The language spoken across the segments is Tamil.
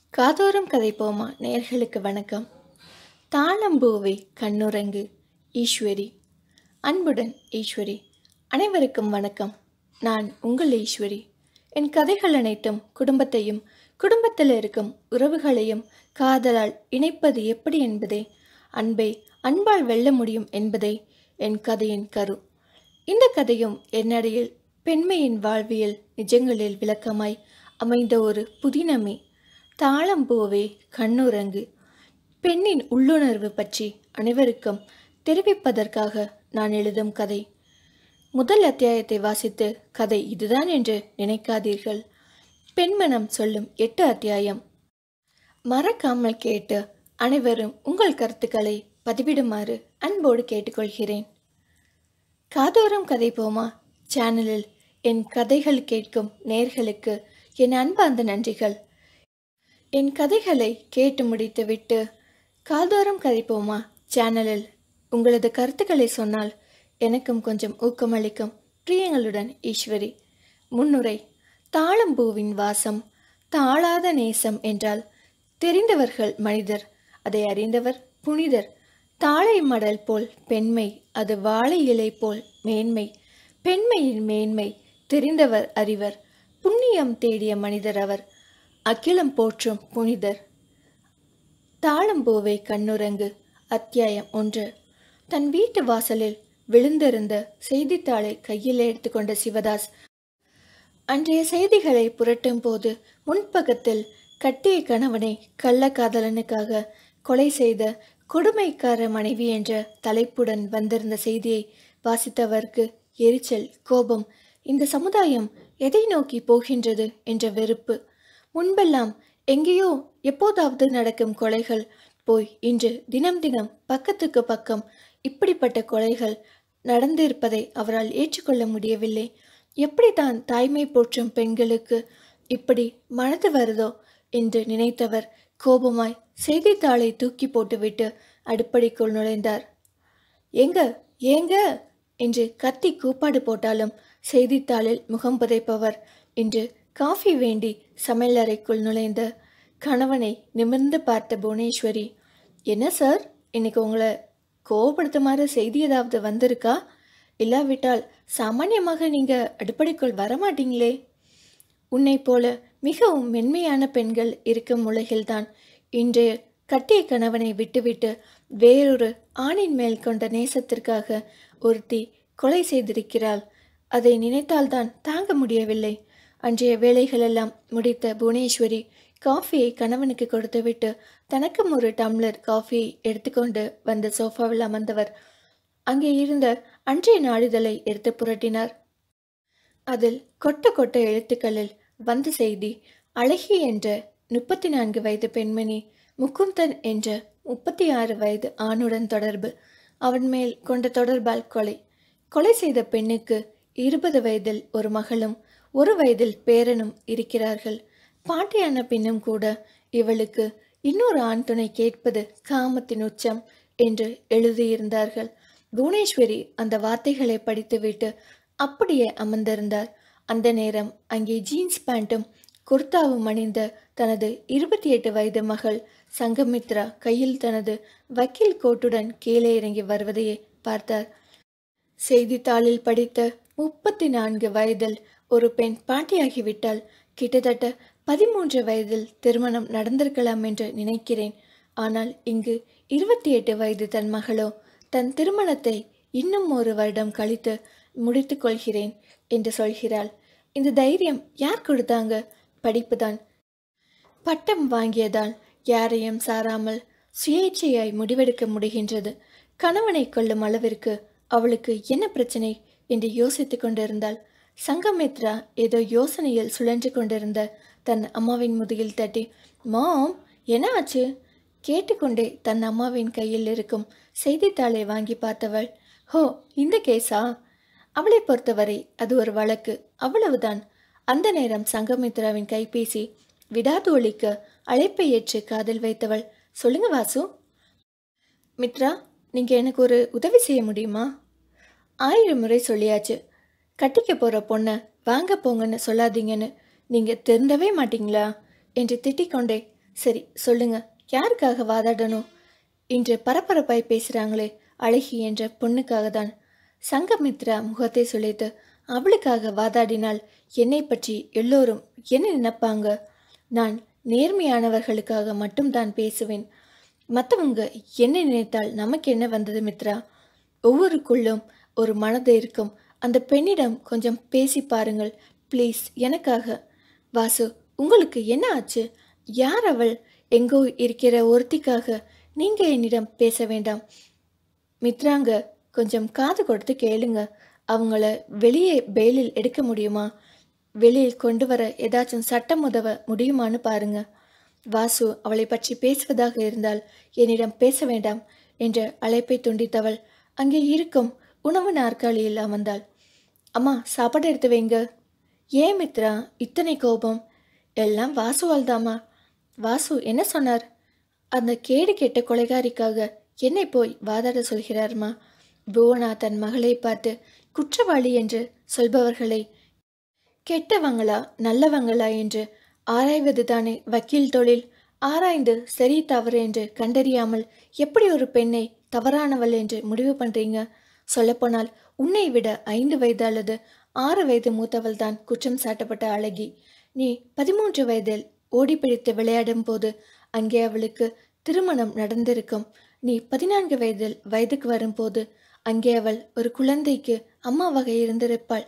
காதோறும் கதைப்போமா நேயர்களுக்கு வணக்கம் தாளம்பூவே கண்ணுறங்கு ஈஸ்வரி அன்புடன் ஈஸ்வரி அனைவருக்கும் வணக்கம் நான் உங்கள் ஈஸ்வரி என் கதைகள் அனைத்தும் குடும்பத்தையும் குடும்பத்தில் இருக்கும் உறவுகளையும் காதலால் இணைப்பது எப்படி என்பதே அன்பை அன்பால் வெல்ல முடியும் என்பதே என் கதையின் கரு இந்த கதையும் என்னடையில் பெண்மையின் வாழ்வியல் நிஜங்களில் விளக்கமாய் அமைந்த ஒரு புதினமே தாளம்பூவே கண்ணுறங்கு பெண்ணின் உள்ளுணர்வு பற்றி அனைவருக்கும் தெரிவிப்பதற்காக நான் எழுதும் கதை முதல் அத்தியாயத்தை வாசித்து கதை இதுதான் என்று நினைக்காதீர்கள் பெண்மனம் சொல்லும் எட்டு அத்தியாயம் மறக்காமல் கேட்டு அனைவரும் உங்கள் கருத்துக்களை பதிவிடுமாறு அன்போடு கேட்டுக்கொள்கிறேன் காதோரம் கதை போமா சேனலில் என் கதைகள் கேட்கும் நேர்களுக்கு என் அன்பார்ந்த நன்றிகள் என் கதைகளை கேட்டு முடித்துவிட்டு காதோரம் கதை போமா சேனலில் உங்களது கருத்துக்களை சொன்னால் எனக்கும் கொஞ்சம் ஊக்கமளிக்கும் பிரியங்களுடன் ஈஸ்வரி முன்னுரை தாளம்பூவின் வாசம் தாழாத நேசம் என்றால் தெரிந்தவர்கள் மனிதர் அதை அறிந்தவர் புனிதர் தாழை மடல் போல் பெண்மை அது வாழை இலை போல் மேன்மை பெண்மையின் மேன்மை தெரிந்தவர் அறிவர் புண்ணியம் தேடிய மனிதர் அவர் அகிலம் போற்றும் புனிதர் தாளம்பூவை கண்ணுறங்கு அத்தியாயம் ஒன்று தன் வீட்டு வாசலில் விழுந்திருந்த செய்தித்தாளை கையில் எடுத்துக்கொண்ட சிவதாஸ் அன்றைய செய்திகளை புரட்டும் போது முன்பக்கத்தில் கட்டிய கணவனை கள்ளக்காதலனுக்காக கொலை செய்த கொடுமைக்கார மனைவி என்ற தலைப்புடன் வந்திருந்த செய்தியை வாசித்தவருக்கு எரிச்சல் கோபம் இந்த சமுதாயம் எதை நோக்கி போகின்றது என்ற வெறுப்பு முன்பெல்லாம் எங்கேயோ எப்போதாவது நடக்கும் கொலைகள் போய் இன்று தினம் தினம் பக்கத்துக்கு பக்கம் இப்படிப்பட்ட கொலைகள் நடந்திருப்பதை அவரால் ஏற்றுக்கொள்ள முடியவில்லை எப்படித்தான் தாய்மை போற்றும் பெண்களுக்கு இப்படி மனது வருதோ என்று நினைத்தவர் கோபமாய் செய்தித்தாளை தூக்கி போட்டுவிட்டு அடுப்படிக்குள் நுழைந்தார் எங்க ஏங்க என்று கத்தி கூப்பாடு போட்டாலும் செய்தித்தாளில் முகம் புதைப்பவர் இன்று காஃபி வேண்டி சமையலறைக்குள் நுழைந்த கணவனை நிமிர்ந்து பார்த்த புவனேஸ்வரி என்ன சார் இன்னைக்கு உங்களை கோவப்படுத்துமாறு செய்தி ஏதாவது வந்திருக்கா இல்லாவிட்டால் சாமானியமாக நீங்க அடுப்படைக்குள் வரமாட்டீங்களே உன்னை போல மிகவும் மென்மையான பெண்கள் இருக்கும் உலகில்தான் இன்றைய கட்டிய கணவனை விட்டுவிட்டு வேறொரு ஆணின் மேல் கொண்ட நேசத்திற்காக ஒருத்தி கொலை செய்திருக்கிறாள் அதை நினைத்தால்தான் தாங்க முடியவில்லை அன்றைய வேலைகளெல்லாம் முடித்த புவனேஸ்வரி காஃபியை கணவனுக்கு கொடுத்துவிட்டு தனக்கும் ஒரு டம்ளர் காஃபியை எடுத்துக்கொண்டு வந்த சோஃபாவில் அமர்ந்தவர் அங்கே இருந்த அன்றைய நாளிதழை எடுத்து புரட்டினார் அதில் கொட்ட கொட்ட எழுத்துக்களில் வந்த செய்தி அழகி என்ற முப்பத்தி நான்கு வயது பெண்மணி முகுந்தன் என்ற முப்பத்தி ஆறு வயது ஆணுடன் தொடர்பு அவன் மேல் கொண்ட தொடர்பால் கொலை கொலை செய்த பெண்ணுக்கு இருபது வயதில் ஒரு மகளும் ஒரு வயதில் பேரனும் இருக்கிறார்கள் பாட்டியான பின்னும் கூட இவளுக்கு இன்னொரு ஆண் துணை கேட்பது காமத்தின் உச்சம் என்று எழுதியிருந்தார்கள் புவனேஸ்வரி அந்த வார்த்தைகளை படித்துவிட்டு அப்படியே அமர்ந்திருந்தார் அந்த நேரம் அங்கே ஜீன்ஸ் பேண்ட்டும் குர்தாவும் அணிந்த தனது இருபத்தி எட்டு வயது மகள் சங்கமித்ரா கையில் தனது வக்கீல் கோட்டுடன் கீழே இறங்கி வருவதையே பார்த்தார் செய்தித்தாளில் படித்த முப்பத்தி நான்கு வயதில் ஒரு பெண் பாட்டியாகிவிட்டால் கிட்டத்தட்ட பதிமூன்று வயதில் திருமணம் நடந்திருக்கலாம் என்று நினைக்கிறேன் ஆனால் இங்கு இருபத்தி எட்டு வயது தன் மகளோ தன் திருமணத்தை இன்னும் ஒரு வருடம் கழித்து முடித்து கொள்கிறேன் என்று சொல்கிறாள் இந்த தைரியம் யார் கொடுத்தாங்க படிப்புதான் பட்டம் வாங்கியதால் யாரையும் சாராமல் சுயேட்சையாய் முடிவெடுக்க முடிகின்றது கணவனை கொள்ளும் அளவிற்கு அவளுக்கு என்ன பிரச்சனை என்று யோசித்துக் கொண்டிருந்தாள் சங்கமித்ரா ஏதோ யோசனையில் சுழன்று கொண்டிருந்த தன் அம்மாவின் முதுகில் தட்டி மாம் என்ன ஆச்சு கேட்டுக்கொண்டே தன் அம்மாவின் கையில் இருக்கும் செய்தித்தாளை வாங்கி பார்த்தவள் ஹோ இந்த கேஸா அவளை பொறுத்தவரை அது ஒரு வழக்கு அவ்வளவுதான் அந்த நேரம் சங்கமித்ராவின் கைபேசி விடாது ஒழிக்க அழைப்பை ஏற்று காதில் வைத்தவள் சொல்லுங்க வாசு மித்ரா நீங்க எனக்கு ஒரு உதவி செய்ய முடியுமா ஆயிரம் முறை சொல்லியாச்சு கட்டிக்க போற பொண்ணை வாங்க போங்கன்னு சொல்லாதீங்கன்னு நீங்க திருந்தவே மாட்டீங்களா என்று திட்டிக்கொண்டே சரி சொல்லுங்க யாருக்காக வாதாடணும் இன்று பரபரப்பாய் பேசுகிறாங்களே அழகி என்ற பொண்ணுக்காக தான் சங்கமித்ரா முகத்தை சுளைத்து அவளுக்காக வாதாடினால் என்னை பற்றி எல்லோரும் என்ன நினைப்பாங்க நான் நேர்மையானவர்களுக்காக மட்டும்தான் பேசுவேன் மற்றவங்க என்ன நினைத்தால் நமக்கு என்ன வந்தது மித்ரா ஒவ்வொருக்குள்ளும் ஒரு மனது இருக்கும் அந்த பெண்ணிடம் கொஞ்சம் பேசி பாருங்கள் ப்ளீஸ் எனக்காக வாசு உங்களுக்கு என்ன ஆச்சு யார் அவள் எங்கோ இருக்கிற ஒருத்திக்காக நீங்க என்னிடம் பேச வேண்டாம் மித்ராங்க கொஞ்சம் காது கொடுத்து கேளுங்க அவங்கள வெளியே பெயிலில் எடுக்க முடியுமா வெளியில் கொண்டு வர ஏதாச்சும் சட்டம் உதவ முடியுமான்னு பாருங்க வாசு அவளை பற்றி பேசுவதாக இருந்தால் என்னிடம் பேச வேண்டாம் என்ற அழைப்பை துண்டித்தவள் அங்கே இருக்கும் உணவு நாற்காலியில் அமர்ந்தாள் அம்மா சாப்பாடு எடுத்து வைங்க ஏன் மித்ரா இத்தனை கோபம் எல்லாம் வாசுவால் தாமா வாசு என்ன சொன்னார் அந்த கேடு கெட்ட கொலைகாரிக்காக என்னை போய் வாதாட சொல்கிறார்மா புவனா தன் மகளை பார்த்து குற்றவாளி என்று சொல்பவர்களை கெட்டவங்களா நல்லவங்களா என்று ஆராய்வது தானே வக்கீல் தொழில் ஆராய்ந்து சரி தவறு என்று கண்டறியாமல் எப்படி ஒரு பெண்ணை தவறானவள் என்று முடிவு பண்றீங்க சொல்லப்போனால் உன்னை விட ஐந்து வயது அல்லது ஆறு வயது மூத்தவள் தான் குற்றம் சாட்டப்பட்ட அழகி நீ பதிமூன்று வயதில் ஓடிப்பிடித்து விளையாடும் போது அங்கே அவளுக்கு திருமணம் நடந்திருக்கும் நீ பதினான்கு வயதில் வயதுக்கு வரும்போது அங்கே அவள் ஒரு குழந்தைக்கு அம்மாவாக இருந்திருப்பாள்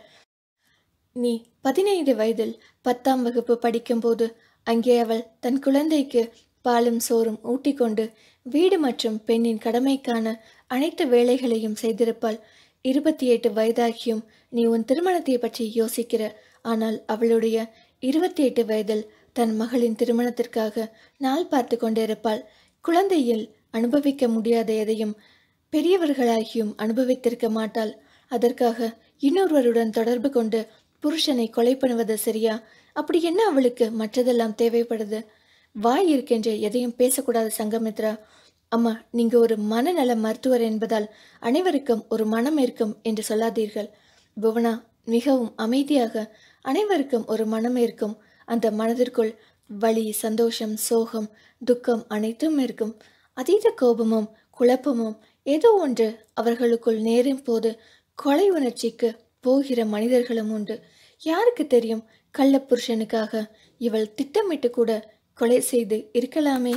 நீ பதினைந்து வயதில் பத்தாம் வகுப்பு படிக்கும்போது அங்கே அவள் தன் குழந்தைக்கு பாலும் சோறும் ஊட்டிக்கொண்டு வீடு மற்றும் பெண்ணின் கடமைக்கான அனைத்து வேலைகளையும் செய்திருப்பாள் இருபத்தி எட்டு வயதாகியும் நீ உன் திருமணத்தை பற்றி யோசிக்கிற ஆனால் அவளுடைய இருபத்தி எட்டு வயதில் தன் மகளின் திருமணத்திற்காக நாள் பார்த்து கொண்டிருப்பாள் குழந்தையில் அனுபவிக்க முடியாத எதையும் பெரியவர்களாகியும் அனுபவித்திருக்க மாட்டாள் அதற்காக இன்னொருவருடன் தொடர்பு கொண்டு புருஷனை கொலை பண்ணுவது சரியா அப்படி என்ன அவளுக்கு மற்றதெல்லாம் தேவைப்படுது வாய் இருக்கின்ற எதையும் பேசக்கூடாது சங்கமித்ரா அம்மா நீங்க ஒரு மனநல மருத்துவர் என்பதால் அனைவருக்கும் ஒரு மனம் இருக்கும் என்று சொல்லாதீர்கள் புவனா மிகவும் அமைதியாக அனைவருக்கும் ஒரு மனம் இருக்கும் அந்த மனதிற்குள் வலி சந்தோஷம் சோகம் துக்கம் அனைத்தும் இருக்கும் அதீத கோபமும் குழப்பமும் ஏதோ ஒன்று அவர்களுக்குள் நேரும் போது கொலை உணர்ச்சிக்கு போகிற மனிதர்களும் உண்டு யாருக்கு தெரியும் கள்ள புருஷனுக்காக இவள் திட்டமிட்டு கூட கொலை செய்து இருக்கலாமே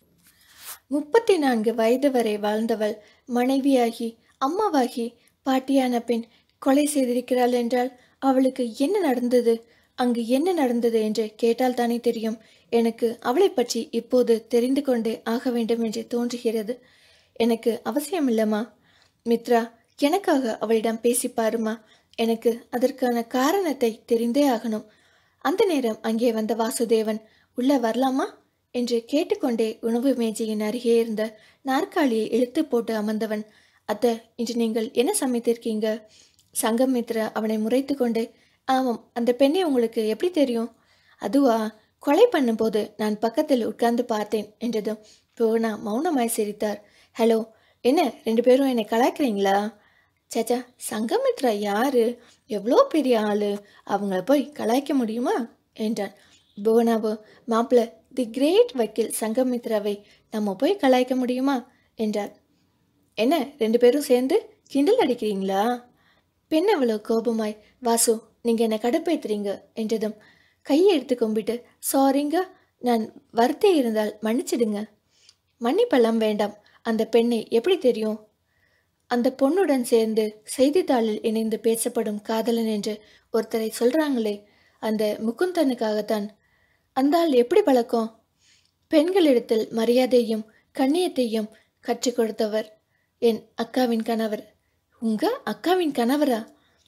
முப்பத்தி நான்கு வயது வரை வாழ்ந்தவள் மனைவியாகி அம்மாவாகி பாட்டியான பெண் கொலை செய்திருக்கிறாள் என்றால் அவளுக்கு என்ன நடந்தது அங்கு என்ன நடந்தது என்று கேட்டால் தானே தெரியும் எனக்கு அவளை பற்றி இப்போது தெரிந்து கொண்டே ஆக வேண்டும் என்று தோன்றுகிறது எனக்கு அவசியமில்லம்மா மித்ரா எனக்காக அவளிடம் பேசி பாருமா எனக்கு அதற்கான காரணத்தை தெரிந்தே ஆகணும் அந்த நேரம் அங்கே வந்த வாசுதேவன் உள்ள வரலாமா என்று கேட்டுக்கொண்டே உணவு மேஜையின் அருகே இருந்த நாற்காலியை இழுத்து போட்டு அமர்ந்தவன் அத்தை இன்று நீங்கள் என்ன சமைத்திருக்கீங்க சங்கமித்ரா அவனை முறைத்து கொண்டு ஆமாம் அந்த பெண்ணை உங்களுக்கு எப்படி தெரியும் அதுவா கொலை பண்ணும்போது நான் பக்கத்தில் உட்கார்ந்து பார்த்தேன் என்றதும் புவனா மௌனமாய் சிரித்தார் ஹலோ என்ன ரெண்டு பேரும் என்னை கலாய்க்கிறீங்களா சச்சா சங்கமித்ரா யாரு எவ்வளோ பெரிய ஆளு அவங்கள போய் கலாய்க்க முடியுமா என்றான் புவனாபு மாப்பிள்ள தி கிரேட் வக்கீல் சங்கமித்ராவை நம்ம போய் கலாய்க்க முடியுமா என்றார் என்ன ரெண்டு பேரும் சேர்ந்து கிண்டல் அடிக்கிறீங்களா பெண் அவ்வளோ கோபமாய் வாசு நீங்கள் என்னை கடுப்பேத்துறீங்க என்றதும் கையை எடுத்து கும்பிட்டு சாரிங்க நான் வருத்தே இருந்தால் மன்னிச்சிடுங்க மன்னிப்பெல்லாம் வேண்டாம் அந்த பெண்ணை எப்படி தெரியும் அந்த பொண்ணுடன் சேர்ந்து செய்தித்தாளில் இணைந்து பேசப்படும் காதலன் என்று ஒருத்தரை சொல்றாங்களே அந்த முகுந்தனுக்காகத்தான் அந்த ஆள் எப்படி பழக்கம் பெண்களிடத்தில் மரியாதையும் கண்ணியத்தையும் கற்றுக் கொடுத்தவர் என் அக்காவின் கணவர் உங்க அக்காவின் கணவரா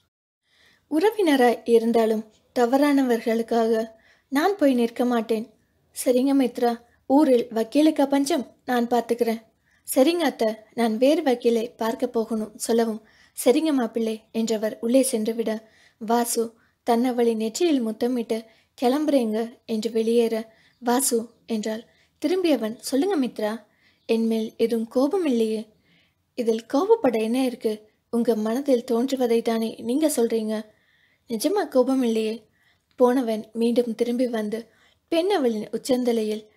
உறவினராய் இருந்தாலும் தவறானவர்களுக்காக நான் போய் நிற்க மாட்டேன் சரிங்க மித்ரா ஊரில் வக்கீலுக்கா பஞ்சம் நான் பார்த்துக்கிறேன் சரிங்க அத்தை நான் வேறு வக்கீலை பார்க்க போகணும் சொல்லவும் சரிங்க மாப்பிள்ளை என்றவர் உள்ளே சென்று விட வாசு தன்னவளை நெற்றியில் முத்தமிட்டு கிளம்புறேங்க என்று வெளியேற வாசு என்றாள் திரும்பியவன் சொல்லுங்க மித்ரா என்மேல் எதுவும் கோபம் இல்லையே இதில் கோபப்பட என்ன இருக்கு உங்க மனதில் தோன்றுவதை தானே நீங்க சொல்றீங்க நிஜமா கோபம் இல்லையே போனவன் மீண்டும் திரும்பி வந்து பெண் அவளின் உச்சந்தலையில்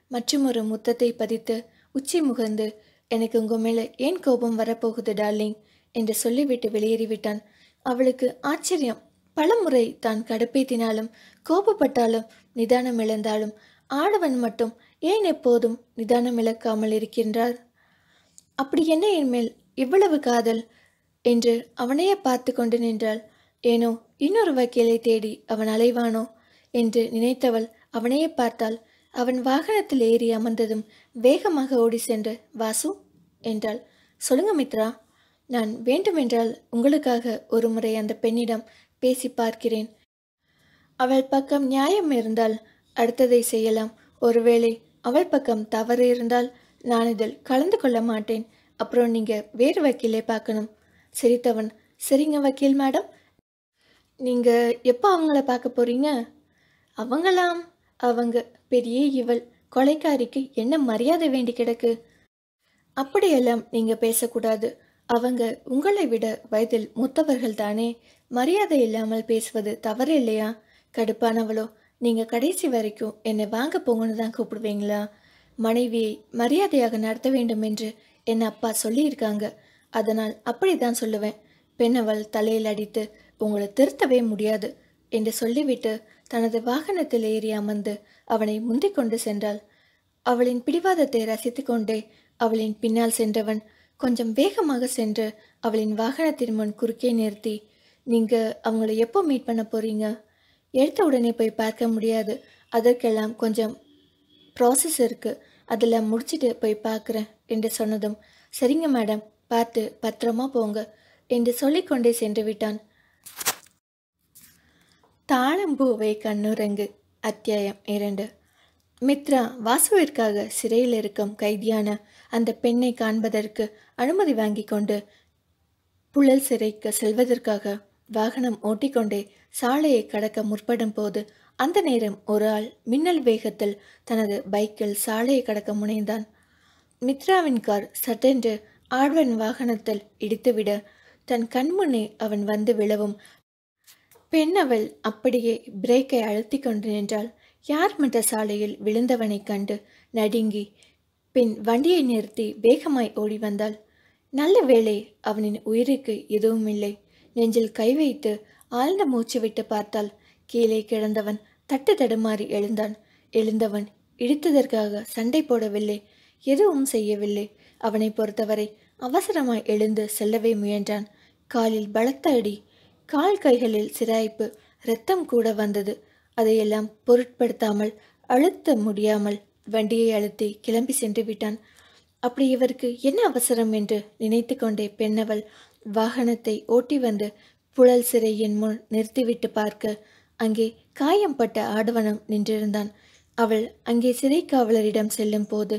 மற்றுமொரு முத்தத்தை பதித்து உச்சி முகந்து எனக்கு உங்க மேல ஏன் கோபம் வரப்போகுது டார்லிங் என்று சொல்லிவிட்டு வெளியேறிவிட்டான் அவளுக்கு ஆச்சரியம் பலமுறை தான் கடுப்பேத்தினாலும் கோபப்பட்டாலும் நிதானம் இழந்தாலும் ஆடவன் மட்டும் ஏன் எப்போதும் நிதானம் இழக்காமல் இருக்கின்றார் அப்படி என்ன என் மேல் இவ்வளவு காதல் என்று அவனையே பார்த்து கொண்டு நின்றாள் ஏனோ இன்னொரு வக்கீலை தேடி அவன் அலைவானோ என்று நினைத்தவள் அவனையே பார்த்தாள் அவன் வாகனத்தில் ஏறி அமர்ந்ததும் வேகமாக ஓடி சென்று வாசு என்றாள் சொல்லுங்க மித்ரா நான் வேண்டுமென்றால் உங்களுக்காக ஒரு முறை அந்த பெண்ணிடம் பேசி பார்க்கிறேன் அவள் பக்கம் நியாயம் இருந்தால் அடுத்ததை செய்யலாம் ஒருவேளை அவள் பக்கம் தவறு இருந்தால் நான் இதில் கலந்து கொள்ள மாட்டேன் அப்புறம் நீங்க வேறு வக்கீலை பார்க்கணும் சிரித்தவன் சரிங்க வக்கீல் மேடம் நீங்க எப்போ அவங்கள பார்க்க போறீங்க அவங்களாம் அவங்க பெரிய இவள் கொலைக்காரிக்கு என்ன மரியாதை வேண்டி கிடக்கு அப்படியெல்லாம் நீங்க பேசக்கூடாது அவங்க உங்களை விட வயதில் மூத்தவர்கள் தானே மரியாதை இல்லாமல் பேசுவது தவறு இல்லையா கடுப்பானவளோ நீங்க கடைசி வரைக்கும் என்னை வாங்க போங்கன்னு தான் கூப்பிடுவீங்களா மனைவியை மரியாதையாக நடத்த வேண்டும் என்று என் அப்பா சொல்லியிருக்காங்க அதனால் அப்படிதான் சொல்லுவேன் பெண்ணவள் தலையில் அடித்து உங்களை திருத்தவே முடியாது என்று சொல்லிவிட்டு தனது வாகனத்தில் ஏறி அமர்ந்து அவனை முந்திக் கொண்டு சென்றாள் அவளின் பிடிவாதத்தை ரசித்துக் கொண்டே அவளின் பின்னால் சென்றவன் கொஞ்சம் வேகமாக சென்று அவளின் வாகனத்தின் முன் குறுக்கே நிறுத்தி நீங்க அவங்கள எப்போ மீட் பண்ண போறீங்க எடுத்த உடனே போய் பார்க்க முடியாது அதற்கெல்லாம் கொஞ்சம் ப்ராசஸ் இருக்கு அதெல்லாம் முடிச்சிட்டு போய் பார்க்குறேன் என்று சொன்னதும் சரிங்க மேடம் பார்த்து பத்திரமா போங்க என்று சொல்லிக்கொண்டே சென்று விட்டான் தாழம்பூவை கண்ணுரங்கு அத்தியாயம் இரண்டு மித்ரா வாசுவிற்காக சிறையில் இருக்கும் கைதியான அந்த பெண்ணை காண்பதற்கு அனுமதி வாங்கி கொண்டு புழல் சிறைக்கு செல்வதற்காக வாகனம் ஓட்டிக்கொண்டே சாலையை கடக்க முற்படும் போது அந்த நேரம் ஒரு ஆள் மின்னல் வேகத்தில் தனது பைக்கில் சாலையை கடக்க முனைந்தான் மித்ராவின் கார் சட்டென்று ஆழ்வன் வாகனத்தில் இடித்துவிட தன் கண்முன்னே அவன் வந்து விழவும் பெண்ணவள் அப்படியே பிரேக்கை அழுத்தி கொண்டு நின்றாள் யார் மற்ற சாலையில் விழுந்தவனைக் கண்டு நடுங்கி பின் வண்டியை நிறுத்தி வேகமாய் ஓடி வந்தாள் நல்ல வேளை அவனின் உயிருக்கு எதுவும் இல்லை நெஞ்சில் கை வைத்து ஆழ்ந்த மூச்சு விட்டு பார்த்தால் கீழே கிடந்தவன் தட்டு தடுமாறி எழுந்தான் எழுந்தவன் இடித்ததற்காக சண்டை போடவில்லை எதுவும் செய்யவில்லை அவனை பொறுத்தவரை அவசரமாய் எழுந்து செல்லவே முயன்றான் காலில் பலத்த அடி கால் கைகளில் சிராய்ப்பு இரத்தம் கூட வந்தது அதையெல்லாம் பொருட்படுத்தாமல் அழுத்த முடியாமல் வண்டியை அழுத்தி கிளம்பி சென்று விட்டான் அப்படி இவருக்கு என்ன அவசரம் என்று நினைத்து கொண்டே பெண்ணவள் வாகனத்தை ஓட்டி வந்து புழல் சிறையின் முன் நிறுத்திவிட்டு பார்க்க அங்கே காயம்பட்ட ஆடவனம் நின்றிருந்தான் அவள் அங்கே சிறை காவலரிடம் செல்லும் போது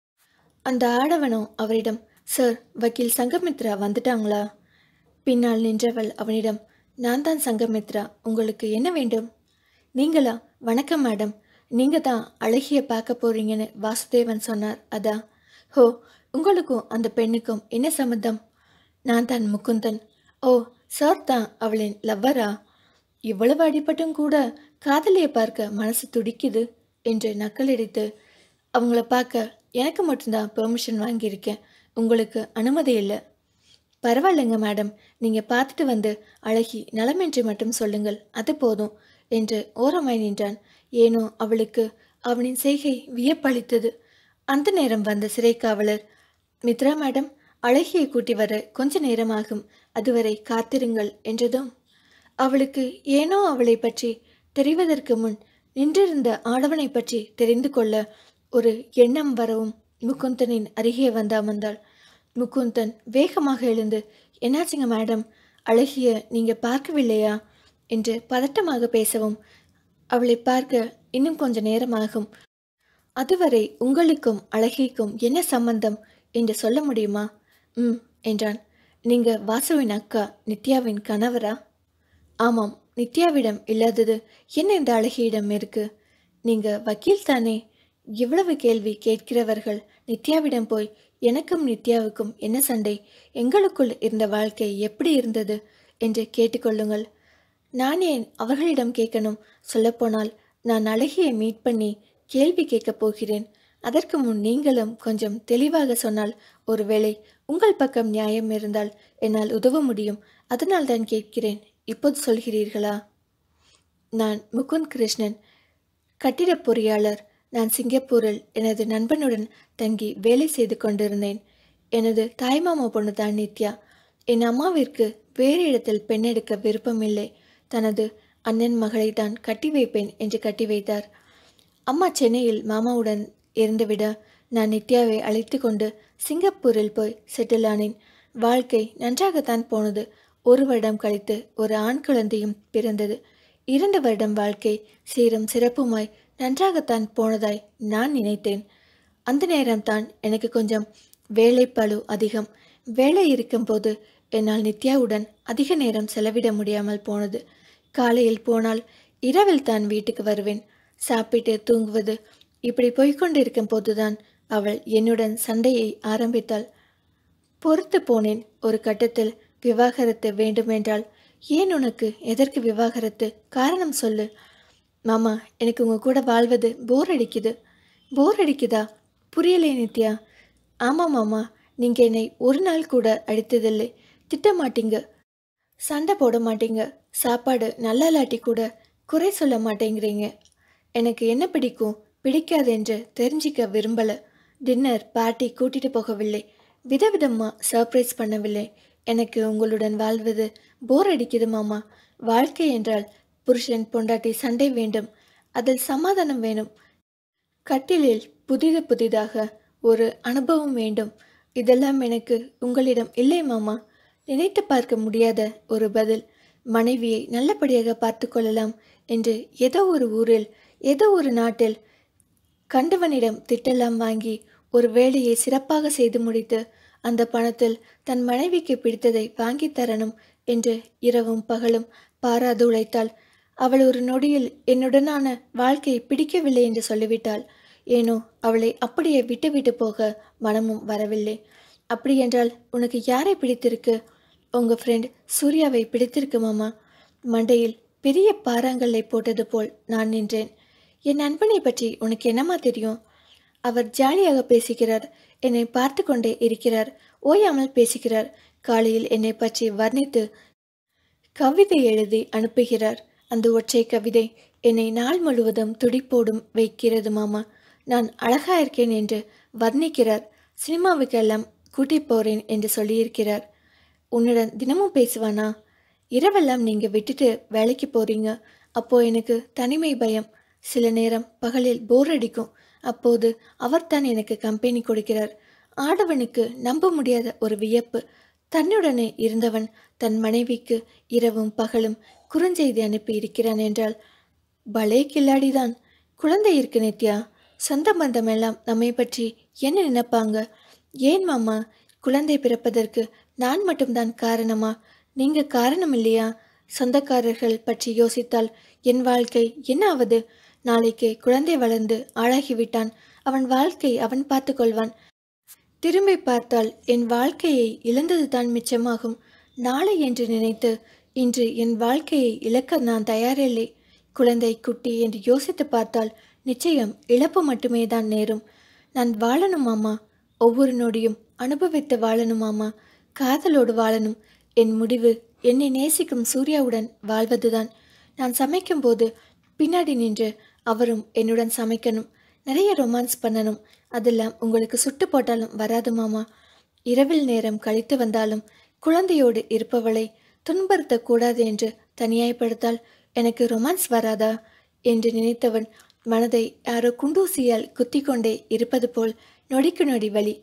அந்த ஆடவனோ அவரிடம் சார் வக்கீல் சங்கமித்ரா வந்துட்டாங்களா பின்னால் நின்றவள் அவனிடம் நான் தான் சங்கமித்ரா உங்களுக்கு என்ன வேண்டும் நீங்களா வணக்கம் மேடம் நீங்க தான் அழகிய பார்க்க போறீங்கன்னு வாசுதேவன் சொன்னார் அதான் ஹோ உங்களுக்கும் அந்த பெண்ணுக்கும் என்ன சம்மந்தம் நான் தான் முகுந்தன் ஓ சார் தான் அவளின் லவ்வரா இவ்வளவு அடிபட்டும் கூட காதலியை பார்க்க மனசு துடிக்குது என்று நக்கலடித்து அவங்கள பார்க்க எனக்கு மட்டும்தான் பெர்மிஷன் வாங்கியிருக்கேன் உங்களுக்கு அனுமதி இல்லை பரவாயில்லைங்க மேடம் நீங்கள் பார்த்துட்டு வந்து அழகி நலமென்று மட்டும் சொல்லுங்கள் அது போதும் என்று ஓரமாய் நின்றான் ஏனோ அவளுக்கு அவனின் செய்கை வியப்பளித்தது அந்த நேரம் வந்த சிறை காவலர் மித்ரா மேடம் அழகியை கூட்டி வர கொஞ்ச நேரமாகும் அதுவரை காத்திருங்கள் என்றதும் அவளுக்கு ஏனோ அவளை பற்றி தெரிவதற்கு முன் நின்றிருந்த ஆடவனை பற்றி தெரிந்து கொள்ள ஒரு எண்ணம் வரவும் முகுந்தனின் அருகே வந்து அமர்ந்தாள் முகுந்தன் வேகமாக எழுந்து என்னாச்சுங்க மேடம் அழகிய நீங்க பார்க்கவில்லையா என்று பதட்டமாக பேசவும் அவளை பார்க்க இன்னும் கொஞ்ச நேரமாகும் அதுவரை உங்களுக்கும் அழகிக்கும் என்ன சம்பந்தம் என்று சொல்ல முடியுமா ம் என்றான் நீங்க வாசுவின் அக்கா நித்யாவின் கணவரா ஆமாம் நித்யாவிடம் இல்லாதது என்ன இந்த அழகியிடம் இருக்கு நீங்க வக்கீல் தானே இவ்வளவு கேள்வி கேட்கிறவர்கள் நித்யாவிடம் போய் எனக்கும் நித்யாவுக்கும் என்ன சண்டை எங்களுக்குள் இருந்த வாழ்க்கை எப்படி இருந்தது என்று கேட்டுக்கொள்ளுங்கள் நான் ஏன் அவர்களிடம் கேட்கணும் சொல்லப்போனால் நான் அழகியை மீட் பண்ணி கேள்வி கேட்கப் போகிறேன் அதற்கு முன் நீங்களும் கொஞ்சம் தெளிவாக சொன்னால் ஒருவேளை உங்கள் பக்கம் நியாயம் இருந்தால் என்னால் உதவ முடியும் அதனால் தான் கேட்கிறேன் இப்போது சொல்கிறீர்களா நான் முகுந்த் கிருஷ்ணன் கட்டிடப் பொறியாளர் நான் சிங்கப்பூரில் எனது நண்பனுடன் தங்கி வேலை செய்து கொண்டிருந்தேன் எனது தாய்மாமா பொண்ணு தான் நித்யா என் அம்மாவிற்கு வேறு இடத்தில் பெண் எடுக்க விருப்பமில்லை தனது அண்ணன் மகளை தான் கட்டி வைப்பேன் என்று கட்டி வைத்தார் அம்மா சென்னையில் மாமாவுடன் இருந்துவிட நான் நித்யாவை அழைத்து கொண்டு சிங்கப்பூரில் போய் செட்டில் ஆனேன் வாழ்க்கை நன்றாகத்தான் போனது ஒரு வருடம் கழித்து ஒரு ஆண் குழந்தையும் பிறந்தது இரண்டு வருடம் வாழ்க்கை சீரும் சிறப்புமாய் நன்றாகத்தான் போனதாய் நான் நினைத்தேன் அந்த நேரம்தான் எனக்கு கொஞ்சம் வேலைப்பளு அதிகம் வேலை இருக்கும்போது என்னால் நித்யாவுடன் அதிக நேரம் செலவிட முடியாமல் போனது காலையில் போனால் இரவில் தான் வீட்டுக்கு வருவேன் சாப்பிட்டு தூங்குவது இப்படி போய்க்கொண்டிருக்கும் போதுதான் அவள் என்னுடன் சண்டையை ஆரம்பித்தாள் பொறுத்து போனேன் ஒரு கட்டத்தில் விவாகரத்து வேண்டுமென்றால் ஏன் உனக்கு எதற்கு விவாகரத்து காரணம் சொல்லு மாமா எனக்கு உங்க கூட வாழ்வது போர் அடிக்குது போர் அடிக்குதா புரியலை நித்யா ஆமாம் மாமா நீங்கள் என்னை ஒரு நாள் கூட அடித்ததில்லை திட்ட மாட்டீங்க சண்டை போட மாட்டீங்க சாப்பாடு நல்லா இல்லாட்டி கூட குறை சொல்ல மாட்டேங்கிறீங்க எனக்கு என்ன பிடிக்கும் பிடிக்காது என்று தெரிஞ்சிக்க விரும்பல டின்னர் பார்ட்டி கூட்டிட்டு போகவில்லை விதவிதமா சர்ப்ரைஸ் பண்ணவில்லை எனக்கு உங்களுடன் வாழ்வது போர் அடிக்குது மாமா வாழ்க்கை என்றால் புருஷன் பொண்டாட்டி சண்டை வேண்டும் அதில் சமாதானம் வேணும் கட்டிலில் புதிது புதிதாக ஒரு அனுபவம் வேண்டும் இதெல்லாம் எனக்கு உங்களிடம் இல்லை மாமா நினைத்து பார்க்க முடியாத ஒரு பதில் மனைவியை நல்லபடியாக பார்த்து கொள்ளலாம் என்று ஏதோ ஒரு ஊரில் ஏதோ ஒரு நாட்டில் கண்டவனிடம் திட்டெல்லாம் வாங்கி ஒரு வேலையை சிறப்பாக செய்து முடித்து அந்த பணத்தில் தன் மனைவிக்கு பிடித்ததை வாங்கி தரணும் என்று இரவும் பகலும் பாராது உழைத்தாள் அவள் ஒரு நொடியில் என்னுடனான வாழ்க்கை பிடிக்கவில்லை என்று சொல்லிவிட்டாள் ஏனோ அவளை அப்படியே விட்டுவிட்டு போக மனமும் வரவில்லை அப்படி என்றால் உனக்கு யாரை பிடித்திருக்கு உங்க ஃப்ரெண்ட் சூர்யாவை பிடித்திருக்கு மாமா மண்டையில் பெரிய பாறாங்கல்லை போட்டது போல் நான் நின்றேன் என் நண்பனை பற்றி உனக்கு என்னமா தெரியும் அவர் ஜாலியாக பேசுகிறார் என்னை பார்த்து கொண்டே இருக்கிறார் ஓயாமல் பேசுகிறார் காலையில் என்னை பற்றி வர்ணித்து கவிதை எழுதி அனுப்புகிறார் அந்த ஒற்றை கவிதை என்னை நாள் முழுவதும் துடிப்போடும் வைக்கிறது மாமா நான் அழகா இருக்கேன் என்று வர்ணிக்கிறார் சினிமாவுக்கெல்லாம் கூட்டி போறேன் என்று சொல்லியிருக்கிறார் உன்னுடன் தினமும் பேசுவானா இரவெல்லாம் நீங்க விட்டுட்டு வேலைக்கு போறீங்க அப்போ எனக்கு தனிமை பயம் சில நேரம் பகலில் போர் அடிக்கும் அப்போது அவர்தான் எனக்கு கம்பெனி கொடுக்கிறார் ஆடவனுக்கு நம்ப முடியாத ஒரு வியப்பு தன்னுடனே இருந்தவன் தன் மனைவிக்கு இரவும் பகலும் குறுஞ்செய்தி அனுப்பி இருக்கிறான் என்றால் பலே கில்லாடிதான் குழந்தை இருக்கு நித்யா சொந்த பந்தம் எல்லாம் நம்மை பற்றி என்ன நினைப்பாங்க ஏன் மாமா குழந்தை பிறப்பதற்கு நான் மட்டும்தான் காரணமா நீங்க காரணம் இல்லையா சொந்தக்காரர்கள் பற்றி யோசித்தால் என் வாழ்க்கை என்ன ஆவது நாளைக்கு குழந்தை வளர்ந்து ஆளாகிவிட்டான் அவன் வாழ்க்கை அவன் பார்த்து கொள்வான் திரும்பி பார்த்தால் என் வாழ்க்கையை இழந்ததுதான் மிச்சமாகும் நாளை என்று நினைத்து இன்று என் வாழ்க்கையை இழக்க நான் தயாரில்லை குழந்தை குட்டி என்று யோசித்து பார்த்தால் நிச்சயம் இழப்பு மட்டுமே தான் நேரும் நான் வாழணும் மாமா ஒவ்வொரு நொடியும் அனுபவித்து வாழணும் மாமா காதலோடு வாழணும் என் முடிவு என்னை நேசிக்கும் சூர்யாவுடன் வாழ்வதுதான் நான் சமைக்கும்போது பின்னாடி நின்று அவரும் என்னுடன் சமைக்கணும் நிறைய ரொமான்ஸ் பண்ணணும் அதெல்லாம் உங்களுக்கு சுட்டு போட்டாலும் வராது மாமா இரவில் நேரம் கழித்து வந்தாலும் குழந்தையோடு இருப்பவளை துன்புறுத்தக்கூடாது என்று தனியாய்ப்படுத்தால் எனக்கு ரொமான்ஸ் வராதா என்று நினைத்தவன் மனதை யாரோ குண்டூசியால் குத்திக்கொண்டே இருப்பது போல் நொடிக்கு நொடி வலி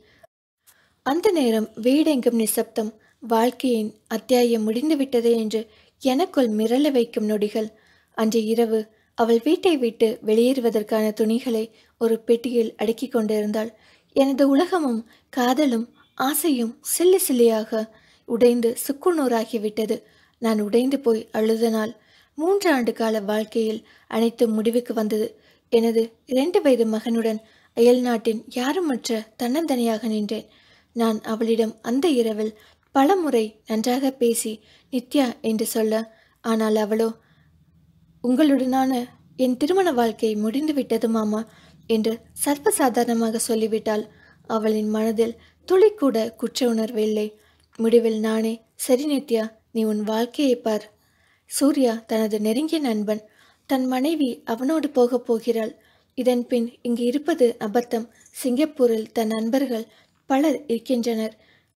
அந்த நேரம் வீடெங்கும் நிசப்தம் வாழ்க்கையின் அத்தியாயம் முடிந்துவிட்டதே என்று எனக்குள் மிரள வைக்கும் நொடிகள் அன்று இரவு அவள் வீட்டை விட்டு வெளியேறுவதற்கான துணிகளை ஒரு பெட்டியில் அடுக்கிக் கொண்டிருந்தாள் எனது உலகமும் காதலும் ஆசையும் சில்லி சில்லியாக உடைந்து சுக்குநூறாகிவிட்டது நான் உடைந்து போய் அழுத நாள் மூன்று ஆண்டு கால வாழ்க்கையில் அனைத்து முடிவுக்கு வந்தது எனது இரண்டு வயது மகனுடன் அயல் நாட்டின் யாருமற்ற தன்னந்தனியாக நின்றேன் நான் அவளிடம் அந்த இரவில் பலமுறை நன்றாக பேசி நித்யா என்று சொல்ல ஆனால் அவளோ உங்களுடனான என் திருமண வாழ்க்கை முடிந்து விட்டது மாமா என்று சர்வசாதாரணமாக சொல்லிவிட்டாள் அவளின் மனதில் துளி கூட குற்ற உணர்வு இல்லை முடிவில் நானே சரி நித்யா நீ உன் வாழ்க்கையை பார் சூர்யா தனது நெருங்கிய நண்பன் தன் மனைவி அவனோடு போகப் போகிறாள் இதன் பின் இங்கு இருப்பது அபத்தம் சிங்கப்பூரில் தன் நண்பர்கள் பலர் இருக்கின்றனர்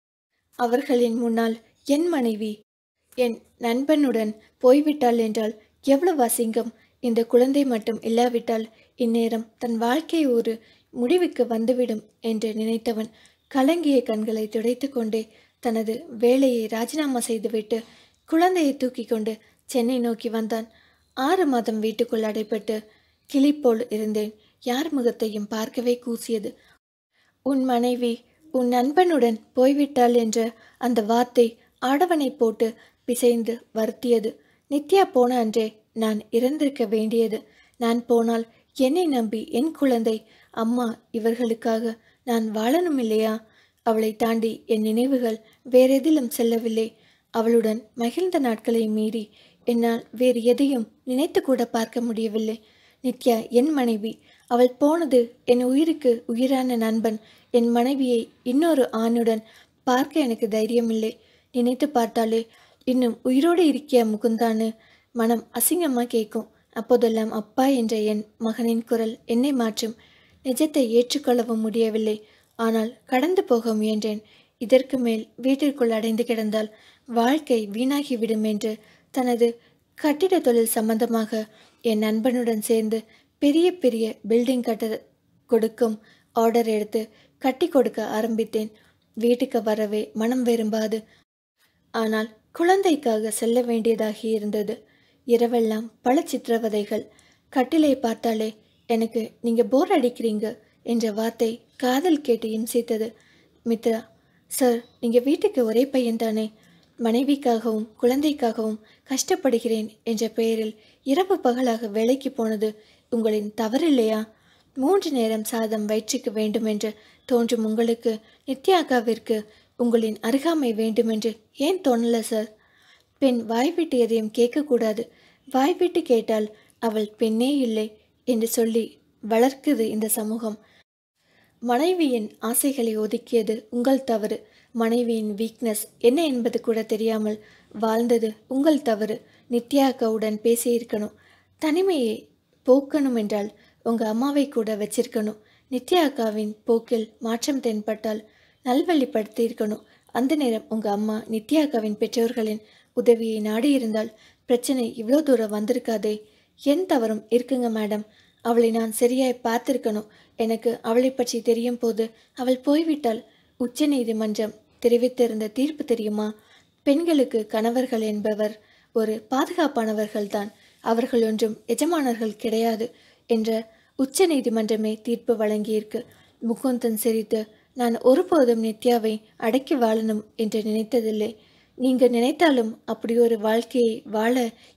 அவர்களின் முன்னால் என் மனைவி என் நண்பனுடன் போய்விட்டாள் என்றால் எவ்வளவு அசிங்கம் இந்த குழந்தை மட்டும் இல்லாவிட்டால் இந்நேரம் தன் வாழ்க்கை ஒரு முடிவுக்கு வந்துவிடும் என்று நினைத்தவன் கலங்கிய கண்களை துடைத்து கொண்டே தனது வேலையை ராஜினாமா செய்துவிட்டு குழந்தையை தூக்கி கொண்டு சென்னை நோக்கி வந்தான் ஆறு மாதம் வீட்டுக்குள் அடைப்பட்டு கிளி போல் இருந்தேன் யார் முகத்தையும் பார்க்கவே கூசியது உன் மனைவி உன் நண்பனுடன் போய்விட்டாள் என்ற அந்த வார்த்தை ஆடவனை போட்டு பிசைந்து வருத்தியது நித்யா போன அன்றே நான் இறந்திருக்க வேண்டியது நான் போனால் என்னை நம்பி என் குழந்தை அம்மா இவர்களுக்காக நான் வாழணும் இல்லையா அவளை தாண்டி என் நினைவுகள் வேறெதிலும் செல்லவில்லை அவளுடன் மகிழ்ந்த நாட்களை மீறி என்னால் வேறு எதையும் நினைத்து கூட பார்க்க முடியவில்லை நித்யா என் மனைவி அவள் போனது என் உயிருக்கு உயிரான நண்பன் என் மனைவியை இன்னொரு ஆணுடன் பார்க்க எனக்கு தைரியமில்லை நினைத்து பார்த்தாலே இன்னும் உயிரோடு இருக்கிய முகுந்தான்னு மனம் அசிங்கமாக கேட்கும் அப்போதெல்லாம் அப்பா என்ற என் மகனின் குரல் என்னை மாற்றும் நிஜத்தை ஏற்றுக்கொள்ளவும் முடியவில்லை ஆனால் கடந்து போக முயன்றேன் இதற்கு மேல் வீட்டிற்குள் அடைந்து கிடந்தால் வாழ்க்கை வீணாகிவிடும் என்று தனது கட்டிட தொழில் சம்பந்தமாக என் நண்பனுடன் சேர்ந்து பெரிய பெரிய பில்டிங் கட்ட கொடுக்கும் ஆர்டர் எடுத்து கட்டி கொடுக்க ஆரம்பித்தேன் வீட்டுக்கு வரவே மனம் விரும்பாது ஆனால் குழந்தைக்காக செல்ல வேண்டியதாகி இருந்தது இரவெல்லாம் பல சித்திரவதைகள் கட்டிலை பார்த்தாலே எனக்கு நீங்க போர் அடிக்கிறீங்க என்ற வார்த்தை காதல் கேட்டு இம்சித்தது மித்ரா சார் நீங்க வீட்டுக்கு ஒரே பையன்தானே மனைவிக்காகவும் குழந்தைக்காகவும் கஷ்டப்படுகிறேன் என்ற பெயரில் இரவு பகலாக வேலைக்கு போனது உங்களின் தவறில்லையா மூன்று நேரம் சாதம் வயிற்றுக்கு வேண்டுமென்று தோன்றும் உங்களுக்கு நித்யாக்காவிற்கு உங்களின் அருகாமை வேண்டுமென்று ஏன் தோணல சார் பெண் வாய்விட்டு எதையும் கேட்கக்கூடாது வாய்விட்டு கேட்டால் அவள் பெண்ணே இல்லை என்று சொல்லி வளர்க்குது இந்த சமூகம் மனைவியின் ஆசைகளை ஒதுக்கியது உங்கள் தவறு மனைவியின் வீக்னஸ் என்ன என்பது கூட தெரியாமல் வாழ்ந்தது உங்கள் தவறு நித்யா அக்காவுடன் பேசியிருக்கணும் தனிமையை போக்கணும் என்றால் உங்க அம்மாவை கூட வச்சிருக்கணும் நித்யா அக்காவின் போக்கில் மாற்றம் தென்பட்டால் நல்வழிப்படுத்தி இருக்கணும் அந்த நேரம் உங்க அம்மா நித்யா அக்காவின் பெற்றோர்களின் உதவியை நாடி இருந்தால் பிரச்சனை இவ்வளோ தூரம் வந்திருக்காதே என் தவறும் இருக்குங்க மேடம் அவளை நான் சரியாய் பார்த்திருக்கணும் எனக்கு அவளை பற்றி தெரியும் போது அவள் போய்விட்டாள் உச்ச நீதிமன்றம் தெரிவித்திருந்த தீர்ப்பு தெரியுமா பெண்களுக்கு கணவர்கள் என்பவர் ஒரு பாதுகாப்பானவர்கள்தான் அவர்கள் ஒன்றும் எஜமானர்கள் கிடையாது என்ற உச்ச நீதிமன்றமே தீர்ப்பு வழங்கியிருக்கு முகுந்தன் சிரித்து நான் ஒருபோதும் நித்யாவை அடக்கி வாழணும் என்று நினைத்ததில்லை நீங்க நினைத்தாலும் அப்படி ஒரு வாழ்க்கையை வாழ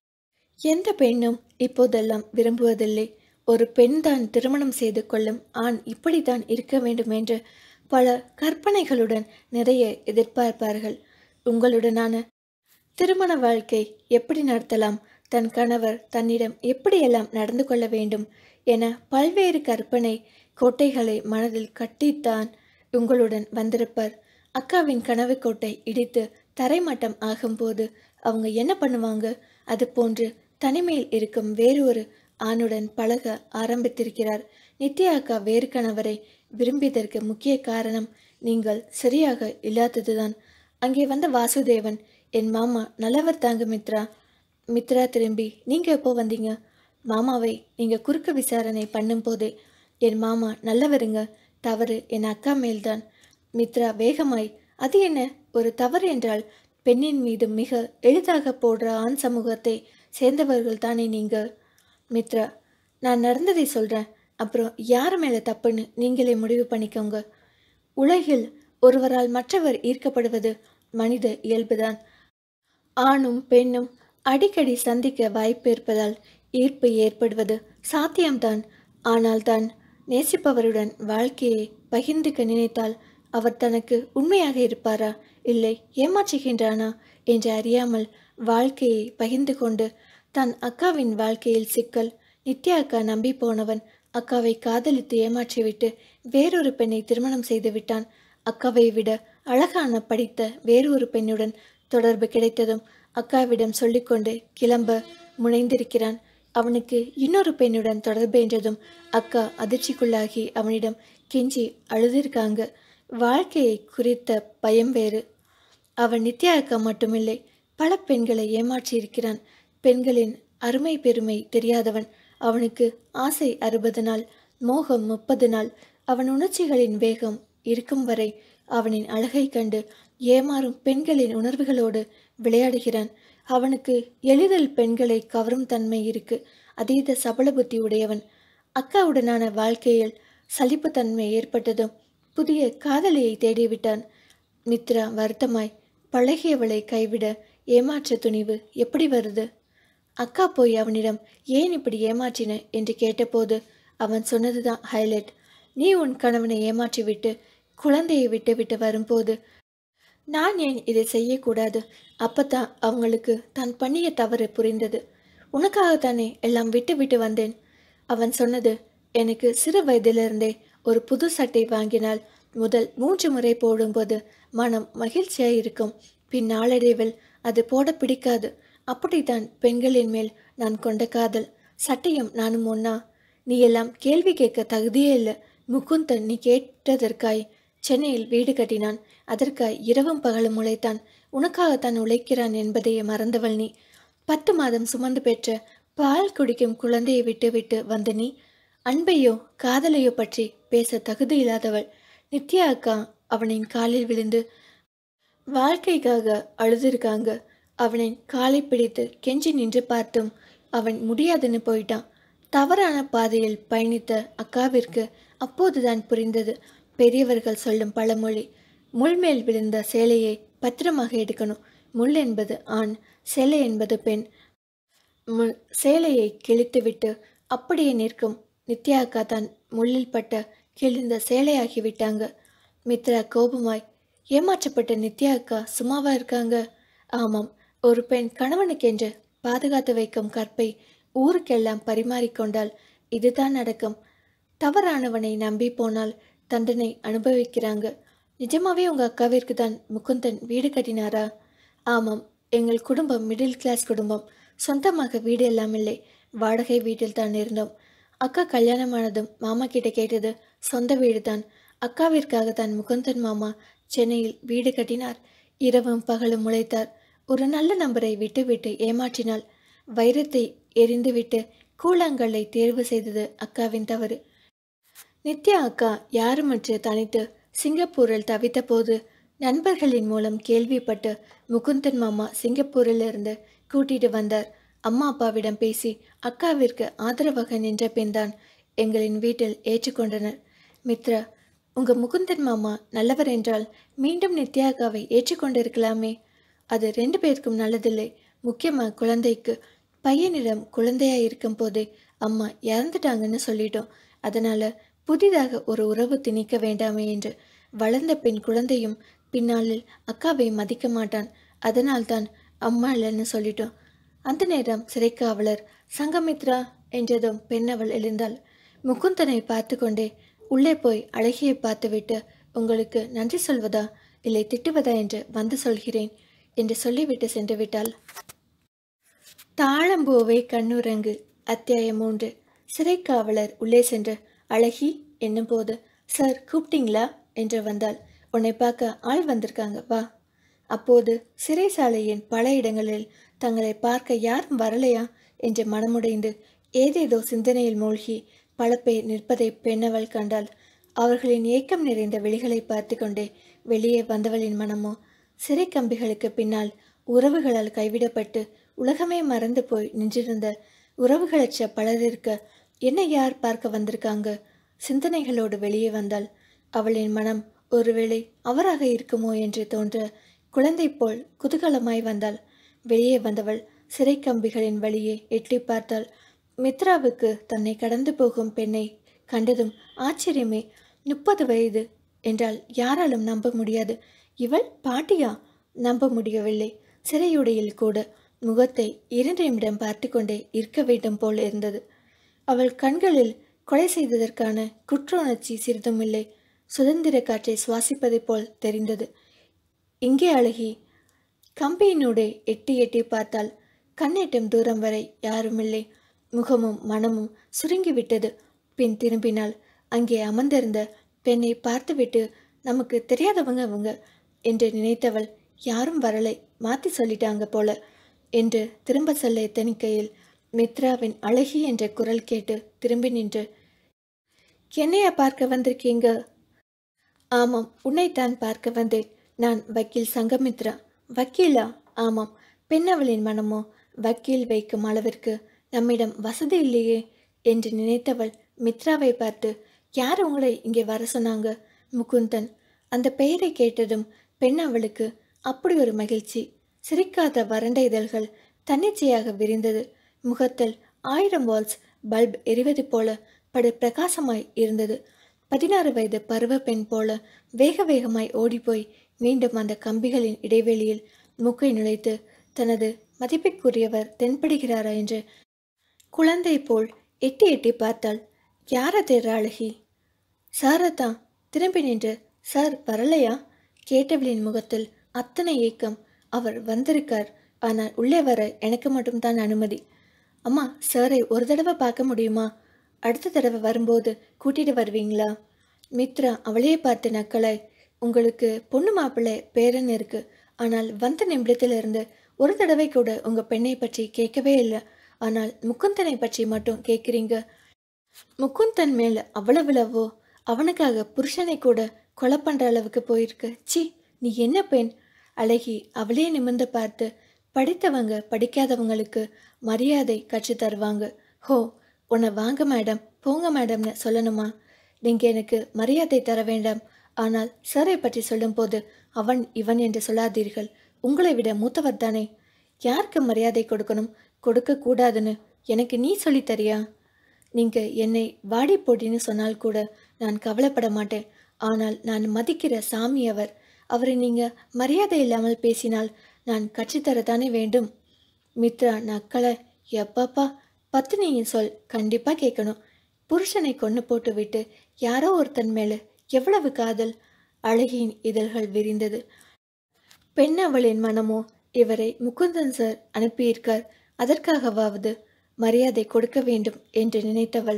எந்த பெண்ணும் இப்போதெல்லாம் விரும்புவதில்லை ஒரு பெண் தான் திருமணம் செய்து கொள்ளும் ஆண் இப்படித்தான் இருக்க வேண்டும் என்று பல கற்பனைகளுடன் நிறைய எதிர்பார்ப்பார்கள் உங்களுடனான திருமண வாழ்க்கை எப்படி நடத்தலாம் தன் கணவர் தன்னிடம் எப்படியெல்லாம் நடந்து கொள்ள வேண்டும் என பல்வேறு கற்பனை கோட்டைகளை மனதில் கட்டித்தான் உங்களுடன் வந்திருப்பார் அக்காவின் கனவு கோட்டை இடித்து தரைமட்டம் ஆகும்போது அவங்க என்ன பண்ணுவாங்க அது போன்று தனிமையில் இருக்கும் வேறு ஒரு ஆணுடன் பழக ஆரம்பித்திருக்கிறார் நித்யா அக்கா வேறு கணவரை விரும்பியதற்கு முக்கிய காரணம் நீங்கள் சரியாக இல்லாததுதான் அங்கே வந்த வாசுதேவன் என் மாமா நல்லவர் தாங்க மித்ரா மித்ரா திரும்பி நீங்க எப்போ வந்தீங்க மாமாவை நீங்க குறுக்கு விசாரணை பண்ணும்போதே என் மாமா நல்லவருங்க தவறு என் அக்கா மேல்தான் மித்ரா வேகமாய் அது என்ன ஒரு தவறு என்றால் பெண்ணின் மீது மிக எளிதாக போடுற ஆண் சமூகத்தை சேர்ந்தவர்கள் தானே நீங்க மித்ரா நான் நடந்ததை சொல்றேன் அப்புறம் யார் மேல தப்புன்னு நீங்களே முடிவு பண்ணிக்கோங்க உலகில் ஒருவரால் மற்றவர் ஈர்க்கப்படுவது மனித இயல்புதான் ஆணும் பெண்ணும் அடிக்கடி சந்திக்க வாய்ப்பு இருப்பதால் ஈர்ப்பு ஏற்படுவது சாத்தியம்தான் ஆனால் தான் நேசிப்பவருடன் வாழ்க்கையை பகிர்ந்துக்க நினைத்தால் அவர் தனக்கு உண்மையாக இருப்பாரா இல்லை ஏமாற்றுகின்றானா என்று அறியாமல் வாழ்க்கையை பகிர்ந்து கொண்டு தன் அக்காவின் வாழ்க்கையில் சிக்கல் நித்யா அக்கா நம்பி போனவன் அக்காவை காதலித்து ஏமாற்றிவிட்டு வேறொரு பெண்ணை திருமணம் செய்து விட்டான் அக்காவை விட அழகான படித்த வேறொரு பெண்ணுடன் தொடர்பு கிடைத்ததும் அக்காவிடம் சொல்லிக்கொண்டு கிளம்ப முனைந்திருக்கிறான் அவனுக்கு இன்னொரு பெண்ணுடன் தொடர்பு என்றதும் அக்கா அதிர்ச்சிக்குள்ளாகி அவனிடம் கெஞ்சி அழுதிருக்காங்க வாழ்க்கையை குறித்த பயம் வேறு அவன் நித்யா அக்கா மட்டுமில்லை பல பெண்களை ஏமாற்றியிருக்கிறான் பெண்களின் அருமை பெருமை தெரியாதவன் அவனுக்கு ஆசை அறுபது நாள் மோகம் முப்பது நாள் அவன் உணர்ச்சிகளின் வேகம் இருக்கும் வரை அவனின் அழகை கண்டு ஏமாறும் பெண்களின் உணர்வுகளோடு விளையாடுகிறான் அவனுக்கு எளிதில் பெண்களை கவரும் தன்மை இருக்கு அதீத சபல புத்தி உடையவன் அக்காவுடனான வாழ்க்கையில் சலிப்புத்தன்மை ஏற்பட்டதும் புதிய காதலியை தேடிவிட்டான் மித்ரா வருத்தமாய் பழகியவளை கைவிட ஏமாற்ற துணிவு எப்படி வருது அக்கா போய் அவனிடம் ஏன் இப்படி ஏமாற்றின என்று கேட்டபோது அவன் சொன்னதுதான் ஹைலைட் நீ உன் கணவனை ஏமாற்றிவிட்டு குழந்தையை விட்டு விட்டு வரும்போது நான் ஏன் இதை செய்யக்கூடாது அப்பதான் அவங்களுக்கு தான் பண்ணிய தவறு புரிந்தது உனக்காகத்தானே எல்லாம் விட்டு விட்டு வந்தேன் அவன் சொன்னது எனக்கு சிறு வயதிலிருந்தே ஒரு புது சட்டை வாங்கினால் முதல் மூன்று முறை போடும்போது மனம் மகிழ்ச்சியாய் இருக்கும் பின் நாளடைவில் அது போட பிடிக்காது அப்படித்தான் பெண்களின் மேல் நான் கொண்ட காதல் சட்டையும் நானும் ஒன்னா நீ எல்லாம் கேள்வி கேட்க தகுதியே இல்லை முகுந்தன் நீ கேட்டதற்காய் சென்னையில் வீடு கட்டினான் அதற்காய் இரவும் பகலும் உழைத்தான் உனக்காகத்தான் உழைக்கிறான் என்பதையே மறந்தவள் நீ பத்து மாதம் சுமந்து பெற்ற பால் குடிக்கும் குழந்தையை விட்டு விட்டு வந்த நீ அன்பையோ காதலையோ பற்றி பேச தகுதி இல்லாதவள் நித்யா அக்கா அவனின் காலில் விழுந்து வாழ்க்கைக்காக அழுதுருக்காங்க அவனின் காலை பிடித்து கெஞ்சி நின்று பார்த்தும் அவன் முடியாதுன்னு போயிட்டான் தவறான பாதையில் பயணித்த அக்காவிற்கு அப்போதுதான் புரிந்தது பெரியவர்கள் சொல்லும் பழமொழி முள்மேல் விழுந்த சேலையை பத்திரமாக எடுக்கணும் முள் என்பது ஆண் சேலை என்பது பெண் முள் சேலையை கிழித்துவிட்டு அப்படியே நிற்கும் நித்யா அக்கா தான் முள்ளில் பட்ட கிழிந்த சேலையாகி விட்டாங்க மித்ரா கோபமாய் ஏமாற்றப்பட்ட நித்யா அக்கா சும்மாவா இருக்காங்க ஆமாம் ஒரு பெண் கணவனுக்கென்று பாதுகாத்து வைக்கும் கற்பை ஊருக்கெல்லாம் பரிமாறிக்கொண்டால் இதுதான் நடக்கும் தவறானவனை நம்பி போனால் தண்டனை அனுபவிக்கிறாங்க நிஜமாவே உங்க அக்காவிற்கு தான் முகுந்தன் வீடு கட்டினாரா ஆமாம் எங்கள் குடும்பம் மிடில் கிளாஸ் குடும்பம் சொந்தமாக வீடு எல்லாம் இல்லை வாடகை வீட்டில் தான் இருந்தோம் அக்கா கல்யாணமானதும் மாமா கிட்ட கேட்டது சொந்த வீடு தான் அக்காவிற்காக தான் முகுந்தன் மாமா சென்னையில் வீடு கட்டினார் இரவும் பகலும் உழைத்தார் ஒரு நல்ல நபரை விட்டுவிட்டு ஏமாற்றினாள் வைரத்தை எரிந்துவிட்டு கூழாங்கல்லை தேர்வு செய்தது அக்காவின் தவறு நித்யா அக்கா யாருமற்று தனித்து சிங்கப்பூரில் தவித்த போது நண்பர்களின் மூலம் கேள்விப்பட்டு முகுந்தன் மாமா சிங்கப்பூரிலிருந்து கூட்டிட்டு வந்தார் அம்மா அப்பாவிடம் பேசி அக்காவிற்கு ஆதரவாக நின்ற பின்தான் எங்களின் வீட்டில் ஏற்றுக்கொண்டனர் மித்ரா உங்க முகுந்தன் மாமா நல்லவர் என்றால் மீண்டும் நித்யா அக்காவை ஏற்றுக்கொண்டிருக்கலாமே அது ரெண்டு பேருக்கும் நல்லதில்லை முக்கியமா குழந்தைக்கு பையனிடம் குழந்தையா இருக்கும் போதே அம்மா இறந்துட்டாங்கன்னு சொல்லிட்டோம் அதனால புதிதாக ஒரு உறவு திணிக்க வேண்டாமே என்று வளர்ந்த பெண் குழந்தையும் பின்னாளில் அக்காவை மதிக்க மாட்டான் அதனால்தான் அம்மா இல்லைன்னு சொல்லிட்டோம் அந்த நேரம் சிறைக்காவலர் சங்கமித்ரா என்றதும் பெண்ணவள் எழுந்தாள் முகுந்தனை பார்த்து கொண்டே உள்ளே போய் அழகியை பார்த்துவிட்டு உங்களுக்கு நன்றி சொல்வதா இல்லை திட்டுவதா என்று வந்து சொல்கிறேன் என்று சொல்லிவிட்டு சென்று விட்டாள் தாழம்பூவை கண்ணுரங்கு அத்தியாயம் மூன்று சிறைக்காவலர் உள்ளே சென்று அழகி என்னும் போது சார் கூப்பிட்டீங்களா என்று வந்தாள் உன்னை பார்க்க ஆள் வந்திருக்காங்க வா அப்போது சிறைசாலையின் பல இடங்களில் தங்களை பார்க்க யாரும் வரலையா என்று மனமுடைந்து ஏதேதோ சிந்தனையில் மூழ்கி பல பேர் நிற்பதை பெண்ணவள் கண்டாள் அவர்களின் ஏக்கம் நிறைந்த விழிகளை பார்த்து கொண்டே வெளியே வந்தவளின் மனமோ சிறை கம்பிகளுக்கு பின்னால் உறவுகளால் கைவிடப்பட்டு உலகமே மறந்து போய் நின்றிருந்த உறவுகளற்ற பலரிருக்க என்ன யார் பார்க்க வந்திருக்காங்க சிந்தனைகளோடு வெளியே வந்தாள் அவளின் மனம் ஒருவேளை அவராக இருக்குமோ என்று தோன்ற குழந்தை போல் குதூகலமாய் வந்தாள் வெளியே வந்தவள் சிறை கம்பிகளின் வழியே எட்டி பார்த்தாள் மித்ராவுக்கு தன்னை கடந்து போகும் பெண்ணை கண்டதும் ஆச்சரியமே முப்பது வயது என்றால் யாராலும் நம்ப முடியாது இவள் பாட்டியா நம்ப முடியவில்லை சிறையுடையில் கூட முகத்தை இரண்டு நிமிடம் பார்த்து கொண்டே இருக்க வேண்டும் போல் இருந்தது அவள் கண்களில் கொலை செய்ததற்கான குற்ற உணர்ச்சி சிறிதும் இல்லை சுதந்திர காற்றை சுவாசிப்பதைப் போல் தெரிந்தது இங்கே அழகி கம்பியினூடே எட்டி எட்டி பார்த்தால் கண்ணெட்டும் தூரம் வரை யாருமில்லை முகமும் மனமும் சுருங்கிவிட்டது பின் திரும்பினால் அங்கே அமர்ந்திருந்த பெண்ணை பார்த்துவிட்டு நமக்கு தெரியாதவங்க அவங்க என்று நினைத்தவள் யாரும் வரலை மாத்தி சொல்லிட்டாங்க போல என்று திரும்ப சொல்ல எத்தனிக்கையில் மித்ராவின் அழகி என்ற குரல் கேட்டு திரும்பி நின்று என்னையா பார்க்க வந்திருக்கீங்க ஆமாம் உன்னைத்தான் பார்க்க வந்தேன் நான் வக்கீல் சங்கமித்ரா வக்கீலா ஆமாம் பெண்ணவளின் மனமோ வக்கீல் வைக்கும் அளவிற்கு நம்மிடம் வசதி இல்லையே என்று நினைத்தவள் மித்ராவை பார்த்து யார் உங்களை இங்கே வர சொன்னாங்க முகுந்தன் அந்த பெயரை கேட்டதும் பெண் அவளுக்கு அப்படி ஒரு மகிழ்ச்சி சிரிக்காத வறண்ட இதழ்கள் தன்னிச்சையாக விரிந்தது முகத்தில் ஆயிரம் வால்ஸ் பல்ப் எரிவது போல படு பிரகாசமாய் இருந்தது பதினாறு வயது பருவ பெண் போல வேக வேகமாய் ஓடிப்போய் மீண்டும் அந்த கம்பிகளின் இடைவெளியில் மூக்கை நுழைத்து தனது மதிப்பிற்குரியவர் தென்படுகிறாரா என்று குழந்தை போல் எட்டி எட்டி பார்த்தாள் யார தேர்ற அழகி சாரதா திரும்பி நின்று சார் வரலையா கேட்டவளின் முகத்தில் அத்தனை ஏக்கம் அவர் வந்திருக்கார் ஆனால் உள்ளே வர எனக்கு மட்டும்தான் அனுமதி அம்மா சாரை ஒரு தடவை பார்க்க முடியுமா அடுத்த தடவை வரும்போது கூட்டிட்டு வருவீங்களா மித்ரா அவளையே பார்த்து நக்கலாய் உங்களுக்கு பொண்ணு மாப்பிள்ளை பேரன் இருக்கு ஆனால் வந்த நிமிடத்திலிருந்து ஒரு தடவை கூட உங்க பெண்ணை பற்றி கேட்கவே இல்லை ஆனால் முகுந்தனை பற்றி மட்டும் கேட்குறீங்க முகுந்தன் மேல அவ்வளவு லவ்வோ அவனுக்காக புருஷனை கூட கொலை பண்ற அளவுக்கு போயிருக்கு சி நீ என்ன பெண் அழகி அவளே நிமிர்ந்து பார்த்து படித்தவங்க படிக்காதவங்களுக்கு மரியாதை கற்றுத் தருவாங்க ஹோ உன்னை வாங்க மேடம் போங்க மேடம்னு சொல்லணுமா நீங்க எனக்கு மரியாதை தர வேண்டாம் ஆனால் சாரை பற்றி சொல்லும்போது அவன் இவன் என்று சொல்லாதீர்கள் உங்களை விட மூத்தவர் தானே யாருக்கு மரியாதை கொடுக்கணும் கொடுக்க கூடாதுன்னு எனக்கு நீ சொல்லித் தரியா நீங்க என்னை வாடி போட்டின்னு சொன்னால் கூட நான் கவலைப்பட மாட்டேன் ஆனால் நான் மதிக்கிற சாமி அவர் அவரை நீங்க மரியாதை இல்லாமல் பேசினால் நான் கற்றுத்தரத்தானே வேண்டும் மித்ரா நக்களை எப்பப்பா பத்தினியின் சொல் கண்டிப்பா கேட்கணும் புருஷனை கொண்டு போட்டு விட்டு யாரோ ஒருத்தன் மேல எவ்வளவு காதல் அழகியின் இதழ்கள் விரிந்தது பெண் அவளின் மனமோ இவரை முகுந்தன் சார் அனுப்பியிருக்கார் அதற்காகவாவது மரியாதை கொடுக்க வேண்டும் என்று நினைத்தவள்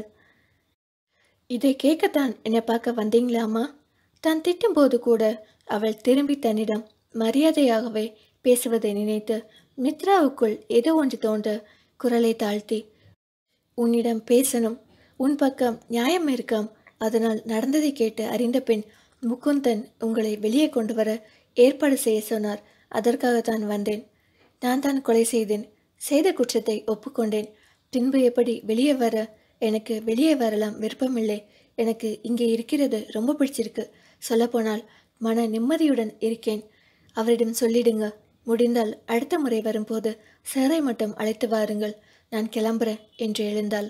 இதை கேட்கத்தான் என்னை பார்க்க வந்தீங்களாமா தான் திட்டும்போது கூட அவள் திரும்பி தன்னிடம் மரியாதையாகவே பேசுவதை நினைத்து மித்ராவுக்குள் ஏதோ ஒன்று தோன்ற குரலை தாழ்த்தி உன்னிடம் பேசணும் உன் பக்கம் நியாயம் இருக்காம் அதனால் நடந்ததை கேட்டு அறிந்த பின் முகுந்தன் உங்களை வெளியே கொண்டு வர ஏற்பாடு செய்ய சொன்னார் அதற்காகத்தான் வந்தேன் நான் தான் கொலை செய்தேன் செய்த குற்றத்தை ஒப்புக்கொண்டேன் பின்பு எப்படி வெளியே வர எனக்கு வெளியே வரலாம் விருப்பமில்லை எனக்கு இங்கே இருக்கிறது ரொம்ப பிடிச்சிருக்கு சொல்லப்போனால் மன நிம்மதியுடன் இருக்கேன் அவரிடம் சொல்லிடுங்க முடிந்தால் அடுத்த முறை வரும்போது சாரை மட்டும் அழைத்து வாருங்கள் நான் கிளம்புறேன் என்று எழுந்தாள்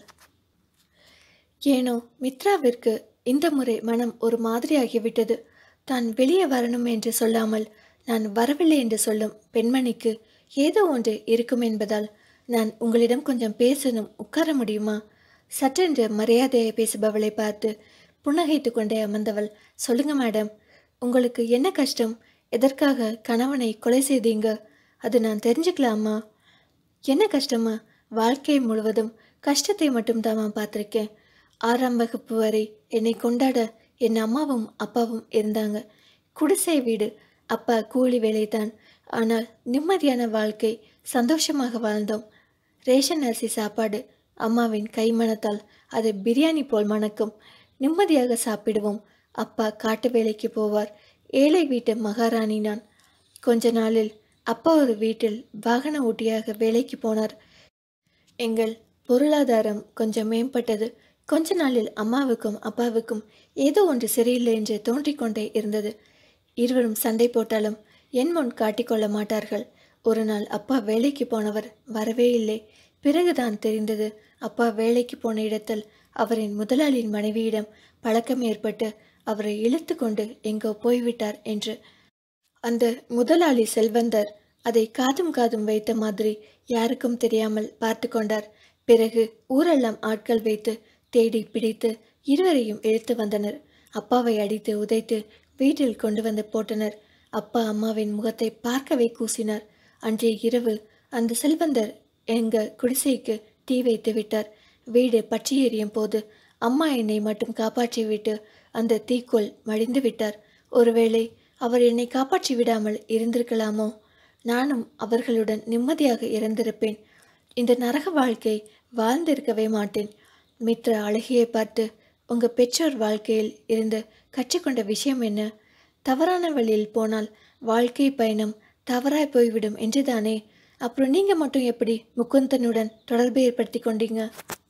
ஏனோ மித்ராவிற்கு இந்த முறை மனம் ஒரு மாதிரியாகிவிட்டது தான் வெளியே வரணும் என்று சொல்லாமல் நான் வரவில்லை என்று சொல்லும் பெண்மணிக்கு ஏதோ ஒன்று இருக்கும் என்பதால் நான் உங்களிடம் கொஞ்சம் பேசணும் உட்கார முடியுமா சற்றென்று மரியாதையை பேசுபவளை பார்த்து புன்னகைத்து கொண்டே அமர்ந்தவள் சொல்லுங்க மேடம் உங்களுக்கு என்ன கஷ்டம் எதற்காக கணவனை கொலை செய்தீங்க அது நான் தெரிஞ்சுக்கலாமா என்ன கஷ்டமா வாழ்க்கை முழுவதும் கஷ்டத்தை மட்டும் தாமா பார்த்துருக்கேன் ஆறாம் வகுப்பு வரை என்னை கொண்டாட என் அம்மாவும் அப்பாவும் இருந்தாங்க குடிசை வீடு அப்பா கூலி வேலைதான் ஆனால் நிம்மதியான வாழ்க்கை சந்தோஷமாக வாழ்ந்தோம் ரேஷன் அரிசி சாப்பாடு அம்மாவின் கைமணத்தால் அது பிரியாணி போல் மணக்கும் நிம்மதியாக சாப்பிடுவோம் அப்பா காட்டு வேலைக்கு போவார் ஏழை வீட்டு மகாராணி நான் கொஞ்ச நாளில் அப்பா ஒரு வீட்டில் வாகன ஓட்டியாக வேலைக்கு போனார் எங்கள் பொருளாதாரம் கொஞ்சம் மேம்பட்டது கொஞ்ச நாளில் அம்மாவுக்கும் அப்பாவுக்கும் ஏதோ ஒன்று சரியில்லை என்று தோன்றிக்கொண்டே இருந்தது இருவரும் சண்டை போட்டாலும் என் முன் காட்டிக்கொள்ள மாட்டார்கள் ஒரு நாள் அப்பா வேலைக்கு போனவர் வரவே இல்லை பிறகுதான் தெரிந்தது அப்பா வேலைக்கு போன இடத்தில் அவரின் முதலாளியின் மனைவியிடம் பழக்கம் ஏற்பட்டு அவரை இழுத்து கொண்டு எங்கோ போய்விட்டார் என்று அந்த முதலாளி செல்வந்தர் அதை காதும் காதும் வைத்த மாதிரி யாருக்கும் தெரியாமல் பார்த்து கொண்டார் பிறகு ஊரெல்லாம் ஆட்கள் வைத்து தேடி பிடித்து இருவரையும் இழுத்து வந்தனர் அப்பாவை அடித்து உதைத்து வீட்டில் கொண்டு வந்து போட்டனர் அப்பா அம்மாவின் முகத்தை பார்க்கவே கூசினார் அன்றைய இரவு அந்த செல்வந்தர் எங்க குடிசைக்கு தீ வைத்து விட்டார் வீடு பற்றி எரியும் போது அம்மா என்னை மட்டும் காப்பாற்றி விட்டு அந்த தீக்குள் மடிந்து விட்டார் ஒருவேளை அவர் என்னை காப்பாற்றி விடாமல் இருந்திருக்கலாமோ நானும் அவர்களுடன் நிம்மதியாக இறந்திருப்பேன் இந்த நரக வாழ்க்கை வாழ்ந்திருக்கவே மாட்டேன் மித்ரா அழகியை பார்த்து உங்க பெற்றோர் வாழ்க்கையில் இருந்து கற்றுக்கொண்ட விஷயம் என்ன தவறான வழியில் போனால் வாழ்க்கை பயணம் தவறாய் போய்விடும் என்றுதானே அப்புறம் நீங்க மட்டும் எப்படி முகுந்தனுடன் தொடர்பு ஏற்படுத்தி கொண்டீங்க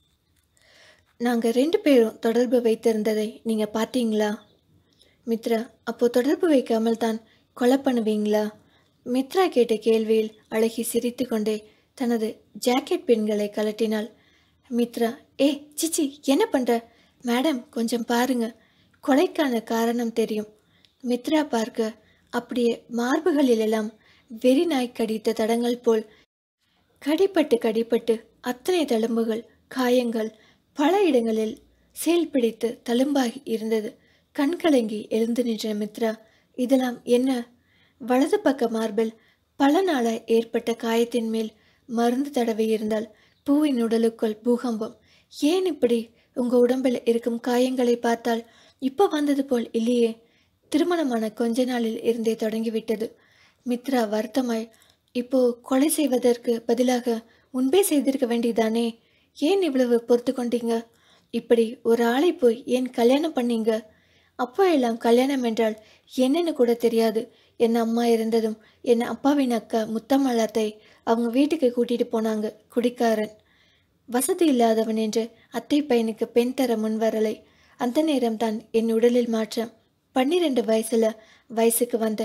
நாங்க ரெண்டு பேரும் தொடர்பு வைத்திருந்ததை நீங்க பார்த்தீங்களா மித்ரா அப்போ தொடர்பு வைக்காமல் தான் கொலை பண்ணுவீங்களா மித்ரா கேட்ட கேள்வியில் அழகி சிரித்துக்கொண்டே தனது ஜாக்கெட் பின்களை கலட்டினாள் மித்ரா ஏ சிச்சி என்ன பண்ற மேடம் கொஞ்சம் பாருங்க கொலைக்கான காரணம் தெரியும் மித்ரா பார்க்க அப்படியே மார்புகளிலெல்லாம் வெறி நாய் கடித்த தடங்கள் போல் கடிப்பட்டு கடிப்பட்டு அத்தனை தழும்புகள் காயங்கள் பல இடங்களில் சேல் பிடித்து தழும்பாகி இருந்தது கண் கலங்கி எழுந்து நின்ற மித்ரா இதெல்லாம் என்ன வலது பக்க மார்பில் பல நாளாய் ஏற்பட்ட காயத்தின் மேல் மருந்து தடவி இருந்தால் பூவின் உடலுக்குள் பூகம்பம் ஏன் இப்படி உங்க உடம்பில் இருக்கும் காயங்களை பார்த்தால் இப்ப வந்தது போல் இல்லையே திருமணமான கொஞ்ச நாளில் இருந்தே தொடங்கிவிட்டது மித்ரா வருத்தமாய் இப்போ கொலை செய்வதற்கு பதிலாக முன்பே செய்திருக்க வேண்டியதானே ஏன் இவ்வளவு பொறுத்து கொண்டீங்க இப்படி ஒரு ஆளை போய் ஏன் கல்யாணம் பண்ணீங்க அப்போ எல்லாம் கல்யாணம் என்றால் என்னன்னு கூட தெரியாது என் அம்மா இருந்ததும் என் அப்பாவின் அக்கா முத்தமலாத்தை அவங்க வீட்டுக்கு கூட்டிட்டு போனாங்க குடிக்காரன் வசதி இல்லாதவன் என்று அத்தை பையனுக்கு பெண் தர முன்வரலை அந்த நேரம்தான் என் உடலில் மாற்றம் பன்னிரண்டு வயசுல வயசுக்கு வந்த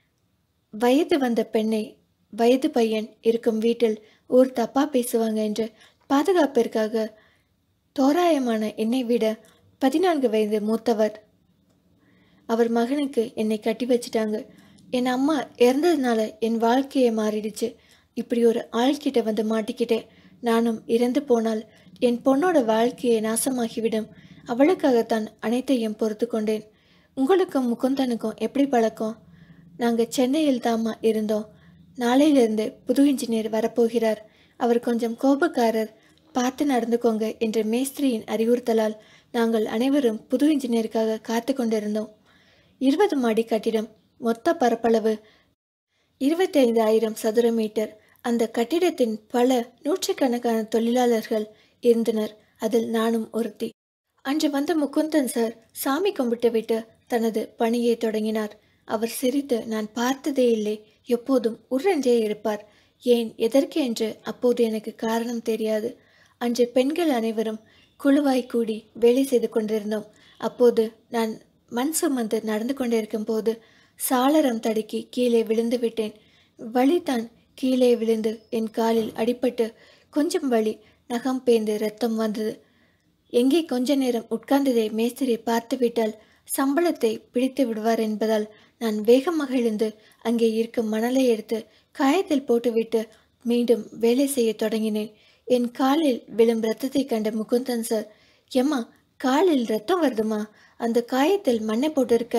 வயது வந்த பெண்ணை வயது பையன் இருக்கும் வீட்டில் ஊர் தப்பா பேசுவாங்க என்று பாதுகாப்பிற்காக தோராயமான என்னை விட பதினான்கு வயது மூத்தவர் அவர் மகனுக்கு என்னை கட்டி வச்சிட்டாங்க என் அம்மா இறந்ததுனால என் வாழ்க்கையே மாறிடுச்சு இப்படி ஒரு ஆள்கிட்ட வந்து மாட்டிக்கிட்டேன் நானும் இறந்து போனால் என் பொண்ணோட வாழ்க்கையை நாசமாகிவிடும் அவளுக்காகத்தான் அனைத்தையும் பொறுத்து கொண்டேன் உங்களுக்கும் முகுந்தனுக்கும் எப்படி பழக்கம் நாங்கள் சென்னையில் தாம்மா இருந்தோம் நாளையிலிருந்து புது இன்ஜினியர் வரப்போகிறார் அவர் கொஞ்சம் கோபக்காரர் பார்த்து நடந்துக்கோங்க என்ற மேஸ்திரியின் அறிவுறுத்தலால் நாங்கள் அனைவரும் புது இன்ஜினியருக்காக காத்து கொண்டிருந்தோம் இருபது மாடி கட்டிடம் மொத்த பரப்பளவு இருபத்தைந்தாயிரம் சதுர மீட்டர் அந்த கட்டிடத்தின் பல நூற்றுக்கணக்கான தொழிலாளர்கள் இருந்தனர் அதில் நானும் ஒருத்தி அன்று வந்த முகுந்தன் சார் சாமி கும்பிட்டு விட்டு தனது பணியை தொடங்கினார் அவர் சிரித்து நான் பார்த்ததே இல்லை எப்போதும் உருண்டே இருப்பார் ஏன் எதற்கு என்று அப்போது எனக்கு காரணம் தெரியாது அன்று பெண்கள் அனைவரும் குழுவாய் கூடி வேலை செய்து கொண்டிருந்தோம் அப்போது நான் மண் சுமந்து நடந்து கொண்டிருக்கும் போது சாளரம் தடுக்கி கீழே விழுந்து விட்டேன் வலிதான் கீழே விழுந்து என் காலில் அடிபட்டு கொஞ்சம் வலி நகம் பேந்து ரத்தம் வந்தது எங்கே கொஞ்ச நேரம் உட்கார்ந்ததை மேஸ்திரி பார்த்துவிட்டால் சம்பளத்தை பிடித்து விடுவார் என்பதால் நான் வேகமாக எழுந்து அங்கே இருக்கும் மணலை எடுத்து காயத்தில் போட்டுவிட்டு மீண்டும் வேலை செய்ய தொடங்கினேன் என் காலில் விழும் ரத்தத்தை கண்ட முகுந்தன் சார் எம்மா காலில் ரத்தம் வருதுமா அந்த காயத்தில் மண்ணை போட்டிருக்க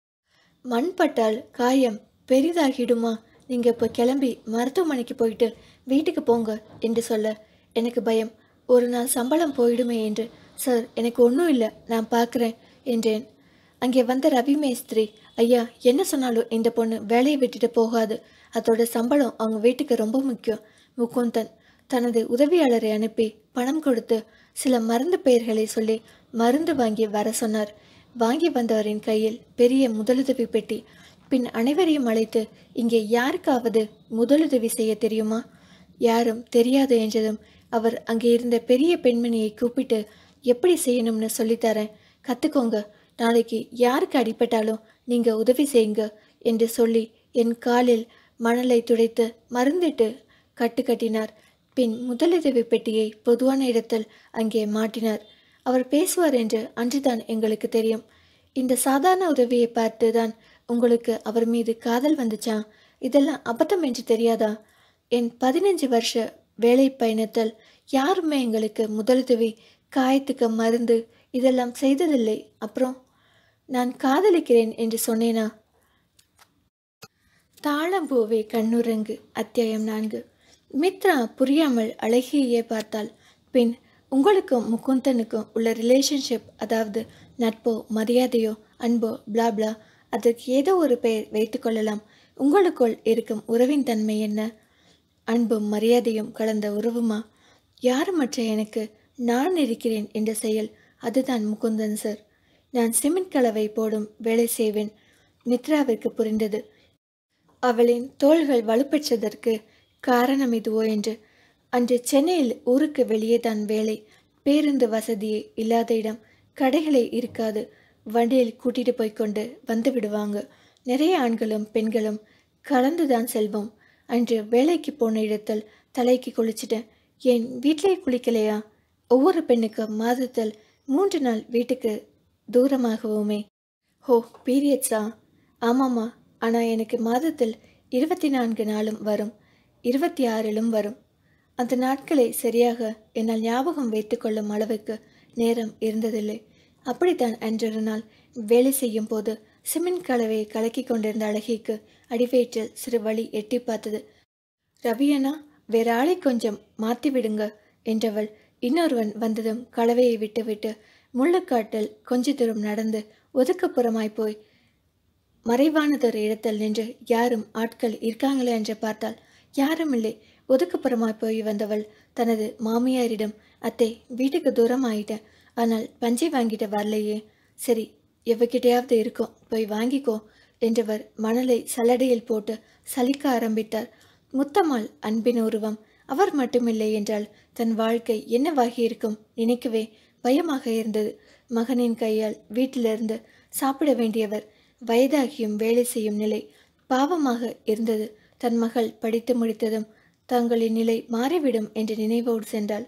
மண் பட்டால் காயம் பெரிதாகிடுமா நீங்க இப்போ கிளம்பி மருத்துவமனைக்கு போயிட்டு வீட்டுக்கு போங்க என்று சொல்ல எனக்கு பயம் ஒரு நாள் சம்பளம் போயிடுமே என்று சார் எனக்கு ஒன்றும் இல்லை நான் பார்க்குறேன் என்றேன் அங்கே வந்த ரவி மேஸ்திரி ஐயா என்ன சொன்னாலும் இந்த பொண்ணு வேலையை விட்டுட்டு போகாது அதோட சம்பளம் அவங்க வீட்டுக்கு ரொம்ப முக்கியம் முகுந்தன் தனது உதவியாளரை அனுப்பி பணம் கொடுத்து சில மருந்து பெயர்களை சொல்லி மருந்து வாங்கி வர சொன்னார் வாங்கி வந்தவரின் கையில் பெரிய முதலுதவி பெட்டி பின் அனைவரையும் அழைத்து இங்கே யாருக்காவது முதலுதவி செய்ய தெரியுமா யாரும் தெரியாது என்றதும் அவர் அங்கே இருந்த பெரிய பெண்மணியை கூப்பிட்டு எப்படி செய்யணும்னு சொல்லித்தரேன் கற்றுக்கோங்க நாளைக்கு யாருக்கு அடிபட்டாலும் நீங்க உதவி செய்யுங்க என்று சொல்லி என் காலில் மணலை துடைத்து மருந்திட்டு கட்டு கட்டினார் பின் முதலுதவி பெட்டியை பொதுவான இடத்தில் அங்கே மாட்டினார் அவர் பேசுவார் என்று அன்றுதான் எங்களுக்கு தெரியும் இந்த சாதாரண உதவியை பார்த்து தான் உங்களுக்கு அவர் மீது காதல் வந்துச்சா இதெல்லாம் அபத்தம் என்று தெரியாதா என் பதினஞ்சு வருஷ வேலை பயணத்தில் யாருமே எங்களுக்கு முதலுதவி காயத்துக்கு மருந்து இதெல்லாம் செய்ததில்லை அப்புறம் நான் காதலிக்கிறேன் என்று சொன்னேனா தாளம்பூவே கண்ணுரங்கு அத்தியாயம் நான்கு மித்ரா புரியாமல் அழகியே பார்த்தாள் பின் உங்களுக்கும் முகுந்தனுக்கும் உள்ள ரிலேஷன்ஷிப் அதாவது நட்போ மரியாதையோ அன்போ பிளா பிளா அதற்கு ஏதோ ஒரு பெயர் வைத்துக்கொள்ளலாம் உங்களுக்குள் இருக்கும் உறவின் தன்மை என்ன அன்பும் மரியாதையும் கலந்த உறவுமா யாருமற்ற எனக்கு நான் இருக்கிறேன் என்ற செயல் அதுதான் முகுந்தன் சார் நான் சிமெண்ட் கலவை போடும் வேலை செய்வேன் மித்ராவிற்கு புரிந்தது அவளின் தோள்கள் வலுப்பெற்றதற்கு காரணம் இதுவோ என்று அன்று சென்னையில் ஊருக்கு வெளியே தான் வேலை பேருந்து வசதியே இல்லாத இடம் கடைகளே இருக்காது வண்டியில் கூட்டிட்டு போய் கொண்டு வந்து விடுவாங்க நிறைய ஆண்களும் பெண்களும் கலந்துதான் செல்வோம் அன்று வேலைக்கு போன இடத்தில் தலைக்கு குளிச்சிட்டேன் என் வீட்டிலே குளிக்கலையா ஒவ்வொரு பெண்ணுக்கும் மாதத்தில் மூன்று நாள் வீட்டுக்கு தூரமாகவுமே ஹோ பீரியட்ஸா ஆமாம்மா ஆனால் எனக்கு மாதத்தில் இருபத்தி நான்கு நாளும் வரும் இருபத்தி ஆறிலும் வரும் அந்த நாட்களை சரியாக என்னால் ஞாபகம் வைத்துக்கொள்ளும் அளவுக்கு நேரம் இருந்ததில்லை அப்படித்தான் அன்றொரு நாள் வேலை செய்யும் போது சிமெண்ட் கலவையை கலக்கி கொண்டிருந்த அழகிக்கு அடிவயிற்றில் சிறு வழி எட்டி பார்த்தது ரவியண்ணா வேற ஆளை கொஞ்சம் மாற்றி விடுங்க என்றவள் இன்னொருவன் வந்ததும் கலவையை விட்டுவிட்டு முள்ளுக்காட்டில் கொஞ்ச தூரம் நடந்து ஒதுக்குப்புறமாய் போய் மறைவானதொரு இடத்தில் நின்று யாரும் ஆட்கள் இருக்காங்களே என்று பார்த்தால் யாரும் இல்லை ஒதுக்குப்புறமாய் போய் வந்தவள் தனது மாமியாரிடம் அத்தை வீட்டுக்கு தூரம் ஆயிட்டேன் ஆனால் பஞ்சை வாங்கிட்டு வரலையே சரி எவகிட்டையாவது இருக்கும் போய் வாங்கிக்கோ என்றவர் மணலை சல்லடையில் போட்டு சலிக்க ஆரம்பித்தார் முத்தம்மாள் அன்பின் உருவம் அவர் மட்டுமில்லை என்றால் தன் வாழ்க்கை என்னவாகி இருக்கும் நினைக்கவே பயமாக இருந்தது மகனின் கையால் வீட்டிலிருந்து சாப்பிட வேண்டியவர் வயதாகியும் வேலை செய்யும் நிலை பாவமாக இருந்தது தன் மகள் படித்து முடித்ததும் தங்களின் நிலை மாறிவிடும் என்ற நினைவோடு சென்றாள்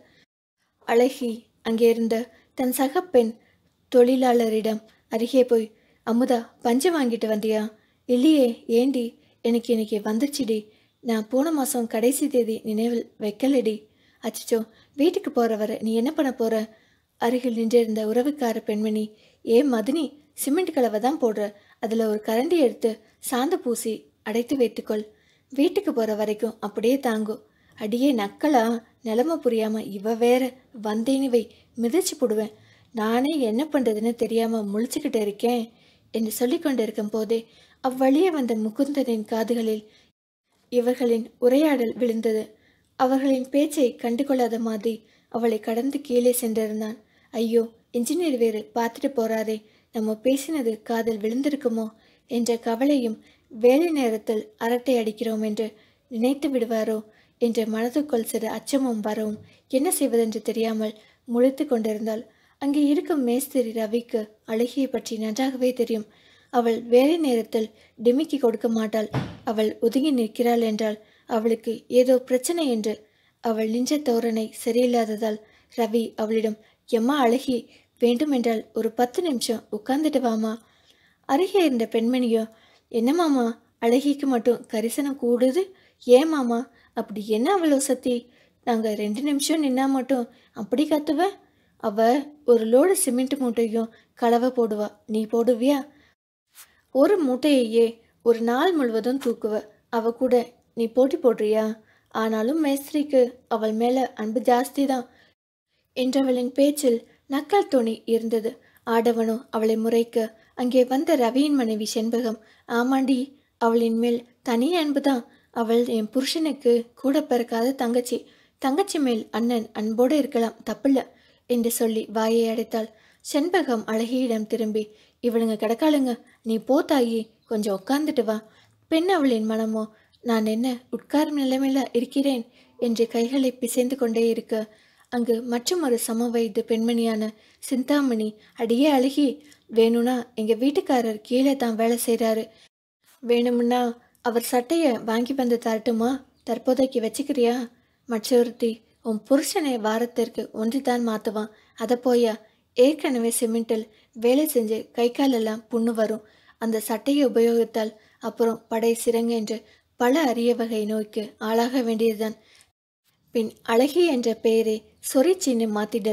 அழகி அங்கே இருந்த தன் சக பெண் தொழிலாளரிடம் அருகே போய் அமுதா பஞ்சு வாங்கிட்டு வந்தியா இல்லையே ஏண்டி எனக்கு இன்னைக்கு வந்துச்சுடி நான் போன மாதம் கடைசி தேதி நினைவில் வைக்கலடி அச்சச்சோ வீட்டுக்கு போகிறவர நீ என்ன பண்ண போற அருகில் நின்றிருந்த உறவுக்கார பெண்மணி ஏ மதினி சிமெண்ட் கலவை தான் போடுற அதில் ஒரு கரண்டி எடுத்து சாந்து பூசி அடைத்து வைத்துக்கொள் வீட்டுக்கு போகிற வரைக்கும் அப்படியே தாங்கும் அடியே நக்கலா நிலமை புரியாம இவ வேற வந்தேன்னு வை மிதிச்சு போடுவேன் நானே என்ன பண்ணுறதுன்னு தெரியாமல் முழிச்சுக்கிட்டு இருக்கேன் என்று சொல்லிக்கொண்டு இருக்கும் போதே அவ்வழியே வந்த முகுந்தனின் காதுகளில் இவர்களின் உரையாடல் விழுந்தது அவர்களின் பேச்சை கண்டுகொள்ளாத மாதிரி அவளை கடந்து கீழே சென்றிருந்தான் ஐயோ இன்ஜினியர் வேறு பார்த்துட்டு போறாரே நம்ம பேசினது காதல் விழுந்திருக்குமோ என்ற கவலையும் வேலை நேரத்தில் அரட்டை அடிக்கிறோம் என்று நினைத்து விடுவாரோ என்ற மனதுக்குள் சிறு அச்சமும் வரவும் என்ன செய்வதென்று தெரியாமல் முழித்து கொண்டிருந்தாள் அங்கே இருக்கும் மேஸ்திரி ரவிக்கு அழகியை பற்றி நன்றாகவே தெரியும் அவள் வேலை நேரத்தில் டிமிக்கி கொடுக்க மாட்டாள் அவள் ஒதுங்கி நிற்கிறாள் என்றால் அவளுக்கு ஏதோ பிரச்சனை என்று அவள் நின்ற தோரணை சரியில்லாததால் ரவி அவளிடம் எம்மா அழகி வேண்டுமென்றால் ஒரு பத்து நிமிஷம் உட்கார்ந்துட்டு வாமா அருகே இருந்த பெண்மணியோ என்ன மாமா அழகிக்கு மட்டும் கரிசனம் கூடுது ஏன் மாமா அப்படி என்ன அவ்வளோ சத்தி நாங்கள் ரெண்டு நிமிஷம் நின்னா மட்டும் அப்படி கத்துவ அவ ஒரு லோடு சிமெண்ட் மூட்டையும் கலவை போடுவா நீ போடுவியா ஒரு மூட்டையையே ஒரு நாள் முழுவதும் தூக்குவ அவ கூட நீ போட்டி போடுறியா ஆனாலும் மேஸ்திரிக்கு அவள் மேல அன்பு ஜாஸ்தி தான் என்றவளின் பேச்சில் நக்கல் துணி இருந்தது ஆடவனோ அவளை முறைக்க அங்கே வந்த ரவியின் மனைவி செண்பகம் ஆமாண்டி அவளின் மேல் தனி அன்புதான் அவள் என் புருஷனுக்கு கூட பிறக்காத தங்கச்சி தங்கச்சி மேல் அண்ணன் அன்போடு இருக்கலாம் தப்பில்ல என்று சொல்லி வாயை அடைத்தாள் செண்பகம் அழகியிடம் திரும்பி இவளுங்க கிடக்காளுங்க நீ போ தாயி கொஞ்சம் உட்கார்ந்துட்டு வா பெண் அவளின் மனமோ நான் என்ன உட்காரும் நிலைமையில இருக்கிறேன் என்று கைகளை பிசைந்து கொண்டே இருக்க அங்கு மற்றும் ஒரு சம வயது பெண்மணியான சிந்தாமணி அடியே அழகி வேணும்னா எங்க வீட்டுக்காரர் கீழே தான் வேலை செய்றாரு வேணும்னா அவர் சட்டையை வாங்கி வந்து தரட்டுமா தற்போதைக்கு வச்சுக்கிறியா மற்றொருத்தி உன் புருஷனை வாரத்திற்கு ஒன்றுதான் மாத்துவான் அதை போயா ஏற்கனவே சிமெண்டில் வேலை செஞ்சு கை காலெல்லாம் புண்ணு வரும் அந்த சட்டையை உபயோகித்தால் அப்புறம் படை சிறங்க என்று பல அரிய வகை நோய்க்கு ஆளாக வேண்டியதுதான் பின் அழகி என்ற பெயரை சொறி சின்ன மாத்திடலாம்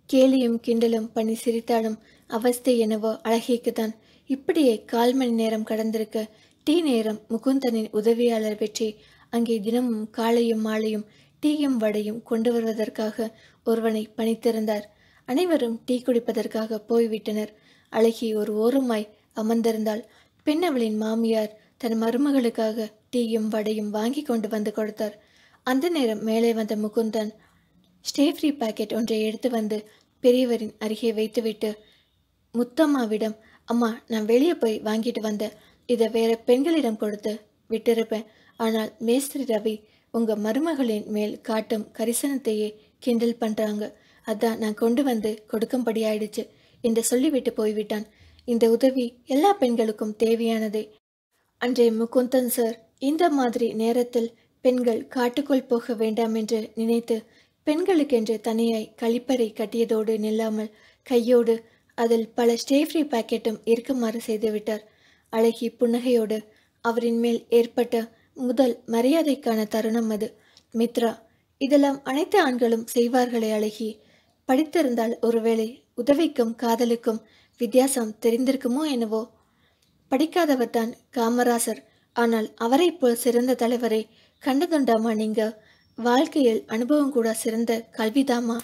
கேலியும் கிண்டலும் பண்ணி சிரித்தாலும் அவஸ்தை என்னவோ அழகிக்குத்தான் இப்படியே கால் மணி நேரம் கடந்திருக்க டீ நேரம் முகுந்தனின் உதவியாளர் வெற்றி அங்கே தினமும் காலையும் மாலையும் டீயும் வடையும் கொண்டு வருவதற்காக ஒருவனை பணித்திருந்தார் அனைவரும் டீ குடிப்பதற்காக போய்விட்டனர் அழகி ஒரு ஓரமாய் அமர்ந்திருந்தாள் பெண் அவளின் மாமியார் தன் மருமகளுக்காக டீயும் வடையும் வாங்கி கொண்டு வந்து கொடுத்தார் அந்த நேரம் மேலே வந்த முகுந்தன் ஸ்டேஃப்ரி பாக்கெட் ஒன்றை எடுத்து வந்து பெரியவரின் அருகே வைத்துவிட்டு முத்தம்மாவிடம் அம்மா நான் வெளியே போய் வாங்கிட்டு வந்தேன் இதை வேற பெண்களிடம் கொடுத்து விட்டிருப்பேன் ஆனால் மேஸ்திரி ரவி உங்க மருமகளின் மேல் காட்டும் கரிசனத்தையே கிண்டல் பண்றாங்க அதான் நான் கொண்டு வந்து கொடுக்கும்படி ஆயிடுச்சு என்று சொல்லிவிட்டு போய்விட்டான் இந்த உதவி எல்லா பெண்களுக்கும் தேவையானதே அன்றைய முகுந்தன் சார் இந்த மாதிரி நேரத்தில் பெண்கள் காட்டுக்குள் போக வேண்டாம் என்று நினைத்து பெண்களுக்கென்று தனியாய் கழிப்பறை கட்டியதோடு நில்லாமல் கையோடு அதில் பல ஸ்டேஃப்ரி பாக்கெட்டும் இருக்குமாறு செய்துவிட்டார் அழகி புன்னகையோடு அவரின் மேல் ஏற்பட்ட முதல் மரியாதைக்கான தருணம் அது மித்ரா இதெல்லாம் அனைத்து ஆண்களும் செய்வார்களே அழகி படித்திருந்தால் ஒருவேளை உதவிக்கும் காதலுக்கும் வித்தியாசம் தெரிந்திருக்குமோ என்னவோ படிக்காதவர் தான் காமராசர் ஆனால் அவரைப் போல் சிறந்த தலைவரை கண்டதுண்டாமா நீங்க வாழ்க்கையில் அனுபவம் கூட சிறந்த கல்விதாமா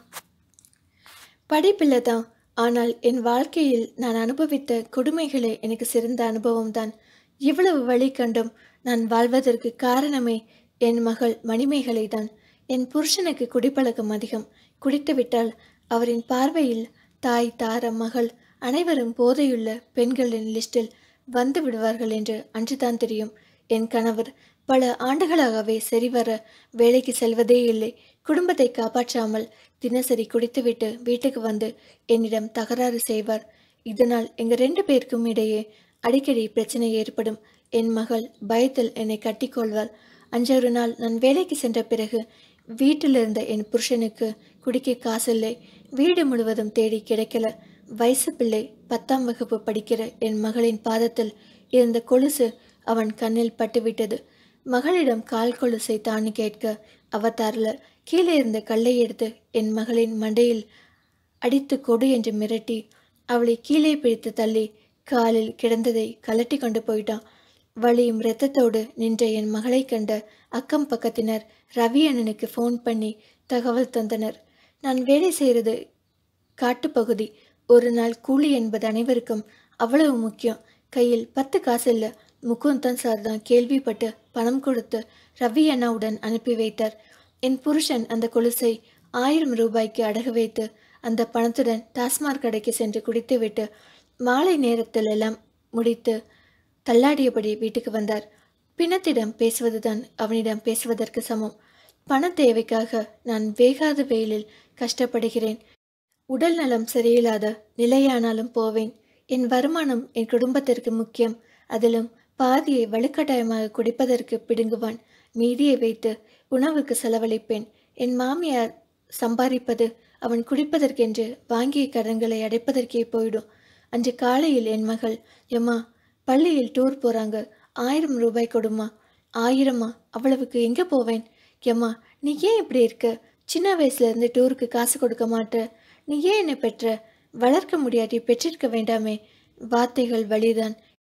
படிப்பில்லை தான் ஆனால் என் வாழ்க்கையில் நான் அனுபவித்த கொடுமைகளே எனக்கு சிறந்த அனுபவம்தான் இவ்வளவு வழி கண்டும் நான் வாழ்வதற்கு காரணமே என் மகள் மணிமேகலை தான் என் புருஷனுக்கு குடிப்பழக்கம் அதிகம் குடித்துவிட்டால் அவரின் பார்வையில் தாய் தாரம் மகள் அனைவரும் போதையுள்ள பெண்களின் லிஸ்டில் வந்து விடுவார்கள் என்று அன்றுதான் தெரியும் என் கணவர் பல ஆண்டுகளாகவே சரிவர வேலைக்கு செல்வதே இல்லை குடும்பத்தை காப்பாற்றாமல் தினசரி குடித்துவிட்டு வீட்டுக்கு வந்து என்னிடம் தகராறு செய்வார் இதனால் எங்க ரெண்டு பேருக்கும் இடையே அடிக்கடி பிரச்சனை ஏற்படும் என் மகள் பயத்தில் என்னை கட்டிக்கொள்வாள் அன்றொரு நாள் நான் வேலைக்கு சென்ற பிறகு வீட்டில் இருந்த என் புருஷனுக்கு குடிக்க காசில்லை வீடு முழுவதும் தேடி கிடைக்கல வயசு பிள்ளை பத்தாம் வகுப்பு படிக்கிற என் மகளின் பாதத்தில் இருந்த கொலுசு அவன் கண்ணில் பட்டுவிட்டது மகளிடம் கால் கொலுசை தானு கேட்க அவ தரல கீழே இருந்த கல்லை எடுத்து என் மகளின் மண்டையில் அடித்து கொடு என்று மிரட்டி அவளை கீழே பிடித்து தள்ளி காலில் கிடந்ததை கலட்டி கொண்டு போயிட்டான் வலியும் இரத்தத்தோடு நின்ற என் மகளை கண்ட அக்கம் பக்கத்தினர் ரவி அண்ணனுக்கு ஃபோன் பண்ணி தகவல் தந்தனர் நான் வேலை செய்கிறது காட்டுப்பகுதி ஒரு நாள் கூலி என்பது அனைவருக்கும் அவ்வளவு முக்கியம் கையில் பத்து காசு இல்லை முகுந்தன் சார் தான் கேள்விப்பட்டு பணம் கொடுத்து ரவி அண்ணாவுடன் அனுப்பி வைத்தார் என் புருஷன் அந்த கொலுசை ஆயிரம் ரூபாய்க்கு அடகு வைத்து அந்த பணத்துடன் டாஸ்மாக் கடைக்கு சென்று குடித்துவிட்டு மாலை நேரத்தில் எல்லாம் முடித்து தள்ளாடியபடி வீட்டுக்கு வந்தார் பிணத்திடம் பேசுவதுதான் அவனிடம் பேசுவதற்கு சமம் பண தேவைக்காக நான் வேகாத வெயிலில் கஷ்டப்படுகிறேன் உடல் நலம் சரியில்லாத நிலையானாலும் போவேன் என் வருமானம் என் குடும்பத்திற்கு முக்கியம் அதிலும் பாதியை வலுக்கட்டாயமாக குடிப்பதற்கு பிடுங்குவான் மீதியை வைத்து உணவுக்கு செலவழிப்பேன் என் மாமியார் சம்பாதிப்பது அவன் குடிப்பதற்கென்று வாங்கிய கடன்களை அடைப்பதற்கே போயிடும் அன்று காலையில் என் மகள் எம்மா பள்ளியில் டூர் போறாங்க ஆயிரம் ரூபாய் கொடுமா ஆயிரமா அவ்வளவுக்கு எங்க போவேன் எம்மா நீ ஏன் இப்படி இருக்க சின்ன வயசுல இருந்து டூருக்கு காசு கொடுக்க மாட்ட நீ ஏன் என்னை பெற்ற வளர்க்க முடியாட்டி பெற்றிருக்க வேண்டாமே வார்த்தைகள் வழிதான்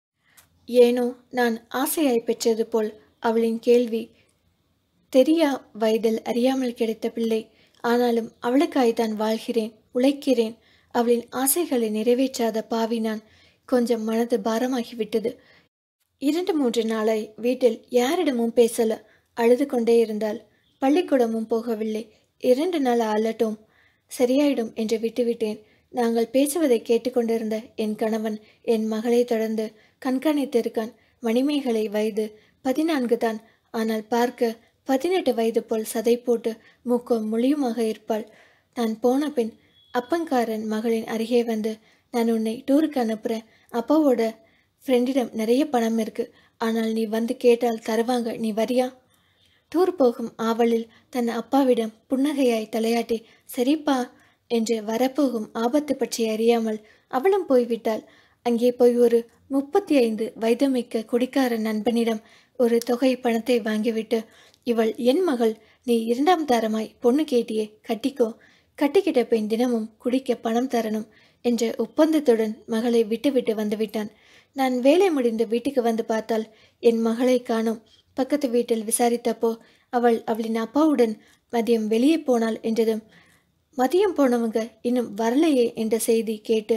ஏனோ நான் ஆசையாய் பெற்றது போல் அவளின் கேள்வி தெரியா வயதில் அறியாமல் கிடைத்த பிள்ளை ஆனாலும் அவளுக்காய் தான் வாழ்கிறேன் உழைக்கிறேன் அவளின் ஆசைகளை நிறைவேற்றாத பாவி நான் கொஞ்சம் மனது பாரமாகிவிட்டது இரண்டு மூன்று நாளாய் வீட்டில் யாரிடமும் பேசல அழுது கொண்டே இருந்தாள் பள்ளிக்கூடமும் போகவில்லை இரண்டு நாள் அலட்டும் சரியாயிடும் என்று விட்டுவிட்டேன் நாங்கள் பேசுவதை கேட்டுக்கொண்டிருந்த என் கணவன் என் மகளை தொடர்ந்து கண்காணித்திருக்கான் மணிமேகலை வயது பதினான்கு தான் ஆனால் பார்க்க பதினெட்டு வயது போல் சதை போட்டு மூக்கம் முழியுமாக இருப்பாள் நான் போன பின் அப்பங்காரன் மகளின் அருகே வந்து நான் உன்னை டூருக்கு அனுப்புகிறேன் அப்பாவோட ஃப்ரெண்டிடம் நிறைய பணம் இருக்கு ஆனால் நீ வந்து கேட்டால் தருவாங்க நீ வரியா டூர் போகும் ஆவலில் தன் அப்பாவிடம் புன்னகையாய் தலையாட்டி சரிப்பா என்று வரப்போகும் ஆபத்து பற்றி அறியாமல் அவளும் போய்விட்டாள் அங்கே போய் ஒரு முப்பத்தி ஐந்து வயதுமிக்க குடிக்கார நண்பனிடம் ஒரு தொகை பணத்தை வாங்கிவிட்டு இவள் என் மகள் நீ இரண்டாம் தாரமாய் பொண்ணு கேட்டியே கட்டிக்கோ கட்டிக்கிட்ட பெண் தினமும் குடிக்க பணம் தரணும் என்ற ஒப்பந்தத்துடன் மகளை விட்டுவிட்டு வந்துவிட்டான் நான் வேலை முடிந்து வீட்டுக்கு வந்து பார்த்தால் என் மகளை காணோம் பக்கத்து வீட்டில் விசாரித்தப்போ அவள் அவளின் அப்பாவுடன் மதியம் வெளியே போனாள் என்றதும் மதியம் போனவங்க இன்னும் வரலையே என்ற செய்தி கேட்டு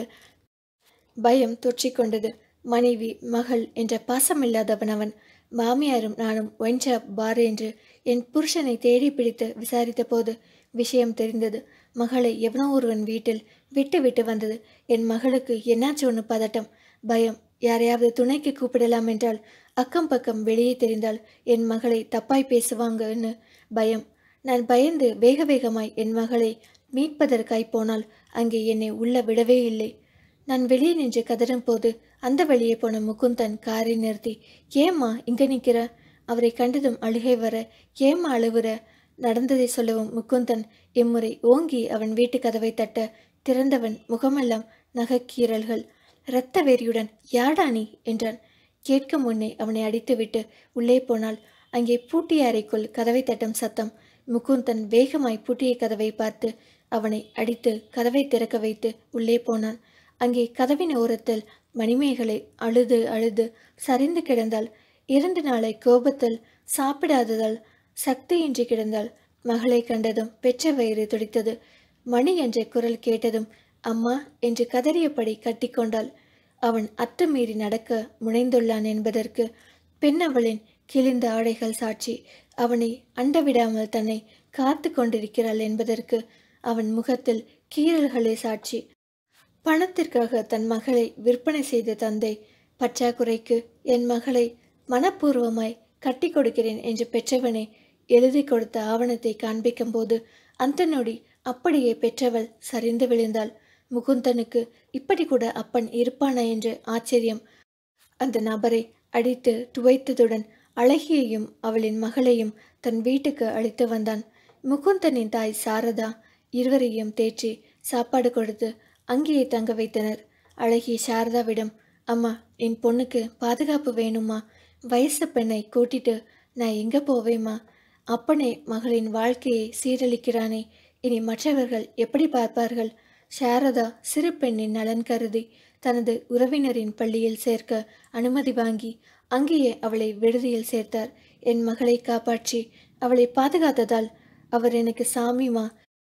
பயம் தொற்றிக்கொண்டது மனைவி மகள் என்ற பாசமில்லாதவன் அவன் மாமியாரும் நானும் ஒயின் ஷாப் பார் என்று என் புருஷனை தேடி பிடித்து விசாரித்த போது விஷயம் தெரிந்தது மகளை எவனோ ஒருவன் வீட்டில் விட்டு விட்டு வந்தது என் மகளுக்கு என்னாச்சு ஒன்று பதட்டம் பயம் யாரையாவது துணைக்கு கூப்பிடலாம் என்றால் அக்கம் பக்கம் வெளியே தெரிந்தால் என் மகளை தப்பாய் பேசுவாங்கன்னு பயம் நான் பயந்து வேக வேகமாய் என் மகளை மீட்பதற்காய் போனால் அங்கே என்னை உள்ள விடவே இல்லை நான் வெளியே நின்று கதறும் போது அந்த வழியே போன முகுந்தன் காரை நிறுத்தி ஏம்மா இங்க நிக்கிற அவரை கண்டதும் அழுகை வர ஏம்மா அழுவுற நடந்ததை சொல்லவும் முகுந்தன் இம்முறை ஓங்கி அவன் வீட்டு கதவை தட்ட திறந்தவன் முகமெல்லாம் நகைக்கீறல்கள் இரத்த வெறியுடன் யாடா நீ என்றான் கேட்கும் முன்னே அவனை அடித்துவிட்டு உள்ளே போனால் அங்கே பூட்டிய அறைக்குள் கதவை தட்டும் சத்தம் முகுந்தன் வேகமாய் பூட்டிய கதவை பார்த்து அவனை அடித்து கதவை திறக்க வைத்து உள்ளே போனான் அங்கே கதவின் ஓரத்தில் மணிமேகலை அழுது அழுது சரிந்து கிடந்தாள் இரண்டு நாளை கோபத்தில் சாப்பிடாததால் சக்தியின்றி கிடந்தாள் மகளை கண்டதும் பெற்ற வயிறு துடித்தது மணி என்ற குரல் கேட்டதும் அம்மா என்று கதறியபடி கட்டிக்கொண்டாள் அவன் அத்துமீறி நடக்க முனைந்துள்ளான் என்பதற்கு பெண் அவளின் கிழிந்த ஆடைகள் சாட்சி அவனை அண்டவிடாமல் தன்னை காத்து கொண்டிருக்கிறாள் என்பதற்கு அவன் முகத்தில் கீறல்களே சாட்சி பணத்திற்காக தன் மகளை விற்பனை செய்த தந்தை பற்றாக்குறைக்கு என் மகளை மனப்பூர்வமாய் கட்டி கொடுக்கிறேன் என்று பெற்றவனே எழுதி கொடுத்த ஆவணத்தை காண்பிக்கும் போது அந்த நொடி அப்படியே பெற்றவள் சரிந்து விழுந்தாள் முகுந்தனுக்கு இப்படி கூட அப்பன் இருப்பானா என்று ஆச்சரியம் அந்த நபரை அடித்து துவைத்ததுடன் அழகியையும் அவளின் மகளையும் தன் வீட்டுக்கு அழைத்து வந்தான் முகுந்தனின் தாய் சாரதா இருவரையும் தேற்றி சாப்பாடு கொடுத்து அங்கேயே தங்க வைத்தனர் அழகிய சாரதாவிடம் அம்மா என் பொண்ணுக்கு பாதுகாப்பு வேணுமா வயசு பெண்ணை கூட்டிட்டு நான் எங்க போவேம்மா அப்பனே மகளின் வாழ்க்கையை சீரழிக்கிறானே இனி மற்றவர்கள் எப்படி பார்ப்பார்கள் சாரதா சிறு பெண்ணின் நலன் கருதி தனது உறவினரின் பள்ளியில் சேர்க்க அனுமதி வாங்கி அங்கேயே அவளை விடுதியில் சேர்த்தார் என் மகளை காப்பாற்றி அவளை பாதுகாத்ததால் அவர் எனக்கு சாமிமா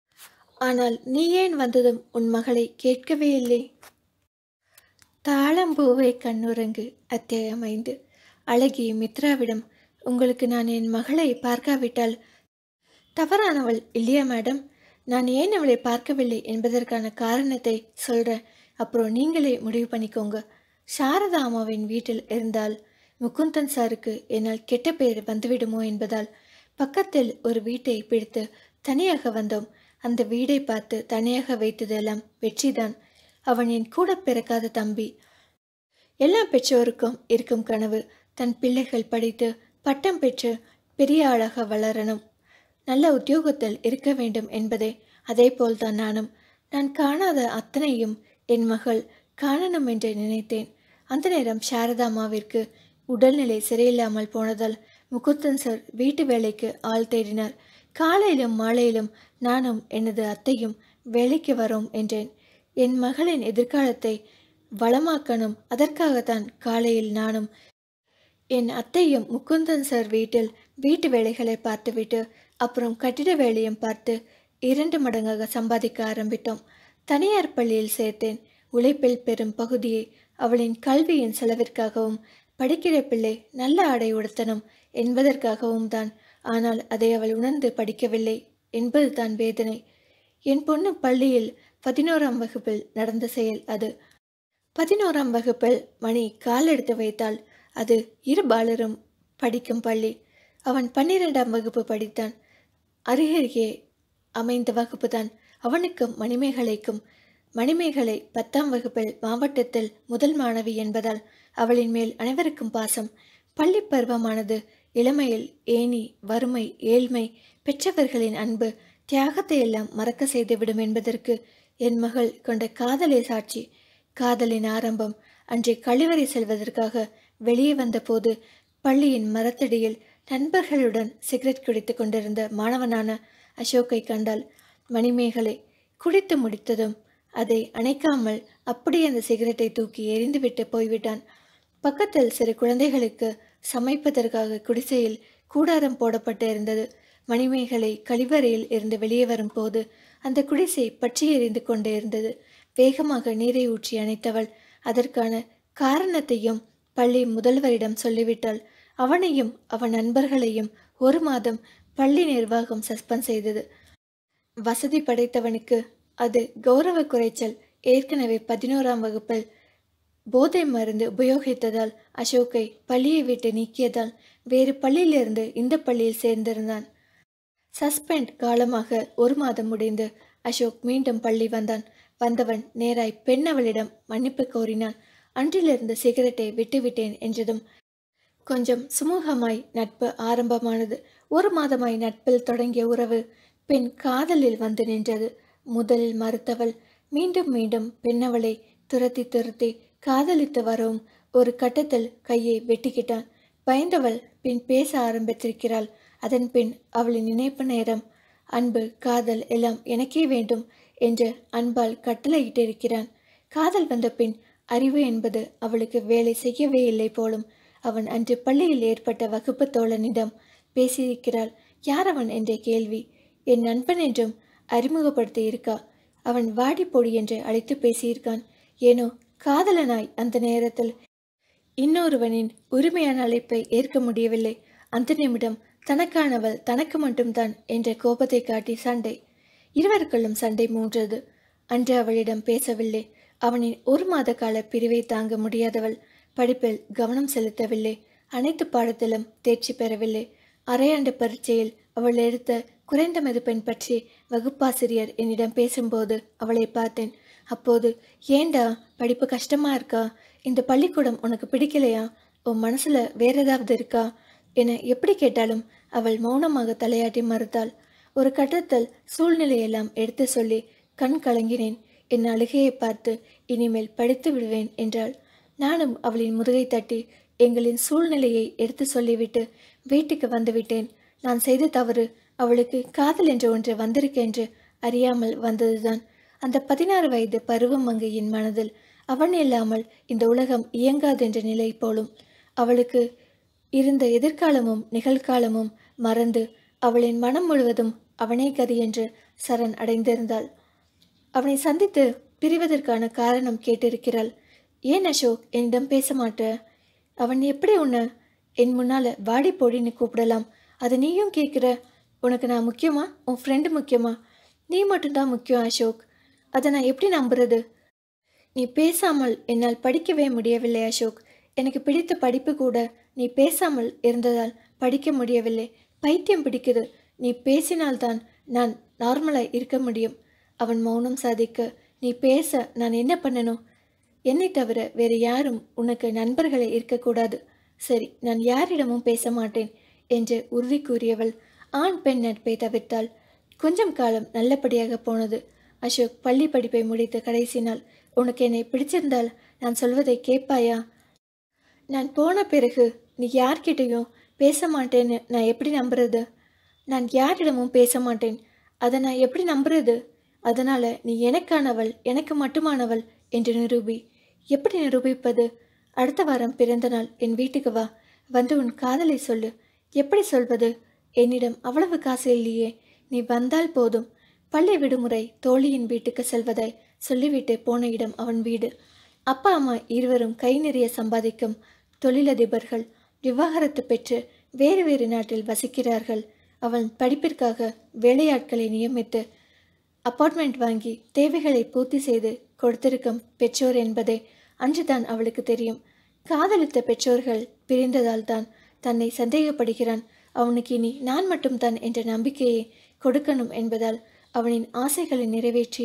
ஆனால் நீ ஏன் வந்ததும் உன் மகளை கேட்கவே இல்லை தாளம்பூவை கண்ணுறங்கு அத்தியாயம் ஐந்து அழகிய மித்ராவிடம் உங்களுக்கு நான் என் மகளை பார்க்காவிட்டால் தவறானவள் இல்லையா மேடம் நான் ஏன் அவளை பார்க்கவில்லை என்பதற்கான காரணத்தை சொல்கிறேன் அப்புறம் நீங்களே முடிவு பண்ணிக்கோங்க சாரதா அம்மாவின் வீட்டில் இருந்தால் முகுந்தன் சாருக்கு என்னால் கெட்ட பெயர் வந்துவிடுமோ என்பதால் பக்கத்தில் ஒரு வீட்டை பிடித்து தனியாக வந்தோம் அந்த வீடை பார்த்து தனியாக வைத்ததெல்லாம் வெற்றிதான் அவன் என் கூட பிறக்காத தம்பி எல்லா பெற்றோருக்கும் இருக்கும் கனவு தன் பிள்ளைகள் படித்து பட்டம் பெற்று பெரிய ஆளாக வளரணும் நல்ல உத்தியோகத்தில் இருக்க வேண்டும் என்பதே அதே போல்தான் நானும் நான் காணாத அத்தனையும் என் மகள் காணணும் என்று நினைத்தேன் அந்த நேரம் சாரதாமாவிற்கு உடல்நிலை சரியில்லாமல் போனதால் முகுந்தன் சார் வீட்டு வேலைக்கு ஆள் தேடினார் காலையிலும் மாலையிலும் நானும் எனது அத்தையும் வேலைக்கு வரோம் என்றேன் என் மகளின் எதிர்காலத்தை வளமாக்கணும் அதற்காகத்தான் காலையில் நானும் என் அத்தையும் முகுந்தன் சார் வீட்டில் வீட்டு வேலைகளை பார்த்துவிட்டு அப்புறம் கட்டிட வேலையும் பார்த்து இரண்டு மடங்காக சம்பாதிக்க ஆரம்பித்தோம் தனியார் பள்ளியில் சேர்த்தேன் உழைப்பில் பெரும் பகுதியை அவளின் கல்வியின் செலவிற்காகவும் படிக்கிற பிள்ளை நல்ல ஆடை உடுத்தணும் என்பதற்காகவும் தான் ஆனால் அதை அவள் உணர்ந்து படிக்கவில்லை என்பதுதான் வேதனை என் பொண்ணு பள்ளியில் பதினோராம் வகுப்பில் நடந்த செயல் அது பதினோராம் வகுப்பில் மணி கால் எடுத்து வைத்தால் அது இரு பாலரும் படிக்கும் பள்ளி அவன் பன்னிரெண்டாம் வகுப்பு படித்தான் அருகருகே அமைந்த வகுப்பு தான் அவனுக்கும் மணிமேகலைக்கும் மணிமேகலை பத்தாம் வகுப்பில் மாவட்டத்தில் முதல் மாணவி என்பதால் அவளின் மேல் அனைவருக்கும் பாசம் பள்ளி பருவமானது இளமையில் ஏனி வறுமை ஏழ்மை பெற்றவர்களின் அன்பு தியாகத்தை எல்லாம் மறக்க செய்துவிடும் என்பதற்கு என் மகள் கொண்ட காதலே சாட்சி காதலின் ஆரம்பம் அன்றை கழிவறை செல்வதற்காக வெளியே வந்தபோது பள்ளியின் மரத்தடியில் நண்பர்களுடன் சிகரெட் குடித்துக் கொண்டிருந்த மாணவனான அசோக்கை கண்டால் மணிமேகலை குடித்து முடித்ததும் அதை அணைக்காமல் அப்படியே அந்த சிகரெட்டை தூக்கி எரிந்துவிட்டு போய்விட்டான் பக்கத்தில் சிறு குழந்தைகளுக்கு சமைப்பதற்காக குடிசையில் கூடாரம் போடப்பட்டு இருந்தது மணிமேகலை கழிவறையில் இருந்து வெளியே வரும்போது அந்த குடிசை பற்றி எரிந்து கொண்டு இருந்தது வேகமாக நீரை ஊற்றி அணைத்தவள் அதற்கான காரணத்தையும் பள்ளி முதல்வரிடம் சொல்லிவிட்டாள் அவனையும் அவன் நண்பர்களையும் ஒரு மாதம் பள்ளி நிர்வாகம் சஸ்பெண்ட் செய்தது வசதி படைத்தவனுக்கு அது கௌரவ குறைச்சல் ஏற்கனவே பதினோராம் வகுப்பில் போதை மருந்து உபயோகித்ததால் அசோக்கை பள்ளியை விட்டு நீக்கியதால் வேறு பள்ளியிலிருந்து இந்த பள்ளியில் சேர்ந்திருந்தான் சஸ்பெண்ட் காலமாக ஒரு மாதம் முடிந்து அசோக் மீண்டும் பள்ளி வந்தான் வந்தவன் நேராய் பெண்ணவளிடம் மன்னிப்பு கோரினான் அன்றிலிருந்து சிகரெட்டை விட்டுவிட்டேன் என்றதும் கொஞ்சம் சுமூகமாய் நட்பு ஆரம்பமானது ஒரு மாதமாய் நட்பில் தொடங்கிய உறவு பின் காதலில் வந்து நின்றது முதலில் மறுத்தவள் மீண்டும் மீண்டும் பெண்ணவளை துரத்தி துரத்தி காதலித்து வரவும் ஒரு கட்டத்தில் கையை வெட்டிக்கிட்டான் பயந்தவள் பின் பேச ஆரம்பித்திருக்கிறாள் அதன் பின் அவளின் நினைப்பு நேரம் அன்பு காதல் எல்லாம் எனக்கே வேண்டும் என்று அன்பால் கட்டளையிட்டிருக்கிறான் காதல் வந்த பின் அறிவு என்பது அவளுக்கு வேலை செய்யவே இல்லை போலும் அவன் அன்று பள்ளியில் ஏற்பட்ட வகுப்பு தோழனிடம் பேசியிருக்கிறாள் யார் அவன் என்ற கேள்வி என் நண்பன் என்றும் அறிமுகப்படுத்தி இருக்கா அவன் வாடி பொடி என்று அழைத்து பேசியிருக்கான் ஏனோ காதலனாய் அந்த நேரத்தில் இன்னொருவனின் உரிமையான அழைப்பை ஏற்க முடியவில்லை அந்த நிமிடம் தனக்கானவள் தனக்கு மட்டும்தான் என்ற கோபத்தை காட்டி சண்டை இருவருக்குள்ளும் சண்டை மூன்றது அன்று அவளிடம் பேசவில்லை அவனின் ஒரு மாத கால பிரிவை தாங்க முடியாதவள் படிப்பில் கவனம் செலுத்தவில்லை அனைத்து பாடத்திலும் தேர்ச்சி பெறவில்லை அரையாண்டு பரீட்சையில் அவள் எடுத்த குறைந்த மதிப்பெண் பற்றி வகுப்பாசிரியர் என்னிடம் பேசும்போது அவளை பார்த்தேன் அப்போது ஏண்டா படிப்பு கஷ்டமா இருக்கா இந்த பள்ளிக்கூடம் உனக்கு பிடிக்கலையா உன் மனசுல வேற ஏதாவது இருக்கா என எப்படி கேட்டாலும் அவள் மௌனமாக தலையாட்டி மறுத்தாள் ஒரு கட்டத்தில் சூழ்நிலையெல்லாம் எடுத்து சொல்லி கண் கலங்கினேன் என் அழுகையை பார்த்து இனிமேல் படித்து விடுவேன் என்றாள் நானும் அவளின் முதுகை தட்டி எங்களின் சூழ்நிலையை எடுத்து சொல்லிவிட்டு வீட்டுக்கு வந்துவிட்டேன் நான் செய்த தவறு அவளுக்கு காதல் என்ற ஒன்று வந்திருக்கென்று அறியாமல் வந்ததுதான் அந்த பதினாறு வயது பருவம் மங்கையின் மனதில் அவன் இல்லாமல் இந்த உலகம் இயங்காதென்ற நிலை போலும் அவளுக்கு இருந்த எதிர்காலமும் நிகழ்காலமும் மறந்து அவளின் மனம் முழுவதும் அவனே கதி என்று சரண் அடைந்திருந்தாள் அவனை சந்தித்து பிரிவதற்கான காரணம் கேட்டிருக்கிறாள் ஏன் அசோக் என்னிடம் பேச மாட்ட அவன் எப்படி உன்னை என் முன்னால வாடி போடின்னு கூப்பிடலாம் அதை நீயும் கேட்குற உனக்கு நான் முக்கியமா உன் ஃப்ரெண்டு முக்கியமா நீ மட்டும்தான் முக்கியம் அசோக் அதை நான் எப்படி நம்புறது நீ பேசாமல் என்னால் படிக்கவே முடியவில்லை அசோக் எனக்கு பிடித்த படிப்பு கூட நீ பேசாமல் இருந்ததால் படிக்க முடியவில்லை பைத்தியம் பிடிக்குது நீ பேசினால்தான் நான் நார்மலாக இருக்க முடியும் அவன் மௌனம் சாதிக்க நீ பேச நான் என்ன பண்ணணும் என்னை தவிர வேறு யாரும் உனக்கு நண்பர்களே இருக்கக்கூடாது சரி நான் யாரிடமும் பேச மாட்டேன் என்று உறுதி கூறியவள் ஆண் பெண் நட்பை தவிர்த்தாள் கொஞ்சம் காலம் நல்லபடியாக போனது அசோக் பள்ளி படிப்பை முடித்த கடைசி நாள் உனக்கு என்னை பிடிச்சிருந்தால் நான் சொல்வதை கேட்பாயா நான் போன பிறகு நீ யார்கிட்டயும் பேச மாட்டேன்னு நான் எப்படி நம்புறது நான் யாரிடமும் பேச மாட்டேன் அதை நான் எப்படி நம்புறது அதனால நீ எனக்கானவள் எனக்கு மட்டுமானவள் என்று நிரூபி எப்படி நிரூபிப்பது அடுத்த வாரம் பிறந்த நாள் என் வீட்டுக்கு வா வந்து உன் காதலை சொல்லு எப்படி சொல்வது என்னிடம் அவ்வளவு காசு இல்லையே நீ வந்தால் போதும் பள்ளி விடுமுறை தோழியின் வீட்டுக்கு செல்வதாய் சொல்லிவிட்டு போன இடம் அவன் வீடு அப்பா அம்மா இருவரும் கை நிறைய சம்பாதிக்கும் தொழிலதிபர்கள் விவாகரத்து பெற்று வேறு வேறு நாட்டில் வசிக்கிறார்கள் அவன் படிப்பிற்காக வேலையாட்களை நியமித்து அப்பார்ட்மெண்ட் வாங்கி தேவைகளை பூர்த்தி செய்து கொடுத்திருக்கும் பெற்றோர் என்பதே அன்றுதான் அவளுக்கு தெரியும் காதலித்த பெற்றோர்கள் பிரிந்ததால் தான் தன்னை சந்தேகப்படுகிறான் அவனுக்கு இனி நான் மட்டும்தான் என்ற நம்பிக்கையை கொடுக்கணும் என்பதால் அவனின் ஆசைகளை நிறைவேற்றி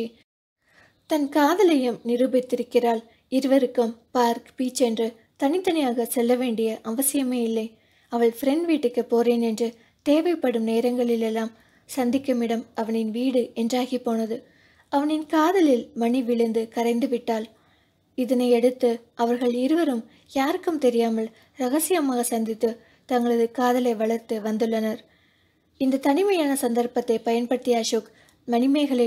தன் காதலையும் நிரூபித்திருக்கிறாள் இருவருக்கும் பார்க் பீச் என்று தனித்தனியாக செல்ல வேண்டிய அவசியமே இல்லை அவள் ஃப்ரெண்ட் வீட்டுக்கு போறேன் என்று தேவைப்படும் நேரங்களிலெல்லாம் சந்திக்கும் இடம் அவனின் வீடு என்றாகி போனது அவனின் காதலில் மணி விழுந்து கரைந்து விட்டாள் இதனை அடுத்து அவர்கள் இருவரும் யாருக்கும் தெரியாமல் ரகசியமாக சந்தித்து தங்களது காதலை வளர்த்து வந்துள்ளனர் இந்த தனிமையான சந்தர்ப்பத்தை பயன்படுத்திய அசோக் மணிமேகலையிடம்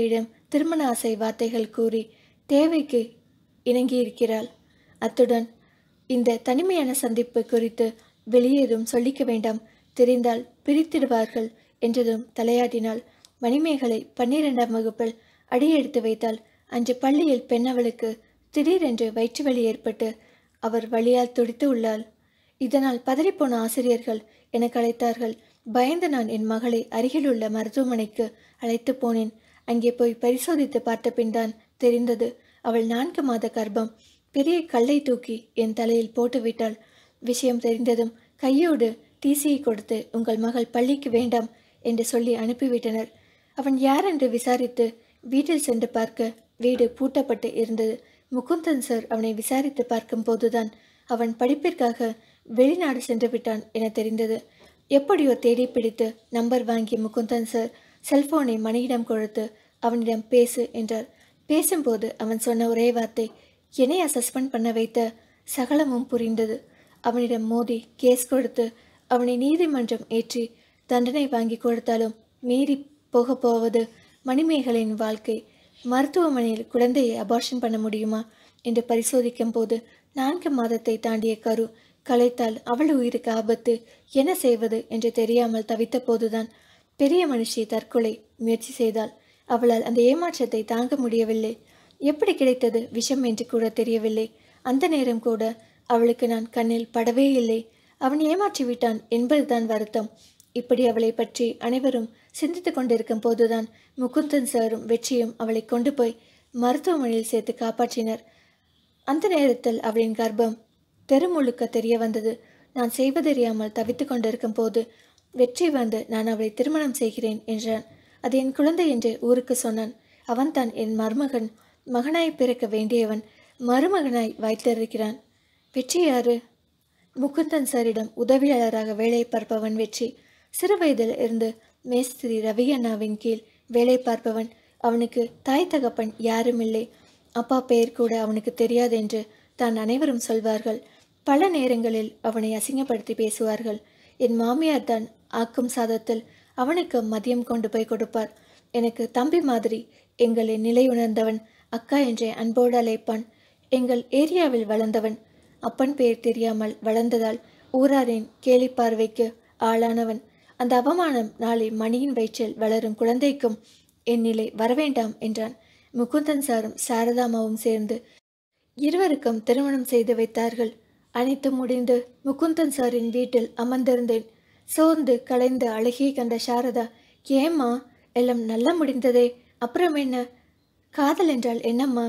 திருமண ஆசை வார்த்தைகள் கூறி தேவைக்கு இணங்கியிருக்கிறாள் அத்துடன் இந்த தனிமையான சந்திப்பு குறித்து வெளியேதும் சொல்லிக்க வேண்டாம் தெரிந்தால் பிரித்திடுவார்கள் என்றதும் தலையாட்டினாள் மணிமேகலை பன்னிரெண்டாம் வகுப்பில் அடியெடுத்து வைத்தால் அன்று பள்ளியில் பெண்ணவளுக்கு திடீரென்று வயிற்று வலி ஏற்பட்டு அவர் வழியால் துடித்து உள்ளாள் இதனால் பதறிப்போன ஆசிரியர்கள் எனக்கு அழைத்தார்கள் பயந்து நான் என் மகளை அருகிலுள்ள மருத்துவமனைக்கு அழைத்து போனேன் அங்கே போய் பரிசோதித்து பார்த்த பின்தான் தெரிந்தது அவள் நான்கு மாத கர்ப்பம் பெரிய கல்லை தூக்கி என் தலையில் போட்டுவிட்டாள் விஷயம் தெரிந்ததும் கையோடு டிசியை கொடுத்து உங்கள் மகள் பள்ளிக்கு வேண்டாம் என்று சொல்லி அனுப்பிவிட்டனர் அவன் யார் என்று விசாரித்து வீட்டில் சென்று பார்க்க வீடு பூட்டப்பட்டு இருந்தது முகுந்தன் சார் அவனை விசாரித்து பார்க்கும் போதுதான் அவன் படிப்பிற்காக வெளிநாடு சென்று விட்டான் என தெரிந்தது எப்படியோ தேடி பிடித்து நம்பர் வாங்கி முகுந்தன் சார் செல்போனை மணியிடம் கொடுத்து அவனிடம் பேசு என்றார் பேசும்போது அவன் சொன்ன ஒரே வார்த்தை என்னையா சஸ்பெண்ட் பண்ண வைத்த சகலமும் புரிந்தது அவனிடம் மோதி கேஸ் கொடுத்து அவனை நீதிமன்றம் ஏற்றி தண்டனை வாங்கி கொடுத்தாலும் மீறி போக போவது மணிமேகலின் வாழ்க்கை மருத்துவமனையில் குழந்தையை அபார்ஷன் பண்ண முடியுமா என்று பரிசோதிக்கும் போது நான்கு மாதத்தை தாண்டிய கரு கலைத்தால் அவள் உயிருக்கு ஆபத்து என்ன செய்வது என்று தெரியாமல் தவித்த போதுதான் பெரிய மனுஷி தற்கொலை முயற்சி செய்தாள் அவளால் அந்த ஏமாற்றத்தை தாங்க முடியவில்லை எப்படி கிடைத்தது விஷம் என்று கூட தெரியவில்லை அந்த நேரம் கூட அவளுக்கு நான் கண்ணில் படவே இல்லை அவன் ஏமாற்றி விட்டான் என்பதுதான் வருத்தம் இப்படி அவளை பற்றி அனைவரும் சிந்தித்து கொண்டிருக்கும் போதுதான் முகுந்தன் சாரும் வெற்றியும் அவளை கொண்டு போய் மருத்துவமனையில் சேர்த்து காப்பாற்றினர் அந்த நேரத்தில் அவளின் கர்ப்பம் தெருமுழுக்க தெரிய வந்தது நான் செய்வதறியாமல் தவித்து கொண்டிருக்கும் போது வெற்றி வந்து நான் அவளை திருமணம் செய்கிறேன் என்றான் அது என் குழந்தை என்று ஊருக்கு சொன்னான் அவன்தான் என் மருமகன் மகனாய் பிறக்க வேண்டியவன் மருமகனாய் வைத்திருக்கிறான் வெற்றி யாரு முகுந்தன் சாரிடம் உதவியாளராக வேலை பார்ப்பவன் வெற்றி சிறுவயதில் இருந்து மேஸ்திரி ரவி அண்ணாவின் கீழ் வேலை பார்ப்பவன் அவனுக்கு தாய் தகப்பன் யாரும் இல்லை அப்பா பெயர் கூட அவனுக்கு தெரியாது என்று தான் அனைவரும் சொல்வார்கள் பல நேரங்களில் அவனை அசிங்கப்படுத்தி பேசுவார்கள் என் மாமியார் தான் ஆக்கும் சாதத்தில் அவனுக்கு மதியம் கொண்டு போய் கொடுப்பார் எனக்கு தம்பி மாதிரி எங்களை நிலை உணர்ந்தவன் அக்கா என்றே அன்போடு அழைப்பான் எங்கள் ஏரியாவில் வளர்ந்தவன் அப்பன் பெயர் தெரியாமல் வளர்ந்ததால் ஊராரின் கேலி பார்வைக்கு ஆளானவன் அந்த அவமானம் நாளை மணியின் வயிற்றில் வளரும் குழந்தைக்கும் என் நிலை வரவேண்டாம் என்றான் முகுந்தன் சாரும் சாரதாமாவும் சேர்ந்து இருவருக்கும் திருமணம் செய்து வைத்தார்கள் அனைத்து முடிந்து முகுந்தன் சாரின் வீட்டில் அமர்ந்திருந்தேன் சோர்ந்து கலைந்து அழகிய கண்ட சாரதா ஏம்மா எல்லாம் நல்லா முடிந்ததே அப்புறம் என்ன காதல் என்றால் என்னம்மா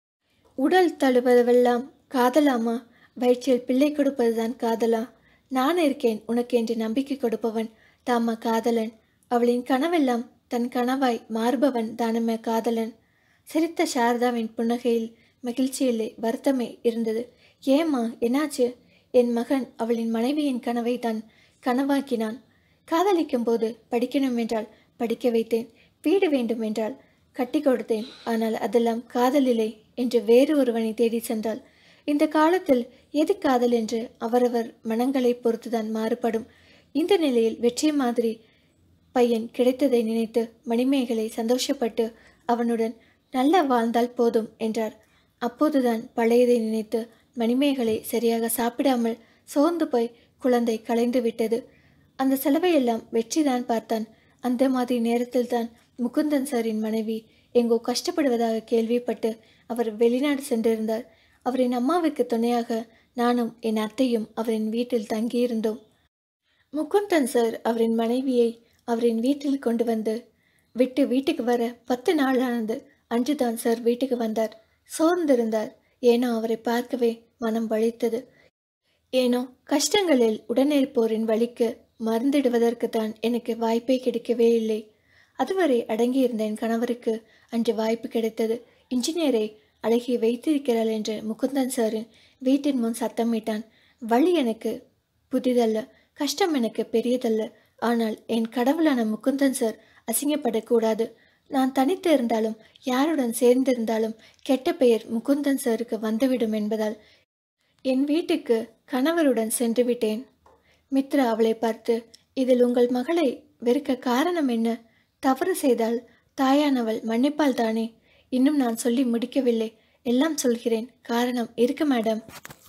உடல் தழுவதெல்லாம் காதலாமா வயிற்றில் பிள்ளை கொடுப்பதுதான் காதலா நான் இருக்கேன் உனக்கு என்று நம்பிக்கை கொடுப்பவன் தாமா காதலன் அவளின் கனவெல்லாம் தன் கனவாய் மாறுபவன் தானமே காதலன் சிரித்த சாரதாவின் புன்னகையில் மகிழ்ச்சி இல்லை வருத்தமே இருந்தது ஏம்மா என்னாச்சு என் மகன் அவளின் மனைவியின் கனவை தான் கனவாக்கினான் காதலிக்கும் போது படிக்கணும் என்றால் படிக்க வைத்தேன் வீடு வேண்டும் என்றால் கட்டி கொடுத்தேன் ஆனால் அதெல்லாம் காதலில்லை என்று வேறு ஒருவனை தேடி சென்றாள் இந்த காலத்தில் எது காதல் என்று அவரவர் மனங்களை பொறுத்துதான் மாறுபடும் இந்த நிலையில் வெற்றி மாதிரி பையன் கிடைத்ததை நினைத்து மணிமேகலை சந்தோஷப்பட்டு அவனுடன் நல்லா வாழ்ந்தால் போதும் என்றார் அப்போதுதான் பழையதை நினைத்து மணிமேகலை சரியாக சாப்பிடாமல் சோர்ந்து போய் குழந்தை கலைந்து விட்டது அந்த செலவையெல்லாம் வெற்றிதான் பார்த்தான் அந்த மாதிரி நேரத்தில் தான் முகுந்தன் சாரின் மனைவி எங்கோ கஷ்டப்படுவதாக கேள்விப்பட்டு அவர் வெளிநாடு சென்றிருந்தார் அவரின் அம்மாவுக்கு துணையாக நானும் என் அத்தையும் அவரின் வீட்டில் தங்கியிருந்தோம் முகுந்தன் சார் அவரின் மனைவியை அவரின் வீட்டில் கொண்டு வந்து விட்டு வீட்டுக்கு வர பத்து நாள் ஆனது அன்றுதான் சார் வீட்டுக்கு வந்தார் சோர்ந்திருந்தார் ஏனோ அவரை பார்க்கவே மனம் வலித்தது ஏனோ கஷ்டங்களில் உடனிருப்போரின் வழிக்கு மருந்திடுவதற்கு தான் எனக்கு வாய்ப்பே கிடைக்கவே இல்லை அதுவரை அடங்கியிருந்த என் கணவருக்கு அன்று வாய்ப்பு கிடைத்தது இன்ஜினியரை அழகி வைத்திருக்கிறாள் என்று முகுந்தன் சாரின் வீட்டின் முன் சத்தமிட்டான் வழி எனக்கு புதிதல்ல கஷ்டம் எனக்கு பெரியதல்ல ஆனால் என் கடவுளான முகுந்தன் சார் அசிங்கப்படக்கூடாது நான் தனித்து இருந்தாலும் யாருடன் சேர்ந்திருந்தாலும் கெட்ட பெயர் முகுந்தன் சாருக்கு வந்துவிடும் என்பதால் என் வீட்டுக்கு கணவருடன் சென்று விட்டேன் மித்ரா அவளை பார்த்து இதில் உங்கள் மகளை வெறுக்க காரணம் என்ன தவறு செய்தால் தாயானவள் மன்னிப்பால் தானே இன்னும் நான் சொல்லி முடிக்கவில்லை எல்லாம் சொல்கிறேன் காரணம் இருக்கு மேடம்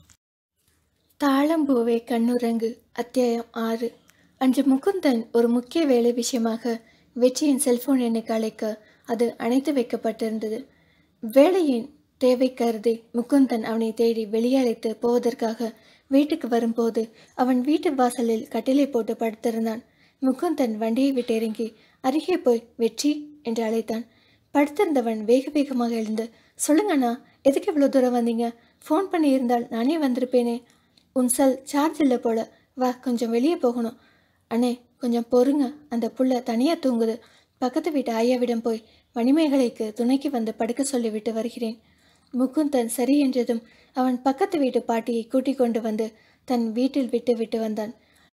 தாளம்பூவே கண்ணுரங்கு அத்தியாயம் ஆறு அன்று முகுந்தன் ஒரு முக்கிய வேலை விஷயமாக வெற்றியின் செல்போன் எண்ணுக்கு அழைக்க அது அணைத்து வைக்கப்பட்டிருந்தது வேலையின் தேவை கருதி முகுந்தன் அவனை தேடி வெளியே அழைத்து போவதற்காக வீட்டுக்கு வரும்போது அவன் வீட்டு வாசலில் கட்டிலை போட்டு படுத்திருந்தான் முகுந்தன் வண்டியை விட்டு இறங்கி அருகே போய் வெற்றி என்று அழைத்தான் படுத்திருந்தவன் வேக வேகமாக எழுந்து சொல்லுங்க அண்ணா எதுக்கு இவ்வளோ தூரம் வந்தீங்க ஃபோன் பண்ணி இருந்தால் நானே வந்திருப்பேனே உன் செல் சார்ஜ் இல்லை போல வா கொஞ்சம் வெளியே போகணும் அண்ணே கொஞ்சம் பொறுங்க அந்த புள்ள தனியாக தூங்குது பக்கத்து வீட்டு ஐயாவிடம் போய் மணிமேகலைக்கு துணைக்கு வந்து படுக்க சொல்லிவிட்டு வருகிறேன் முகுந்தன் சரி என்றதும் அவன் பக்கத்து வீட்டு பாட்டியை கூட்டிக் கொண்டு வந்து தன் வீட்டில் விட்டு விட்டு வந்தான்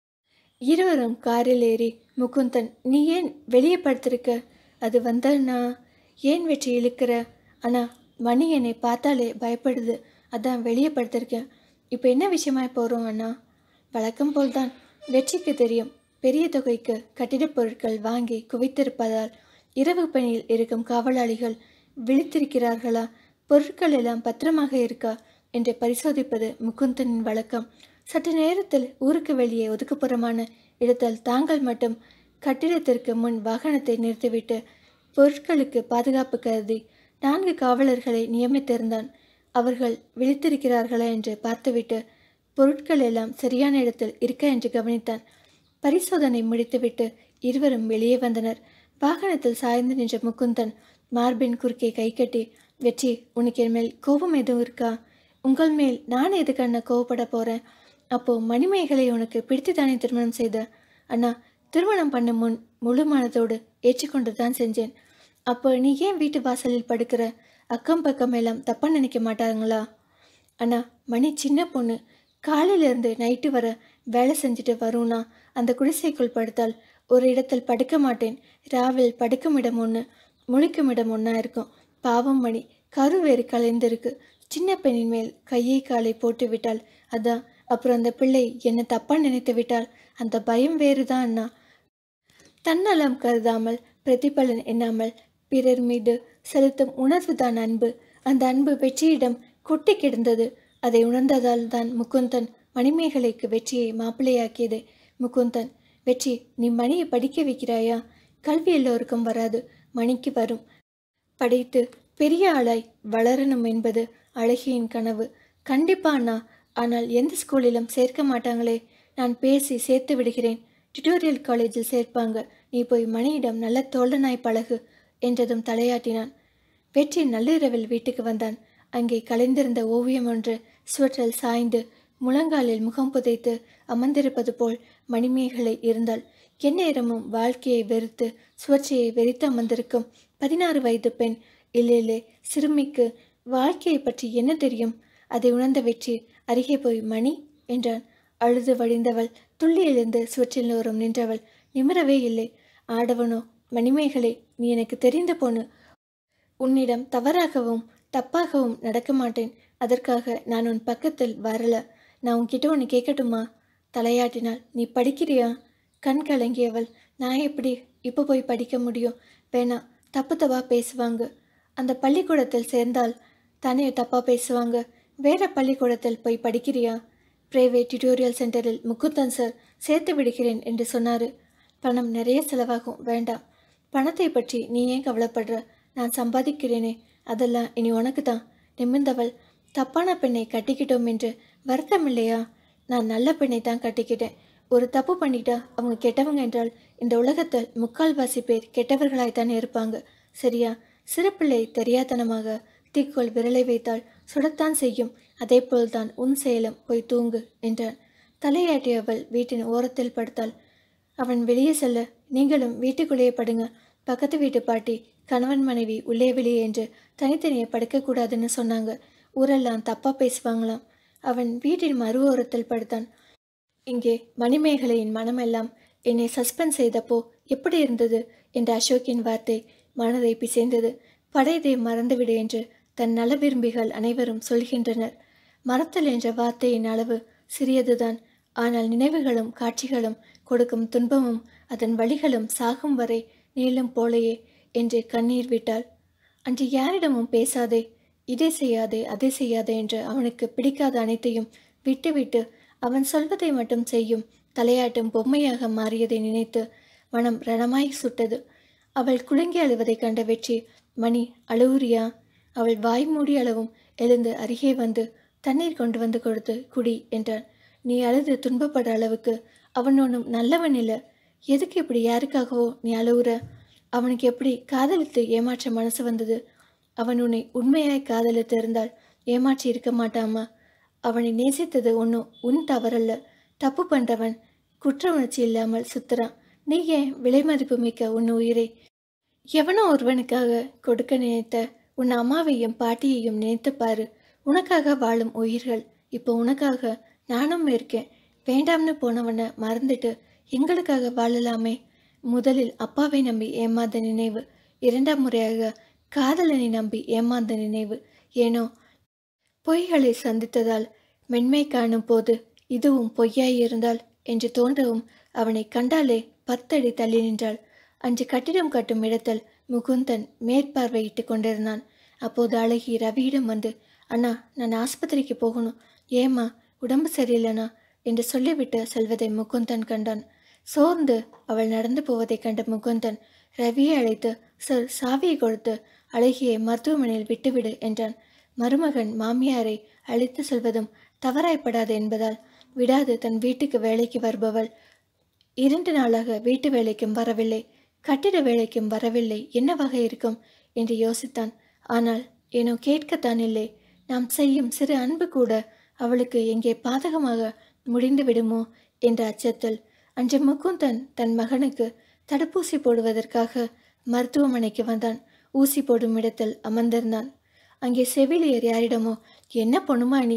இருவரும் காரில் ஏறி முகுந்தன் நீ ஏன் வெளியே படுத்திருக்க அது வந்தன்னா ஏன் வெற்றி இழுக்கிற அண்ணா மணி என்னை பார்த்தாலே பயப்படுது அதான் வெளியே படுத்திருக்கேன் இப்போ என்ன விஷயமா போகிறோம் அண்ணா வழக்கம் போல்தான் வெற்றிக்கு தெரியும் பெரிய தொகைக்கு கட்டிடப் பொருட்கள் வாங்கி குவித்திருப்பதால் இரவு பணியில் இருக்கும் காவலாளிகள் விழித்திருக்கிறார்களா பொருட்கள் எல்லாம் பத்திரமாக இருக்கா என்று பரிசோதிப்பது முகுந்தனின் வழக்கம் சற்று நேரத்தில் ஊருக்கு வெளியே ஒதுக்குப்புறமான இடத்தில் தாங்கள் மட்டும் கட்டிடத்திற்கு முன் வாகனத்தை நிறுத்திவிட்டு பொருட்களுக்கு பாதுகாப்பு கருதி நான்கு காவலர்களை நியமித்திருந்தான் அவர்கள் விழித்திருக்கிறார்களா என்று பார்த்துவிட்டு பொருட்கள் எல்லாம் சரியான இடத்தில் இருக்க என்று கவனித்தான் பரிசோதனை முடித்துவிட்டு இருவரும் வெளியே வந்தனர் வாகனத்தில் சாய்ந்து நின்ற முகுந்தன் மார்பின் குறுக்கே கை கட்டி வெற்றி உனக்கு என் மேல் கோபம் எதுவும் இருக்கா உங்கள் மேல் நான் எதுக்கு அண்ணா கோவப்பட போறேன் அப்போ மணிமேகலை உனக்கு பிடித்து தானே திருமணம் செய்த அண்ணா திருமணம் பண்ண முன் முழு மனதோடு ஏற்றுக்கொண்டு தான் செஞ்சேன் அப்போ நீ ஏன் வீட்டு வாசலில் படுக்கிற அக்கம் பக்கம் எல்லாம் தப்பா நினைக்க மாட்டாங்களா அண்ணா மணி சின்ன பொண்ணு காலையிலேருந்து நைட்டு வர வேலை செஞ்சுட்டு வரும்னா அந்த குடிசைக்குள் படுத்தால் ஒரு இடத்தில் படுக்க மாட்டேன் ராவில் படுக்கும் இடம் ஒன்று முழிக்கும் இடம் ஒன்றா இருக்கும் பாவம் மணி கரு வேறு கலைந்திருக்கு சின்ன பெண்ணின் மேல் கையை காலை போட்டு விட்டால் அதான் அப்புறம் அந்த பிள்ளை என்னை தப்பா நினைத்து விட்டால் அந்த பயம் வேறுதான் அண்ணா தன்னலம் கருதாமல் பிரதிபலன் எண்ணாமல் பிறர் மீது செலுத்தும் உணர்வுதான் அன்பு அந்த அன்பு வெற்றியிடம் கொட்டி கிடந்தது அதை உணர்ந்ததால் தான் முகுந்தன் மணிமேகலைக்கு வெற்றியை மாப்பிள்ளையாக்கியது முகுந்தன் வெற்றி நீ மணியை படிக்க வைக்கிறாயா கல்வி எல்லோருக்கும் வராது மணிக்கு வரும் படித்து பெரிய ஆளாய் வளரணும் என்பது அழகியின் கனவு கண்டிப்பா அண்ணா ஆனால் எந்த ஸ்கூலிலும் சேர்க்க மாட்டாங்களே நான் பேசி சேர்த்து விடுகிறேன் டியூட்டோரியல் காலேஜில் சேர்ப்பாங்க நீ போய் மணியிடம் நல்ல தோழனாய் பழகு என்றதும் தலையாட்டினான் வெற்றி நள்ளிரவில் வீட்டுக்கு வந்தான் அங்கே கலைந்திருந்த ஓவியம் ஒன்று சுவற்றில் சாய்ந்து முழங்காலில் முகம் புதைத்து அமர்ந்திருப்பது போல் மணிமேகலை இருந்தாள் எந்நேரமும் வாழ்க்கையை வெறுத்து சுவர்ச்சியை வெறித்து அமர்ந்திருக்கும் பதினாறு வயது பெண் இல்லையிலே சிறுமிக்கு வாழ்க்கையை பற்றி என்ன தெரியும் அதை உணர்ந்த வெற்றி அருகே போய் மணி என்றான் அழுது வழிந்தவள் துள்ளி எழுந்து சுவற்றில் ஓரம் நின்றவள் நிமிரவே இல்லை ஆடவனோ மணிமேகலை நீ எனக்கு தெரிந்த பொண்ணு உன்னிடம் தவறாகவும் தப்பாகவும் நடக்க மாட்டேன் அதற்காக நான் உன் பக்கத்தில் வரல நான் உன்கிட்ட ஒன்று கேட்கட்டுமா தலையாட்டினாள் நீ படிக்கிறியா கண் கலங்கியவள் நான் எப்படி இப்போ போய் படிக்க முடியும் வேணாம் தப்பு தப்பா பேசுவாங்க அந்த பள்ளிக்கூடத்தில் சேர்ந்தால் தானே தப்பாக பேசுவாங்க வேற பள்ளிக்கூடத்தில் போய் படிக்கிறியா பிரைவேட் டியூட்டோரியல் சென்டரில் முகுந்தன் சார் சேர்த்து விடுகிறேன் என்று சொன்னார் பணம் நிறைய செலவாகும் வேண்டாம் பணத்தை பற்றி நீ ஏன் கவலைப்படுற நான் சம்பாதிக்கிறேனே அதெல்லாம் இனி உனக்கு தான் நிமிர்ந்தவள் தப்பான பெண்ணை கட்டிக்கிட்டோம் என்று வருத்தம் இல்லையா நான் நல்ல பெண்ணை தான் கட்டிக்கிட்டேன் ஒரு தப்பு பண்ணிட்டா அவங்க கெட்டவங்க என்றால் இந்த உலகத்தில் முக்கால்வாசி பேர் கெட்டவர்களாய்த்தானே இருப்பாங்க சரியா சிறுபிள்ளை தெரியாதனமாக தீக்கோள் விரலை வைத்தால் சுடத்தான் செய்யும் அதே போல்தான் உன் செயலும் போய் தூங்கு என்றான் தலையாட்டியவள் வீட்டின் ஓரத்தில் படுத்தாள் அவன் வெளியே செல்ல நீங்களும் வீட்டுக்குள்ளேயே படுங்க பக்கத்து வீட்டு பாட்டி கணவன் மனைவி உள்ளே வெளியே என்று தனித்தனியே படுக்கக்கூடாதுன்னு சொன்னாங்க ஊரெல்லாம் தப்பா பேசுவாங்களாம் அவன் வீட்டின் மறு ஓரத்தில் படுத்தான் இங்கே மணிமேகலையின் மனமெல்லாம் என்னை சஸ்பெண்ட் செய்தப்போ எப்படி இருந்தது என்ற அசோக்கின் வார்த்தை மனதை பிசைந்தது படையதை மறந்துவிடு என்று தன் நல விரும்பிகள் அனைவரும் சொல்கின்றனர் மறத்தல் என்ற வார்த்தையின் அளவு சிறியதுதான் ஆனால் நினைவுகளும் காட்சிகளும் கொடுக்கும் துன்பமும் அதன் வழிகளும் சாகும் வரை நீளும் போலேயே என்று கண்ணீர் விட்டாள் அன்று யாரிடமும் பேசாதே இதை செய்யாதே அதை செய்யாதே என்று அவனுக்கு பிடிக்காத அனைத்தையும் விட்டுவிட்டு அவன் சொல்வதை மட்டும் செய்யும் தலையாட்டும் பொம்மையாக மாறியதை நினைத்து மனம் ரணமாய் சுட்டது அவள் குலுங்கி அழுவதைக் கண்ட வெற்றி மணி அழுவுறியா அவள் வாய் மூடி அளவும் எழுந்து அருகே வந்து தண்ணீர் கொண்டு வந்து கொடுத்து குடி என்றான் நீ அழுது துன்பப்படுற அளவுக்கு அவன் ஒன்றும் நல்லவன் இல்லை எதுக்கு இப்படி யாருக்காகவோ நீ அழுவுற அவனுக்கு எப்படி காதலித்து ஏமாற்ற மனசு வந்தது அவன் உன்னை உண்மையாய் காதலித்து இருந்தால் ஏமாற்றி இருக்க மாட்டாமா அவனை நேசித்தது ஒன்றும் உன் தவறல்ல தப்பு பண்றவன் குற்ற உணர்ச்சி இல்லாமல் சுத்துறான் நீ ஏன் விலை மதிப்பு மிக்க உன் உயிரை எவனோ ஒருவனுக்காக கொடுக்க நினைத்த உன் அம்மாவையும் பாட்டியையும் நினைத்து பாரு உனக்காக வாழும் உயிர்கள் இப்போ உனக்காக நானும் இருக்கேன் வேண்டாம்னு போனவனை மறந்துட்டு எங்களுக்காக வாழலாமே முதலில் அப்பாவை நம்பி ஏமாந்த நினைவு இரண்டாம் முறையாக காதலனை நம்பி ஏமாந்த நினைவு ஏனோ பொய்களை சந்தித்ததால் மென்மை காணும் போது இதுவும் பொய்யாய் இருந்தால் என்று தோன்றவும் அவனை கண்டாலே பத்தடி தள்ளி நின்றாள் அன்று கட்டிடம் கட்டும் இடத்தில் முகுந்தன் மேற்பார்வையிட்டு கொண்டிருந்தான் அப்போது அழகி ரவியிடம் வந்து அண்ணா நான் ஆஸ்பத்திரிக்கு போகணும் ஏம்மா உடம்பு சரியில்லைனா என்று சொல்லிவிட்டு செல்வதை முகுந்தன் கண்டான் சோர்ந்து அவள் நடந்து போவதைக் கண்ட முகுந்தன் ரவியை அழைத்து சார் சாவியை கொடுத்து அழகியை மருத்துவமனையில் விட்டுவிடு என்றான் மருமகன் மாமியாரை அழைத்து செல்வதும் தவறாய்ப்படாது என்பதால் விடாது தன் வீட்டுக்கு வேலைக்கு வருபவள் இரண்டு நாளாக வீட்டு வேலைக்கும் வரவில்லை கட்டிட வேலைக்கும் வரவில்லை என்னவாக இருக்கும் என்று யோசித்தான் ஆனால் ஏனோ கேட்கத்தான் இல்லை நாம் செய்யும் சிறு அன்பு கூட அவளுக்கு எங்கே பாதகமாக முடிந்து விடுமோ என்ற அச்சத்தில் அன்று முகுந்தன் தன் மகனுக்கு தடுப்பூசி போடுவதற்காக மருத்துவமனைக்கு வந்தான் ஊசி போடும் இடத்தில் அமர்ந்திருந்தான் அங்கே செவிலியர் யாரிடமோ என்ன பொண்ணுமா நீ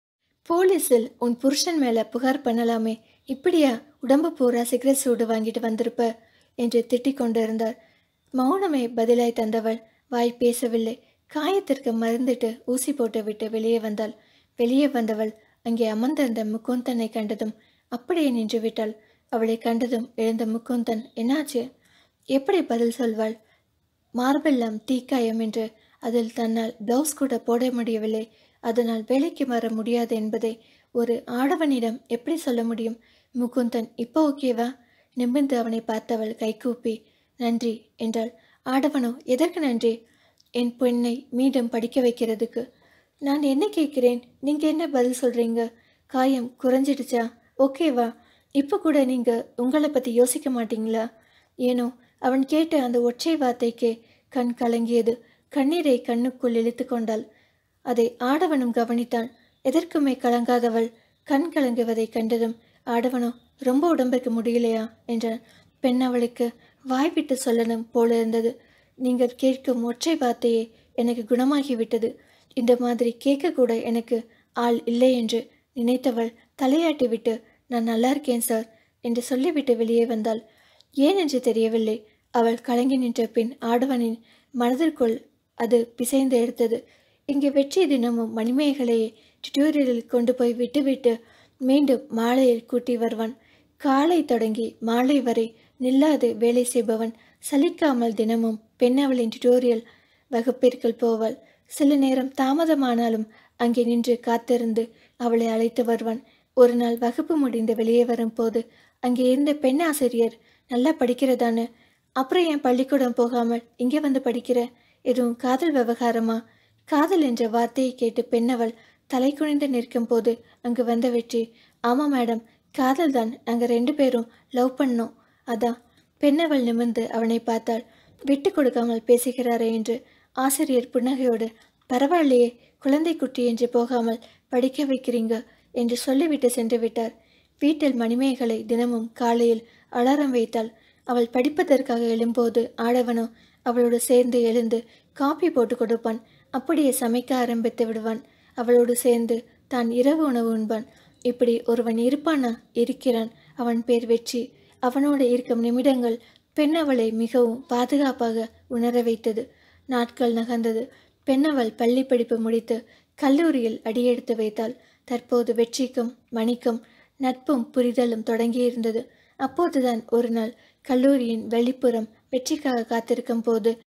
போலீஸில் உன் புருஷன் மேல புகார் பண்ணலாமே இப்படியா உடம்பு பூரா சிகரெட் சூடு வாங்கிட்டு வந்திருப்ப என்று திட்டிக் கொண்டிருந்தார் மௌனமே பதிலாய் தந்தவள் வாய் பேசவில்லை காயத்திற்கு மருந்திட்டு ஊசி போட்டு விட்டு வெளியே வந்தாள் வெளியே வந்தவள் அங்கே அமர்ந்திருந்த முக்குந்தனை கண்டதும் அப்படியே நின்று விட்டாள் அவளை கண்டதும் எழுந்த முக்குந்தன் என்னாச்சு எப்படி பதில் சொல்வாள் மார்பெல்லாம் தீக்காயம் என்று அதில் தன்னால் பிளவுஸ் கூட போட முடியவில்லை அதனால் வேலைக்கு வர முடியாது என்பதை ஒரு ஆடவனிடம் எப்படி சொல்ல முடியும் முகுந்தன் இப்போ ஓகேவா நிமிர்ந்து அவனை பார்த்தவள் கைகூப்பி நன்றி என்றாள் ஆடவனோ எதற்கு நன்றி என் பெண்ணை மீண்டும் படிக்க வைக்கிறதுக்கு நான் என்ன கேட்கிறேன் நீங்க என்ன பதில் சொல்றீங்க காயம் குறைஞ்சிடுச்சா ஓகேவா இப்போ கூட நீங்க உங்களை பத்தி யோசிக்க மாட்டீங்களா ஏனோ அவன் கேட்ட அந்த ஒற்றை வார்த்தைக்கே கண் கலங்கியது கண்ணீரை கண்ணுக்குள் இழுத்து கொண்டாள் அதை ஆடவனும் கவனித்தான் எதற்குமே கலங்காதவள் கண் கலங்குவதை கண்டதும் ஆடவனோ ரொம்ப உடம்பிற்கு முடியலையா என்றான் பெண் அவளுக்கு வாய் விட்டு சொல்லணும் போல இருந்தது நீங்கள் கேட்கும் ஒற்றை வார்த்தையே எனக்கு குணமாகிவிட்டது இந்த மாதிரி கேட்கக்கூட எனக்கு ஆள் இல்லை என்று நினைத்தவள் தலையாட்டி விட்டு நான் நல்லா இருக்கேன் சார் என்று சொல்லிவிட்டு வெளியே வந்தாள் ஏன் என்று தெரியவில்லை அவள் கலங்கி நின்ற பின் ஆடவனின் மனதிற்குள் அது பிசைந்து எடுத்தது இங்கே வெற்றி தினமும் மணிமேகலையை டியூட்டோரியலில் கொண்டு போய் விட்டுவிட்டு மீண்டும் மாலையில் கூட்டி வருவான் காலை தொடங்கி மாலை வரை நில்லாது வேலை செய்பவன் சலிக்காமல் தினமும் பெண்ணவளின் டியூட்டோரியல் வகுப்பிற்குள் போவாள் சில நேரம் தாமதமானாலும் அங்கே நின்று காத்திருந்து அவளை அழைத்து வருவான் ஒரு நாள் வகுப்பு முடிந்து வெளியே வரும்போது அங்கே இருந்த பெண் ஆசிரியர் நல்லா படிக்கிறதானு அப்புறம் ஏன் பள்ளிக்கூடம் போகாமல் இங்கே வந்து படிக்கிற எதுவும் காதல் விவகாரமா காதல் என்ற வார்த்தையை கேட்டு பெண்ணவள் தலை குனிந்து நிற்கும் போது அங்கு வந்த வெற்றி ஆமா மேடம் காதல் தான் நாங்க ரெண்டு பேரும் லவ் பண்ணோம் அதான் பெண்ணவள் நிமிர்ந்து அவனை பார்த்தாள் விட்டு கொடுக்காமல் பேசுகிறாரே என்று ஆசிரியர் புன்னகையோடு பரவாயில்லையே குழந்தை குட்டி என்று போகாமல் படிக்க வைக்கிறீங்க என்று சொல்லிவிட்டு சென்று விட்டார் வீட்டில் மணிமேகலை தினமும் காலையில் அலாரம் வைத்தாள் அவள் படிப்பதற்காக எழும்போது ஆடவனோ அவளோடு சேர்ந்து எழுந்து காபி போட்டு கொடுப்பான் அப்படியே சமைக்க ஆரம்பித்து விடுவான் அவளோடு சேர்ந்து தான் இரவு உணவு உண்பான் இப்படி ஒருவன் இருப்பானா இருக்கிறான் அவன் பேர் வெற்றி அவனோடு இருக்கும் நிமிடங்கள் பெண்ணவளை மிகவும் பாதுகாப்பாக உணர வைத்தது நாட்கள் நகர்ந்தது பெண்ணவள் பள்ளி படிப்பு முடித்து கல்லூரியில் அடியெடுத்து வைத்தாள் தற்போது வெற்றிக்கும் மணிக்கும் நட்பும் புரிதலும் தொடங்கியிருந்தது அப்போதுதான் ஒரு நாள் கல்லூரியின் வெளிப்புறம் வெற்றிக்காக காத்திருக்கும் போது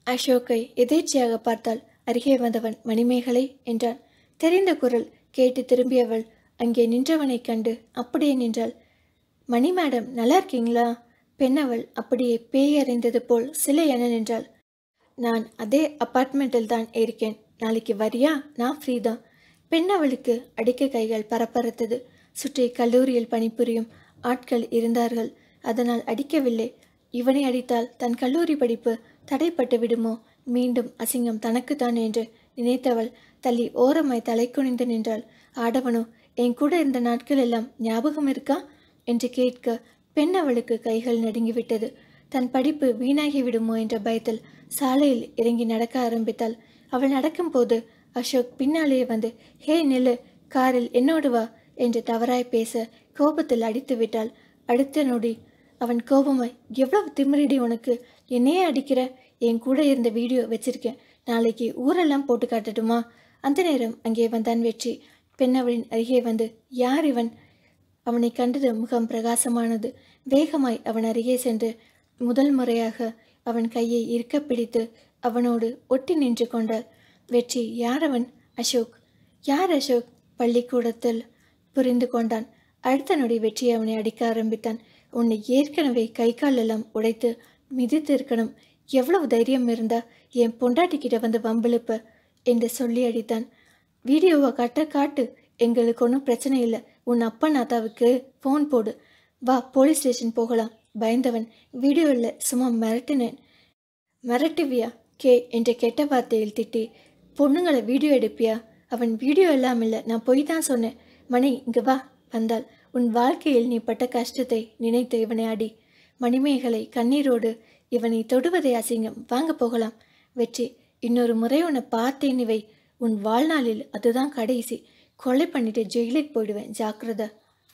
அசோக்கை எதேச்சையாக பார்த்தால் அருகே வந்தவன் மணிமேகலை என்றான் தெரிந்த குரல் கேட்டு திரும்பியவள் அங்கே நின்றவனைக் கண்டு அப்படியே நின்றாள் மணி மேடம் நல்லா இருக்கீங்களா பெண்ணவள் அப்படியே பேய் அறிந்தது போல் சிலை என நின்றாள் நான் அதே அப்பார்ட்மெண்ட்டில் தான் இருக்கேன் நாளைக்கு வரியா நான் ஃப்ரீ தான் பெண்ணவளுக்கு அடிக்க கைகள் பரபரத்தது சுற்றி கல்லூரியில் பணிபுரியும் ஆட்கள் இருந்தார்கள் அதனால் அடிக்கவில்லை இவனை அடித்தால் தன் கல்லூரி படிப்பு தடைப்பட்டு விடுமோ மீண்டும் அசிங்கம் தனக்குத்தான் என்று நினைத்தவள் தள்ளி ஓரமாய் தலை குனிந்து நின்றாள் ஆடவனோ என் கூட இருந்த நாட்கள் எல்லாம் ஞாபகம் இருக்கா என்று கேட்க பெண் அவளுக்கு கைகள் நடுங்கிவிட்டது தன் படிப்பு வீணாகி விடுமோ என்ற பயத்தில் சாலையில் இறங்கி நடக்க ஆரம்பித்தாள் அவள் நடக்கும்போது அசோக் பின்னாலே வந்து ஹே நில்லு காரில் என்னோடு வா என்று தவறாய் பேச கோபத்தில் அடித்து விட்டாள் அடுத்த நொடி அவன் கோபமாய் எவ்வளவு திமிரடி உனக்கு என்னையே அடிக்கிற என் கூட இருந்த வீடியோ வச்சிருக்கேன் நாளைக்கு ஊரெல்லாம் போட்டு காட்டட்டுமா அந்த நேரம் அங்கே வந்தான் வெற்றி பெண்ணவளின் அருகே வந்து யார் இவன் அவனை கண்டது முகம் பிரகாசமானது வேகமாய் அவன் அருகே சென்று முதல் முறையாக அவன் கையை இறுக்க பிடித்து அவனோடு ஒட்டி நின்று கொண்டாள் வெற்றி யார் அவன் அசோக் யார் அசோக் பள்ளிக்கூடத்தில் புரிந்து கொண்டான் அடுத்த நொடி வெற்றி அவனை அடிக்க ஆரம்பித்தான் உன்னை ஏற்கனவே கை கால் எல்லாம் உடைத்து மிதித்து இருக்கணும் எவ்வளவு தைரியம் இருந்தா என் பொண்டாட்டிக்கிட்ட வந்து வம்பிழுப்ப என்று சொல்லி அடித்தான் வீடியோவை காட்ட காட்டு எங்களுக்கு ஒன்றும் பிரச்சனை இல்லை உன் அப்பா நாத்தாவுக்கு ஃபோன் போடு வா போலீஸ் ஸ்டேஷன் போகலாம் பயந்தவன் வீடியோ இல்லை சும்மா மிரட்டினேன் மிரட்டுவியா கே என்ற கெட்ட வார்த்தையில் திட்டி பொண்ணுங்களை வீடியோ எடுப்பியா அவன் வீடியோ எல்லாம் இல்லை நான் போய் தான் சொன்னேன் மணி இங்க வா வந்தாள் உன் வாழ்க்கையில் நீ பட்ட கஷ்டத்தை நினைத்து இவனை அடி மணிமேகலை கண்ணீரோடு இவனை தொடுவதை அசிங்கம் வாங்க போகலாம் வெற்றி இன்னொரு முறை உன்னை பார்த்தேன் இவை உன் வாழ்நாளில் அதுதான் கடைசி கொலை பண்ணிட்டு ஜெயிலுக்கு போயிடுவேன் ஜாக்கிரதை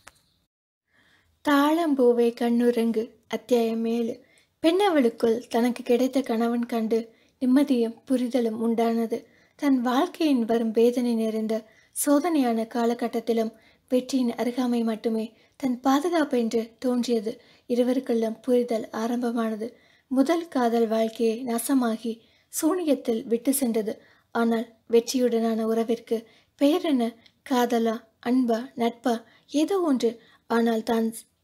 தாளம்பூவே கண்ணுறங்கு அத்தியாயம் ஏழு பெண்ணவளுக்குள் தனக்கு கிடைத்த கணவன் கண்டு நிம்மதியும் புரிதலும் உண்டானது தன் வாழ்க்கையின் வரும் வேதனை நிறைந்த சோதனையான காலகட்டத்திலும் வெற்றியின் அருகாமை மட்டுமே தன் பாதுகாப்பு என்று தோன்றியது இருவருக்கெல்லாம் புரிதல் ஆரம்பமானது முதல் காதல் வாழ்க்கையை நாசமாகி சூனியத்தில் விட்டு சென்றது ஆனால் வெற்றியுடனான உறவிற்கு பெயர் என்ன காதலா அன்பா நட்பா ஏதோ ஒன்று ஆனால் தான்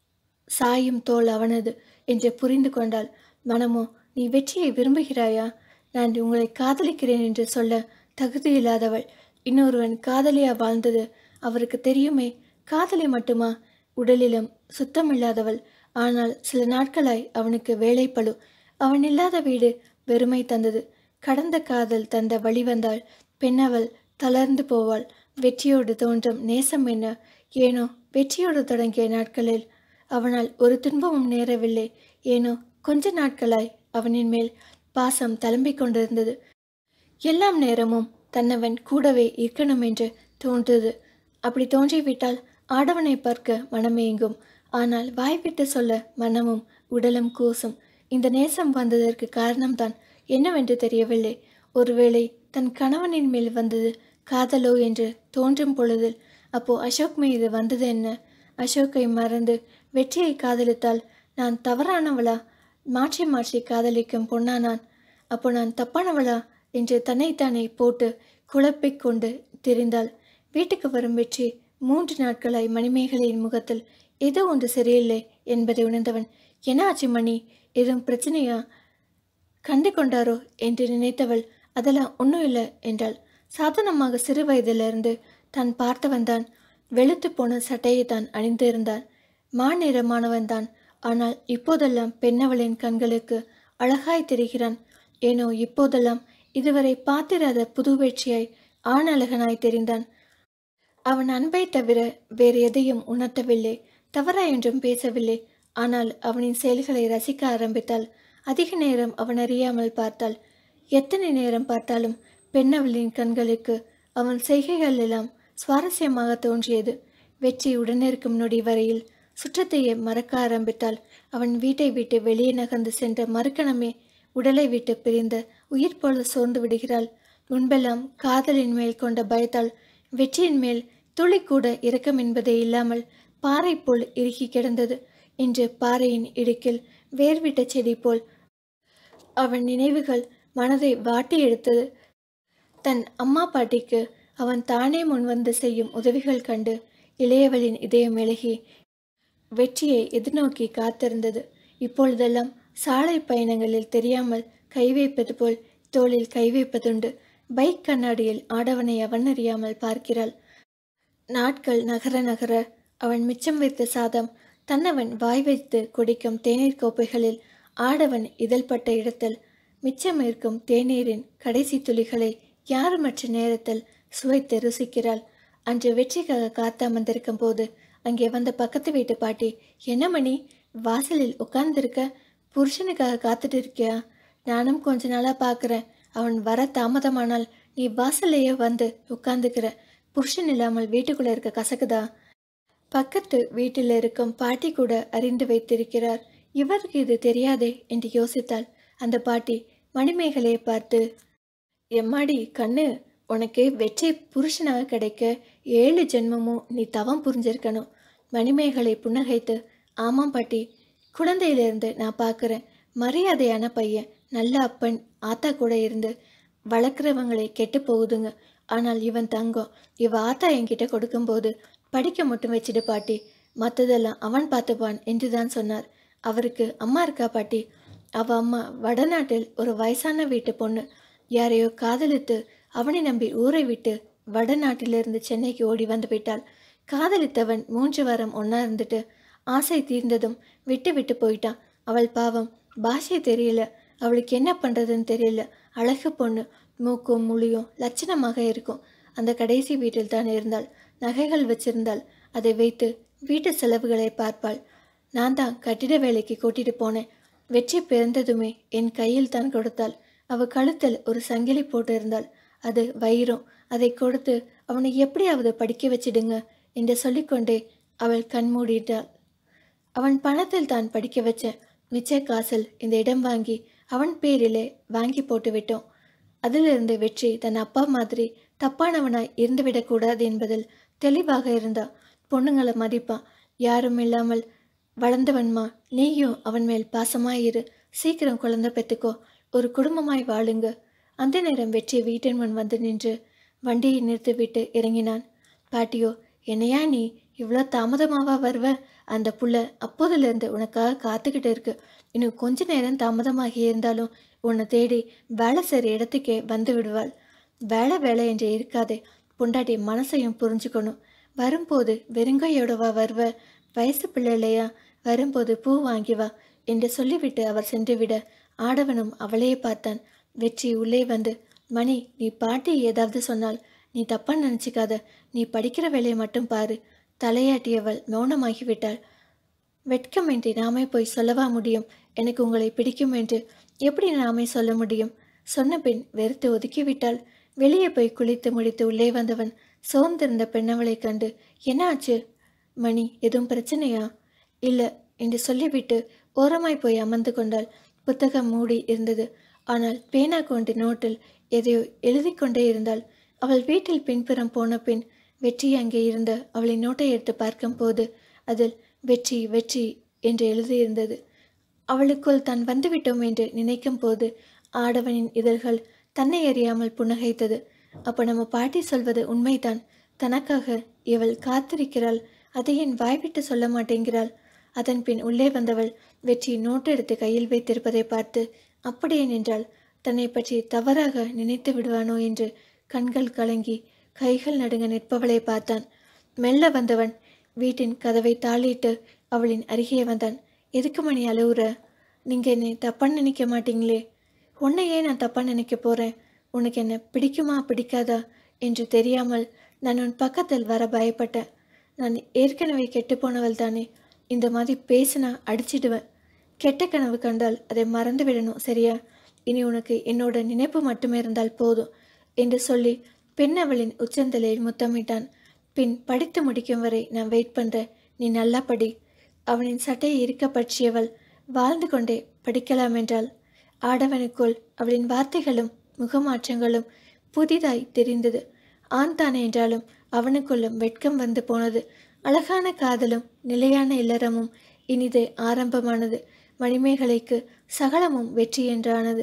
சாயும் தோல் அவனது என்று புரிந்து கொண்டாள் மனமோ நீ வெற்றியை விரும்புகிறாயா நான் உங்களை காதலிக்கிறேன் என்று சொல்ல தகுதியில்லாதவள் இன்னொருவன் காதலியா வாழ்ந்தது அவருக்கு தெரியுமே காதலி மட்டுமா உடலிலும் சுத்தமில்லாதவள் ஆனால் சில நாட்களாய் அவனுக்கு வேலைப்பழு அவன் இல்லாத வீடு வெறுமை தந்தது கடந்த காதல் தந்த வழி வந்தாள் பெண்ணவள் தளர்ந்து போவாள் வெற்றியோடு தோன்றும் நேசம் என்ன ஏனோ வெற்றியோடு தொடங்கிய நாட்களில் அவனால் ஒரு துன்பமும் நேரவில்லை ஏனோ கொஞ்ச நாட்களாய் அவனின் மேல் பாசம் தளம்பிக் கொண்டிருந்தது எல்லாம் நேரமும் தன்னவன் கூடவே இருக்கணும் என்று தோன்றுது அப்படி தோன்றிவிட்டால் ஆடவனை பார்க்க மனமேங்கும் ஆனால் வாய்விட்டு சொல்ல மனமும் உடலும் கூசும் இந்த நேசம் வந்ததற்கு காரணம்தான் என்னவென்று தெரியவில்லை ஒருவேளை தன் கணவனின் மேல் வந்தது காதலோ என்று தோன்றும் பொழுதில் அப்போ அசோக் மீது வந்தது என்ன அசோக்கை மறந்து வெற்றியை காதலித்தால் நான் தவறானவளா மாற்றி மாற்றி காதலிக்கும் பொண்ணா நான் அப்போ நான் தப்பானவளா என்று தன்னைத்தானே போட்டு குழப்பிக் கொண்டு திரிந்தாள் வீட்டுக்கு வரும் வெற்றி மூன்று நாட்களாய் மணிமேகலையின் முகத்தில் ஏதோ ஒன்று சரியில்லை என்பதை உணர்ந்தவன் என்ன ஆச்சு மணி எதுவும் பிரச்சனையா கண்டு கொண்டாரோ என்று நினைத்தவள் அதெல்லாம் ஒன்றும் இல்லை என்றாள் சாதாரணமாக சிறு வயதிலிருந்து தான் பார்த்தவன் தான் வெளுத்து போன சட்டையை தான் அணிந்திருந்தான் மாநிறமானவன் தான் ஆனால் இப்போதெல்லாம் பெண்ணவளின் கண்களுக்கு அழகாய் தெரிகிறான் ஏனோ இப்போதெல்லாம் இதுவரை பார்த்திராத புது வெற்றியாய் ஆணழகனாய் தெரிந்தான் அவன் அன்பை தவிர வேறு எதையும் உணர்த்தவில்லை தவறா என்றும் பேசவில்லை ஆனால் அவனின் செயல்களை ரசிக்க ஆரம்பித்தாள் அதிக நேரம் அவன் அறியாமல் பார்த்தாள் எத்தனை நேரம் பார்த்தாலும் பெண்ணவளின் கண்களுக்கு அவன் செய்கைகள் எல்லாம் சுவாரஸ்யமாக தோன்றியது வெற்றி உடனிருக்கும் நொடி வரையில் சுற்றத்தையே மறக்க ஆரம்பித்தாள் அவன் வீட்டை விட்டு வெளியே நகர்ந்து சென்ற மறுக்கணமே உடலை விட்டு பிரிந்த உயிர் போல சோர்ந்து விடுகிறாள் முன்பெல்லாம் காதலின் மேல் கொண்ட பயத்தால் வெற்றியின் மேல் துளி கூட இரக்கம் என்பதே இல்லாமல் பாறை போல் இறுக்கி கிடந்தது இன்று பாறையின் இடுக்கில் வேர்விட்ட செடி போல் அவன் நினைவுகள் மனதை வாட்டி எடுத்தது தன் அம்மா பாட்டிக்கு அவன் தானே முன்வந்து செய்யும் உதவிகள் கண்டு இளையவளின் இதயம் மெழுகி வெற்றியை எதிர்நோக்கி காத்திருந்தது இப்பொழுதெல்லாம் சாலை பயணங்களில் தெரியாமல் கை வைப்பது போல் தோளில் கை வைப்பதுண்டு பைக் கண்ணாடியில் ஆடவனை அவன் அறியாமல் பார்க்கிறாள் நாட்கள் நகர நகர அவன் மிச்சம் வைத்த சாதம் தன்னவன் வாய் வைத்து குடிக்கும் தேநீர் கோப்பைகளில் ஆடவன் இதழ்பட்ட இடத்தில் மிச்சம் இருக்கும் தேநீரின் கடைசி துளிகளை யாருமற்ற நேரத்தில் சுவைத்து ருசிக்கிறாள் அன்று வெற்றிக்காக காத்து அமர்ந்திருக்கும் போது அங்கே வந்த பக்கத்து வீட்டு பாட்டி என்ன மணி வாசலில் உட்கார்ந்திருக்க புருஷனுக்காக காத்துட்டு இருக்கியா நானும் கொஞ்ச நாளா பார்க்குறேன் அவன் வர தாமதமானால் நீ வாசல்லையே வந்து உட்கார்ந்துக்கிற புருஷன் இல்லாமல் வீட்டுக்குள்ள இருக்க கசக்குதா பக்கத்து வீட்டில் இருக்கும் பாட்டி கூட அறிந்து வைத்திருக்கிறார் இவருக்கு இது தெரியாதே என்று யோசித்தாள் அந்த பாட்டி மணிமேகலையை பார்த்து எம்மாடி கண்ணு உனக்கு வெற்றி புருஷனாக கிடைக்க ஏழு ஜென்மமும் நீ தவம் புரிஞ்சிருக்கணும் மணிமேகலை புன்னகைத்து ஆமாம் பாட்டி குழந்தையிலிருந்து நான் பார்க்குறேன் மரியாதையான பையன் நல்ல அப்பன் ஆத்தா கூட இருந்து வளர்க்குறவங்களை கெட்டு போகுதுங்க ஆனால் இவன் தங்கம் இவ ஆத்தா என்கிட்ட கொடுக்கும்போது படிக்க மட்டும் வச்சிடு பாட்டி மற்றதெல்லாம் அவன் பார்த்துப்பான் என்று தான் சொன்னார் அவருக்கு அம்மா இருக்கா பாட்டி அவ அம்மா வடநாட்டில் ஒரு வயசான வீட்டு பொண்ணு யாரையோ காதலித்து அவனை நம்பி ஊரை விட்டு வடநாட்டிலிருந்து சென்னைக்கு ஓடி வந்து விட்டாள் காதலித்தவன் மூன்று வாரம் ஒன்னா இருந்துட்டு ஆசை தீர்ந்ததும் விட்டு விட்டு போயிட்டான் அவள் பாவம் பாஷை தெரியல அவளுக்கு என்ன பண்றதுன்னு தெரியல அழகு பொண்ணு மூக்கும் முழியும் லட்சணமாக இருக்கும் அந்த கடைசி வீட்டில் தான் இருந்தாள் நகைகள் வச்சிருந்தாள் அதை வைத்து வீட்டு செலவுகளை பார்ப்பாள் நான் தான் கட்டிட வேலைக்கு கூட்டிட்டு போனேன் வெற்றி பிறந்ததுமே என் கையில் தான் கொடுத்தாள் அவ கழுத்தில் ஒரு சங்கிலி போட்டிருந்தாள் அது வைரம் அதை கொடுத்து அவனை எப்படியாவது படிக்க வச்சிடுங்க என்று சொல்லிக்கொண்டே அவள் கண் மூடிட்டாள் அவன் பணத்தில் தான் படிக்க வச்சேன் மிச்ச காசில் இந்த இடம் வாங்கி அவன் பேரிலே வாங்கி போட்டு விட்டோம் அதிலிருந்து வெற்றி தன் அப்பா மாதிரி தப்பானவனாய் இருந்துவிடக்கூடாது என்பதில் தெளிவாக இருந்தா பொண்ணுங்களை மதிப்பான் யாரும் இல்லாமல் வளர்ந்தவன்மா நீயும் அவன் மேல் பாசமாயிரு சீக்கிரம் குழந்தை பெத்துக்கோ ஒரு குடும்பமாய் வாழுங்க அந்த நேரம் வெற்றி வீட்டின் முன் வந்து நின்று வண்டியை நிறுத்திவிட்டு இறங்கினான் பாட்டியோ என்னையா நீ இவ்வளோ தாமதமாவா வருவ அந்த புள்ள அப்போதிலிருந்து உனக்காக காத்துக்கிட்டு இருக்கு இன்னும் கொஞ்ச நேரம் தாமதமாகி இருந்தாலும் உன்னை தேடி வேலை செய்கிற இடத்துக்கே வந்து விடுவாள் வேலை வேலை என்று இருக்காதே பொண்டாட்டி மனசையும் புரிஞ்சுக்கணும் வரும்போது வெறுங்கையோடவா வருவ வயசு பிள்ளை இல்லையா வரும்போது பூ வாங்கி வா என்று சொல்லிவிட்டு அவர் சென்றுவிட ஆடவனும் அவளையே பார்த்தான் வெற்றி உள்ளே வந்து மணி நீ பாட்டி ஏதாவது சொன்னால் நீ தப்பா நினச்சிக்காத நீ படிக்கிற வேலையை மட்டும் பாரு தலையாட்டியவள் மௌனமாகிவிட்டாள் வெட்கமின்றி நாமே போய் சொல்லவா முடியும் எனக்கு உங்களை பிடிக்கும் என்று எப்படி நாமே சொல்ல முடியும் சொன்ன பின் வெறுத்து ஒதுக்கிவிட்டாள் வெளியே போய் குளித்து முடித்து உள்ளே வந்தவன் சோர்ந்திருந்த பெண்ணவளைக் கண்டு என்ன ஆச்சு மணி எதுவும் பிரச்சனையா இல்லை என்று சொல்லிவிட்டு ஓரமாய் போய் அமர்ந்து கொண்டாள் புத்தகம் மூடி இருந்தது ஆனால் பேனா கொண்டு நோட்டில் எதையோ எழுதி கொண்டே இருந்தாள் அவள் வீட்டில் பின்புறம் போன பின் வெற்றி அங்கே இருந்த அவளின் நோட்டை எடுத்து பார்க்கும் போது அதில் வெற்றி வெற்றி என்று எழுதியிருந்தது அவளுக்குள் தான் வந்துவிட்டோம் என்று நினைக்கும் போது ஆடவனின் இதழ்கள் தன்னை அறியாமல் புன்னகைத்தது அப்ப நம்ம பாட்டி சொல்வது உண்மைதான் தனக்காக இவள் காத்திருக்கிறாள் அதை என் வாய்விட்டு சொல்ல மாட்டேங்கிறாள் அதன் பின் உள்ளே வந்தவள் வெற்றி நோட்டு எடுத்து கையில் வைத்திருப்பதை பார்த்து அப்படியே நின்றாள் தன்னை பற்றி தவறாக நினைத்து விடுவானோ என்று கண்கள் கலங்கி கைகள் நடுங்க நிற்பவளை பார்த்தான் மெல்ல வந்தவன் வீட்டின் கதவை தாளிட்டு அவளின் அருகே வந்தான் எதுக்கு மணி அழுவுற நீங்க என்னை தப்பா நினைக்க மாட்டீங்களே உன்னையே நான் தப்பா நினைக்க போறேன் உனக்கு என்ன பிடிக்குமா பிடிக்காதா என்று தெரியாமல் நான் உன் பக்கத்தில் வர பயப்பட்டேன் நான் ஏற்கனவே கெட்டு போனவள் தானே இந்த மாதிரி பேசினா அடிச்சிடுவேன் கெட்ட கனவு கண்டால் அதை மறந்து விடணும் சரியா இனி உனக்கு என்னோட நினைப்பு மட்டுமே இருந்தால் போதும் என்று சொல்லி பெண் அவளின் உச்சந்தலையில் முத்தமிட்டான் பின் படித்து முடிக்கும் வரை நான் வெயிட் பண்றேன் நீ நல்லா படி அவனின் சட்டையை இருக்க பற்றியவள் வாழ்ந்து கொண்டே படிக்கலாம் என்றாள் ஆடவனுக்குள் அவளின் வார்த்தைகளும் முகமாற்றங்களும் புதிதாய் தெரிந்தது ஆண் தானே என்றாலும் அவனுக்குள்ளும் வெட்கம் வந்து போனது அழகான காதலும் நிலையான இல்லறமும் இனிது ஆரம்பமானது மணிமேகலைக்கு சகலமும் வெற்றி என்றானது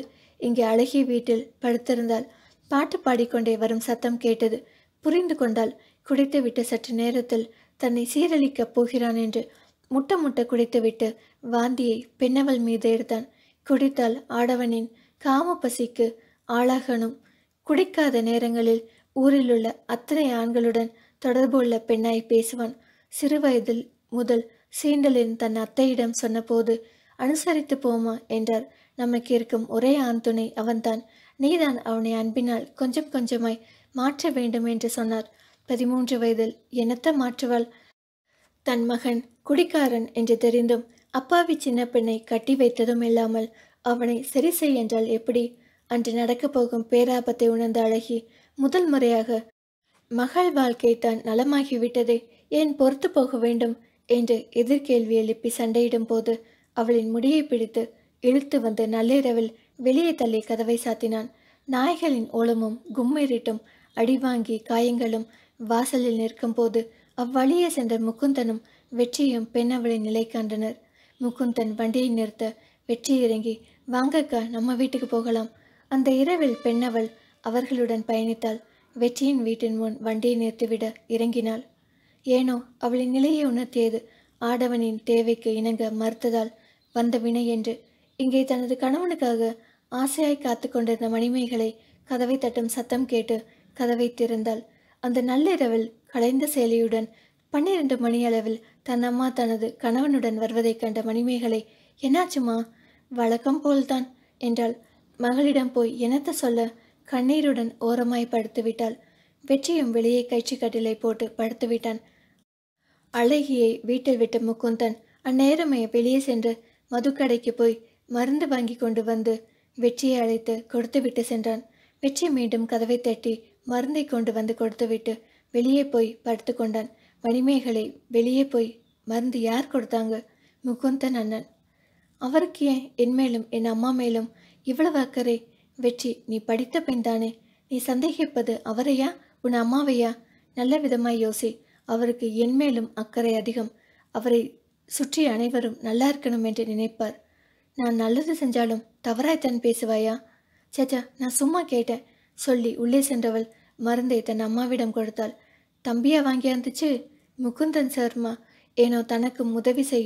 இங்கே அழகி வீட்டில் படுத்திருந்தாள் பாட்டு பாடிக்கொண்டே வரும் சத்தம் கேட்டது புரிந்து கொண்டாள் குடித்துவிட்டு சற்று நேரத்தில் தன்னை சீரழிக்கப் போகிறான் என்று முட்ட முட்ட குடித்துவிட்டு வாந்தியை பெண்ணவள் மீது எடுத்தான் குடித்தால் ஆடவனின் காம பசிக்கு ஆளாகணும் குடிக்காத நேரங்களில் ஊரிலுள்ள அத்தனை ஆண்களுடன் தொடர்புள்ள பெண்ணாய் பேசுவான் சிறுவயதில் முதல் சீண்டலின் தன் அத்தையிடம் சொன்னபோது அனுசரித்து போமா என்றார் நமக்கு இருக்கும் ஒரே ஆண் துணை அவன்தான் நீதான் அவனை அன்பினால் கொஞ்சம் கொஞ்சமாய் மாற்ற வேண்டும் என்று சொன்னார் பதிமூன்று வயதில் என்னத்த மாற்றுவாள் தன் மகன் குடிக்காரன் என்று தெரிந்தும் அப்பாவி சின்ன பெண்ணை கட்டி வைத்ததும் இல்லாமல் அவனை சரி செய் என்றால் எப்படி அன்று நடக்கப் போகும் பேராபத்தை உணர்ந்த அழகி முதல் முறையாக மகள் வாழ்க்கை தான் நலமாகிவிட்டதே ஏன் பொறுத்து போக வேண்டும் என்று எதிர்கேள்வி எழுப்பி சண்டையிடும் போது அவளின் முடியை பிடித்து இழுத்து வந்து நள்ளிரவில் வெளியே தள்ளி கதவை சாத்தினான் நாய்களின் ஓலமும் கும்மிரிட்டும் அடிவாங்கி காயங்களும் வாசலில் நிற்கும்போது அவ்வழியே சென்ற முகுந்தனும் வெற்றியும் பெண்ணவளின் நிலை கண்டனர் முகுந்தன் வண்டியை நிறுத்த வெற்றி இறங்கி வாங்கக்கா நம்ம வீட்டுக்கு போகலாம் அந்த இரவில் பெண்ணவள் அவர்களுடன் பயணித்தாள் வெற்றியின் வீட்டின் முன் வண்டியை நிறுத்திவிட இறங்கினாள் ஏனோ அவளின் நிலையை உணர்த்தியது ஆடவனின் தேவைக்கு இணங்க மறுத்ததால் வந்த வினை என்று இங்கே தனது கணவனுக்காக ஆசையாய் காத்து கொண்டிருந்த மணிமேகலை கதவை தட்டும் சத்தம் கேட்டு கதவை திறந்தாள் அந்த நள்ளிரவில் கலைந்த சேலையுடன் பன்னிரண்டு மணி அளவில் தன் அம்மா தனது கணவனுடன் வருவதைக் கண்ட மணிமேகலை என்னாச்சுமா வழக்கம் போல்தான் என்றாள் மகளிடம் போய் என்னத்த சொல்ல கண்ணீருடன் ஓரமாய் படுத்து விட்டாள் வெற்றியும் வெளியே கயிற்று கட்டிலை போட்டு படுத்து விட்டான் அழகியை வீட்டில் விட்ட முகுந்தன் அந்நேரமே வெளியே சென்று மதுக்கடைக்கு போய் மருந்து வாங்கி கொண்டு வந்து வெற்றியை அழைத்து கொடுத்துவிட்டு சென்றான் வெற்றி மீண்டும் கதவை தட்டி மருந்தை கொண்டு வந்து கொடுத்துவிட்டு வெளியே போய் படுத்து கொண்டான் மணிமேகலை வெளியே போய் மருந்து யார் கொடுத்தாங்க முகுந்தன் அண்ணன் அவருக்கு ஏன் என் மேலும் என் அம்மா மேலும் இவ்வளவு அக்கறை வெற்றி நீ படித்த பெண் தானே நீ சந்தேகிப்பது அவரையா உன் அம்மாவையா நல்ல விதமாய் யோசி அவருக்கு என் மேலும் அக்கறை அதிகம் அவரை சுற்றி அனைவரும் நல்லா இருக்கணும் என்று நினைப்பார் நான் நல்லது செஞ்சாலும் தவறாய்த்தான் பேசுவாயா சேச்சா நான் சும்மா கேட்டேன் சொல்லி உள்ளே சென்றவள் மருந்தை தன் அம்மாவிடம் கொடுத்தாள் தம்பியா வாங்கியாந்துச்சு முகுந்தன் சர்மா ஏனோ தனக்கு உதவி செய்ய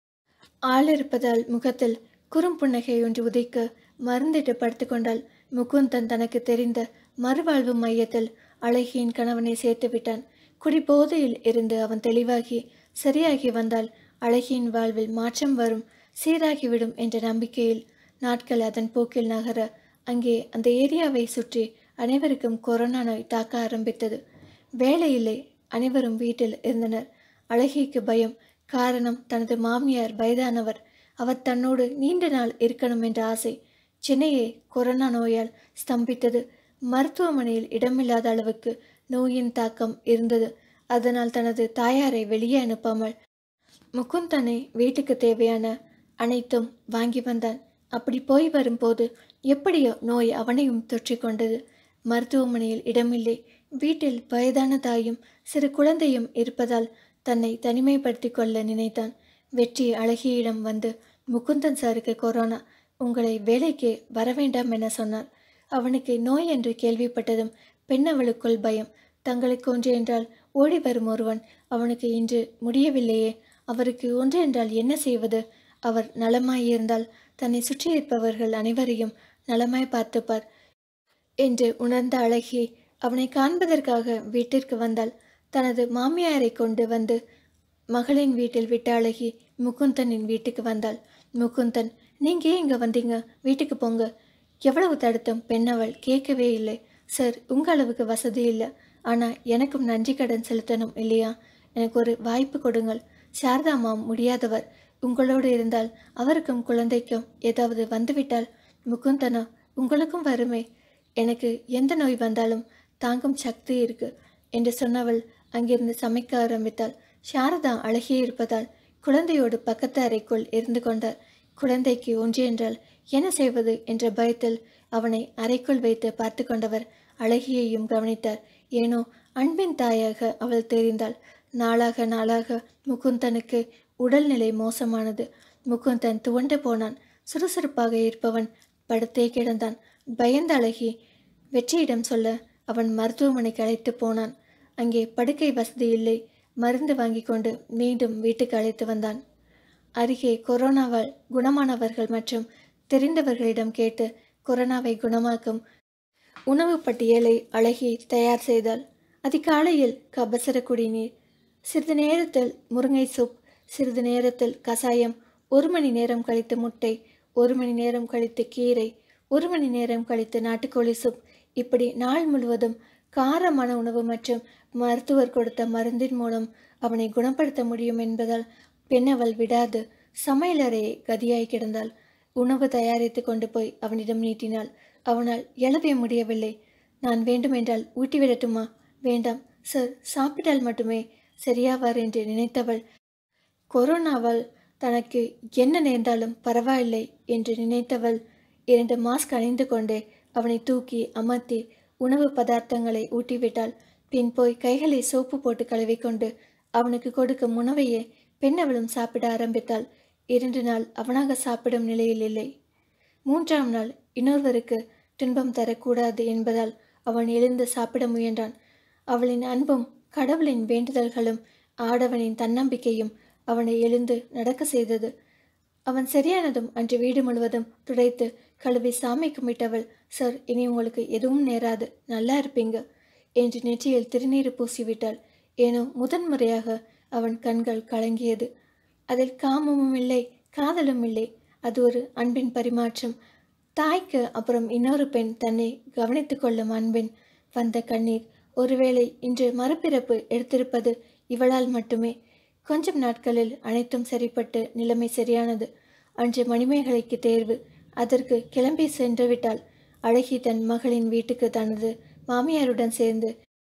ஆள் இருப்பதால் முகத்தில் குறும்புன்னகை ஒன்று உதைக்க மருந்திட்டு படுத்துக்கொண்டாள் முகுந்தன் தனக்கு தெரிந்த மறுவாழ்வு மையத்தில் அழகியின் கணவனை சேர்த்து விட்டான் குடிபோதையில் இருந்து அவன் தெளிவாகி சரியாகி வந்தால் அழகியின் வாழ்வில் மாற்றம் வரும் சீராகிவிடும் என்ற நம்பிக்கையில் நாட்கள் அதன் போக்கில் நகர அங்கே அந்த ஏரியாவை சுற்றி அனைவருக்கும் கொரோனா நோய் தாக்க ஆரம்பித்தது வேலை இல்லை அனைவரும் வீட்டில் இருந்தனர் அழகிக்கு பயம் காரணம் தனது மாமியார் வயதானவர் அவர் தன்னோடு நீண்ட நாள் இருக்கணும் என்ற ஆசை சென்னையை கொரோனா நோயால் ஸ்தம்பித்தது மருத்துவமனையில் இடமில்லாத அளவுக்கு நோயின் தாக்கம் இருந்தது அதனால் தனது தாயாரை வெளியே அனுப்பாமல் முகுந்தனை வீட்டுக்கு தேவையான அனைத்தும் வாங்கி வந்தான் அப்படி போய் வரும்போது எப்படியோ நோய் அவனையும் தொற்றிக் கொண்டது மருத்துவமனையில் இடமில்லை வீட்டில் வயதான தாயும் சிறு குழந்தையும் இருப்பதால் தன்னை தனிமைப்படுத்திக் கொள்ள நினைத்தான் வெற்றி அழகியிடம் வந்து முகுந்தன் சாருக்கு கொரோனா உங்களை வேலைக்கு வர வேண்டாம் என சொன்னார் அவனுக்கு நோய் என்று கேள்விப்பட்டதும் பெண்ணவளுக்குள் பயம் தங்களுக்கு ஒன்று என்றால் ஓடி வரும் ஒருவன் அவனுக்கு இன்று முடியவில்லையே அவருக்கு ஒன்று என்றால் என்ன செய்வது அவர் நலமாயிருந்தால் தன்னை சுற்றியிருப்பவர்கள் அனைவரையும் நலமாய் பார்த்துப்பார் என்று உணர்ந்த அழகி அவனை காண்பதற்காக வீட்டிற்கு வந்தாள் தனது மாமியாரை கொண்டு வந்து மகளின் வீட்டில் விட்ட அழகி முகுந்தனின் வீட்டுக்கு வந்தாள் முகுந்தன் நீங்க ஏன் இங்க வந்தீங்க வீட்டுக்கு போங்க எவ்வளவு தடுத்தும் பெண்ணவள் கேட்கவே இல்லை சார் உங்க அளவுக்கு வசதி இல்லை ஆனா எனக்கும் நன்றி கடன் செலுத்தணும் இல்லையா எனக்கு ஒரு வாய்ப்பு கொடுங்கள் சாரதா மாம் முடியாதவர் உங்களோடு இருந்தால் அவருக்கும் குழந்தைக்கும் ஏதாவது வந்துவிட்டால் முகுந்தனா உங்களுக்கும் வருமே எனக்கு எந்த நோய் வந்தாலும் தாங்கும் சக்தி இருக்கு என்று சொன்னவள் அங்கிருந்து சமைக்க ஆரம்பித்தாள் சாரதா அழகியே இருப்பதால் குழந்தையோடு பக்கத்து அறைக்குள் இருந்து கொண்டார் குழந்தைக்கு ஒன்று என்றால் என்ன செய்வது என்ற பயத்தில் அவனை அறைக்குள் வைத்து பார்த்து கொண்டவர் அழகியையும் கவனித்தார் ஏனோ அன்பின் தாயாக அவள் தெரிந்தாள் நாளாக நாளாக முகுந்தனுக்கு உடல்நிலை மோசமானது முகுந்தன் துவண்டு போனான் சுறுசுறுப்பாக இருப்பவன் படுத்தே கிடந்தான் பயந்த அழகி வெற்றியிடம் சொல்ல அவன் மருத்துவமனைக்கு அழைத்து போனான் அங்கே படுக்கை வசதி இல்லை மருந்து வாங்கி கொண்டு மீண்டும் வீட்டுக்கு அழைத்து வந்தான் அருகே கொரோனாவால் குணமானவர்கள் மற்றும் தெரிந்தவர்களிடம் கேட்டு கொரோனாவை குணமாக்கும் உணவு பட்டியலை அழகி தயார் செய்தாள் அதிகாலையில் கபசர குடிநீர் சிறிது நேரத்தில் முருங்கை சூப் சிறிது நேரத்தில் கசாயம் ஒரு மணி நேரம் கழித்து முட்டை ஒரு மணி நேரம் கழித்து கீரை ஒரு மணி நேரம் கழித்து நாட்டுக்கோழி சூப் இப்படி நாள் முழுவதும் காரமான உணவு மற்றும் மருத்துவர் கொடுத்த மருந்தின் மூலம் அவனை குணப்படுத்த முடியும் என்பதால் பெண்ணவள் விடாது சமையலறையை கதியாய் கிடந்தாள் உணவு தயாரித்து கொண்டு போய் அவனிடம் நீட்டினாள் அவனால் எழவே முடியவில்லை நான் வேண்டுமென்றால் ஊட்டிவிடட்டுமா வேண்டாம் சார் சாப்பிட்டால் மட்டுமே சரியாவார் என்று நினைத்தவள் கொரோனாவால் தனக்கு என்ன நேர்ந்தாலும் பரவாயில்லை என்று நினைத்தவள் இரண்டு மாஸ்க் அணிந்து கொண்டே அவனை தூக்கி அமர்த்தி உணவு பதார்த்தங்களை ஊட்டிவிட்டாள் பின் போய் கைகளை சோப்பு போட்டு கழுவிக்கொண்டு அவனுக்கு கொடுக்கும் உணவையே பெண்ணவளும் சாப்பிட ஆரம்பித்தாள் இரண்டு நாள் அவனாக சாப்பிடும் நிலையில் இல்லை மூன்றாம் நாள் இன்னொருவருக்கு துன்பம் தரக்கூடாது என்பதால் அவன் எழுந்து சாப்பிட முயன்றான் அவளின் அன்பும் கடவுளின் வேண்டுதல்களும் ஆடவனின் தன்னம்பிக்கையும் அவனை எழுந்து நடக்க செய்தது அவன் சரியானதும் அன்று வீடு முழுவதும் துடைத்து கழுவி சாமி கும்பிட்டவள் சார் இனி உங்களுக்கு எதுவும் நேராது நல்லா இருப்பீங்க என்று நெற்றியில் திருநீர் பூசிவிட்டாள் ஏனோ முதன்முறையாக அவன் கண்கள் கலங்கியது அதில் காமமும் இல்லை காதலும் இல்லை அது ஒரு அன்பின் பரிமாற்றம் தாய்க்கு அப்புறம் இன்னொரு பெண் தன்னை கவனித்துக் கொள்ளும் அன்பின் வந்த கண்ணீர் ஒருவேளை இன்று மறுபிறப்பு எடுத்திருப்பது இவளால் மட்டுமே கொஞ்சம் நாட்களில் அனைத்தும் சரிப்பட்டு நிலைமை சரியானது அன்று மணிமேகலைக்கு தேர்வு அதற்கு கிளம்பி சென்று விட்டாள் அழகி தன் மகளின் வீட்டுக்கு தனது மாமியாருடன் சேர்ந்து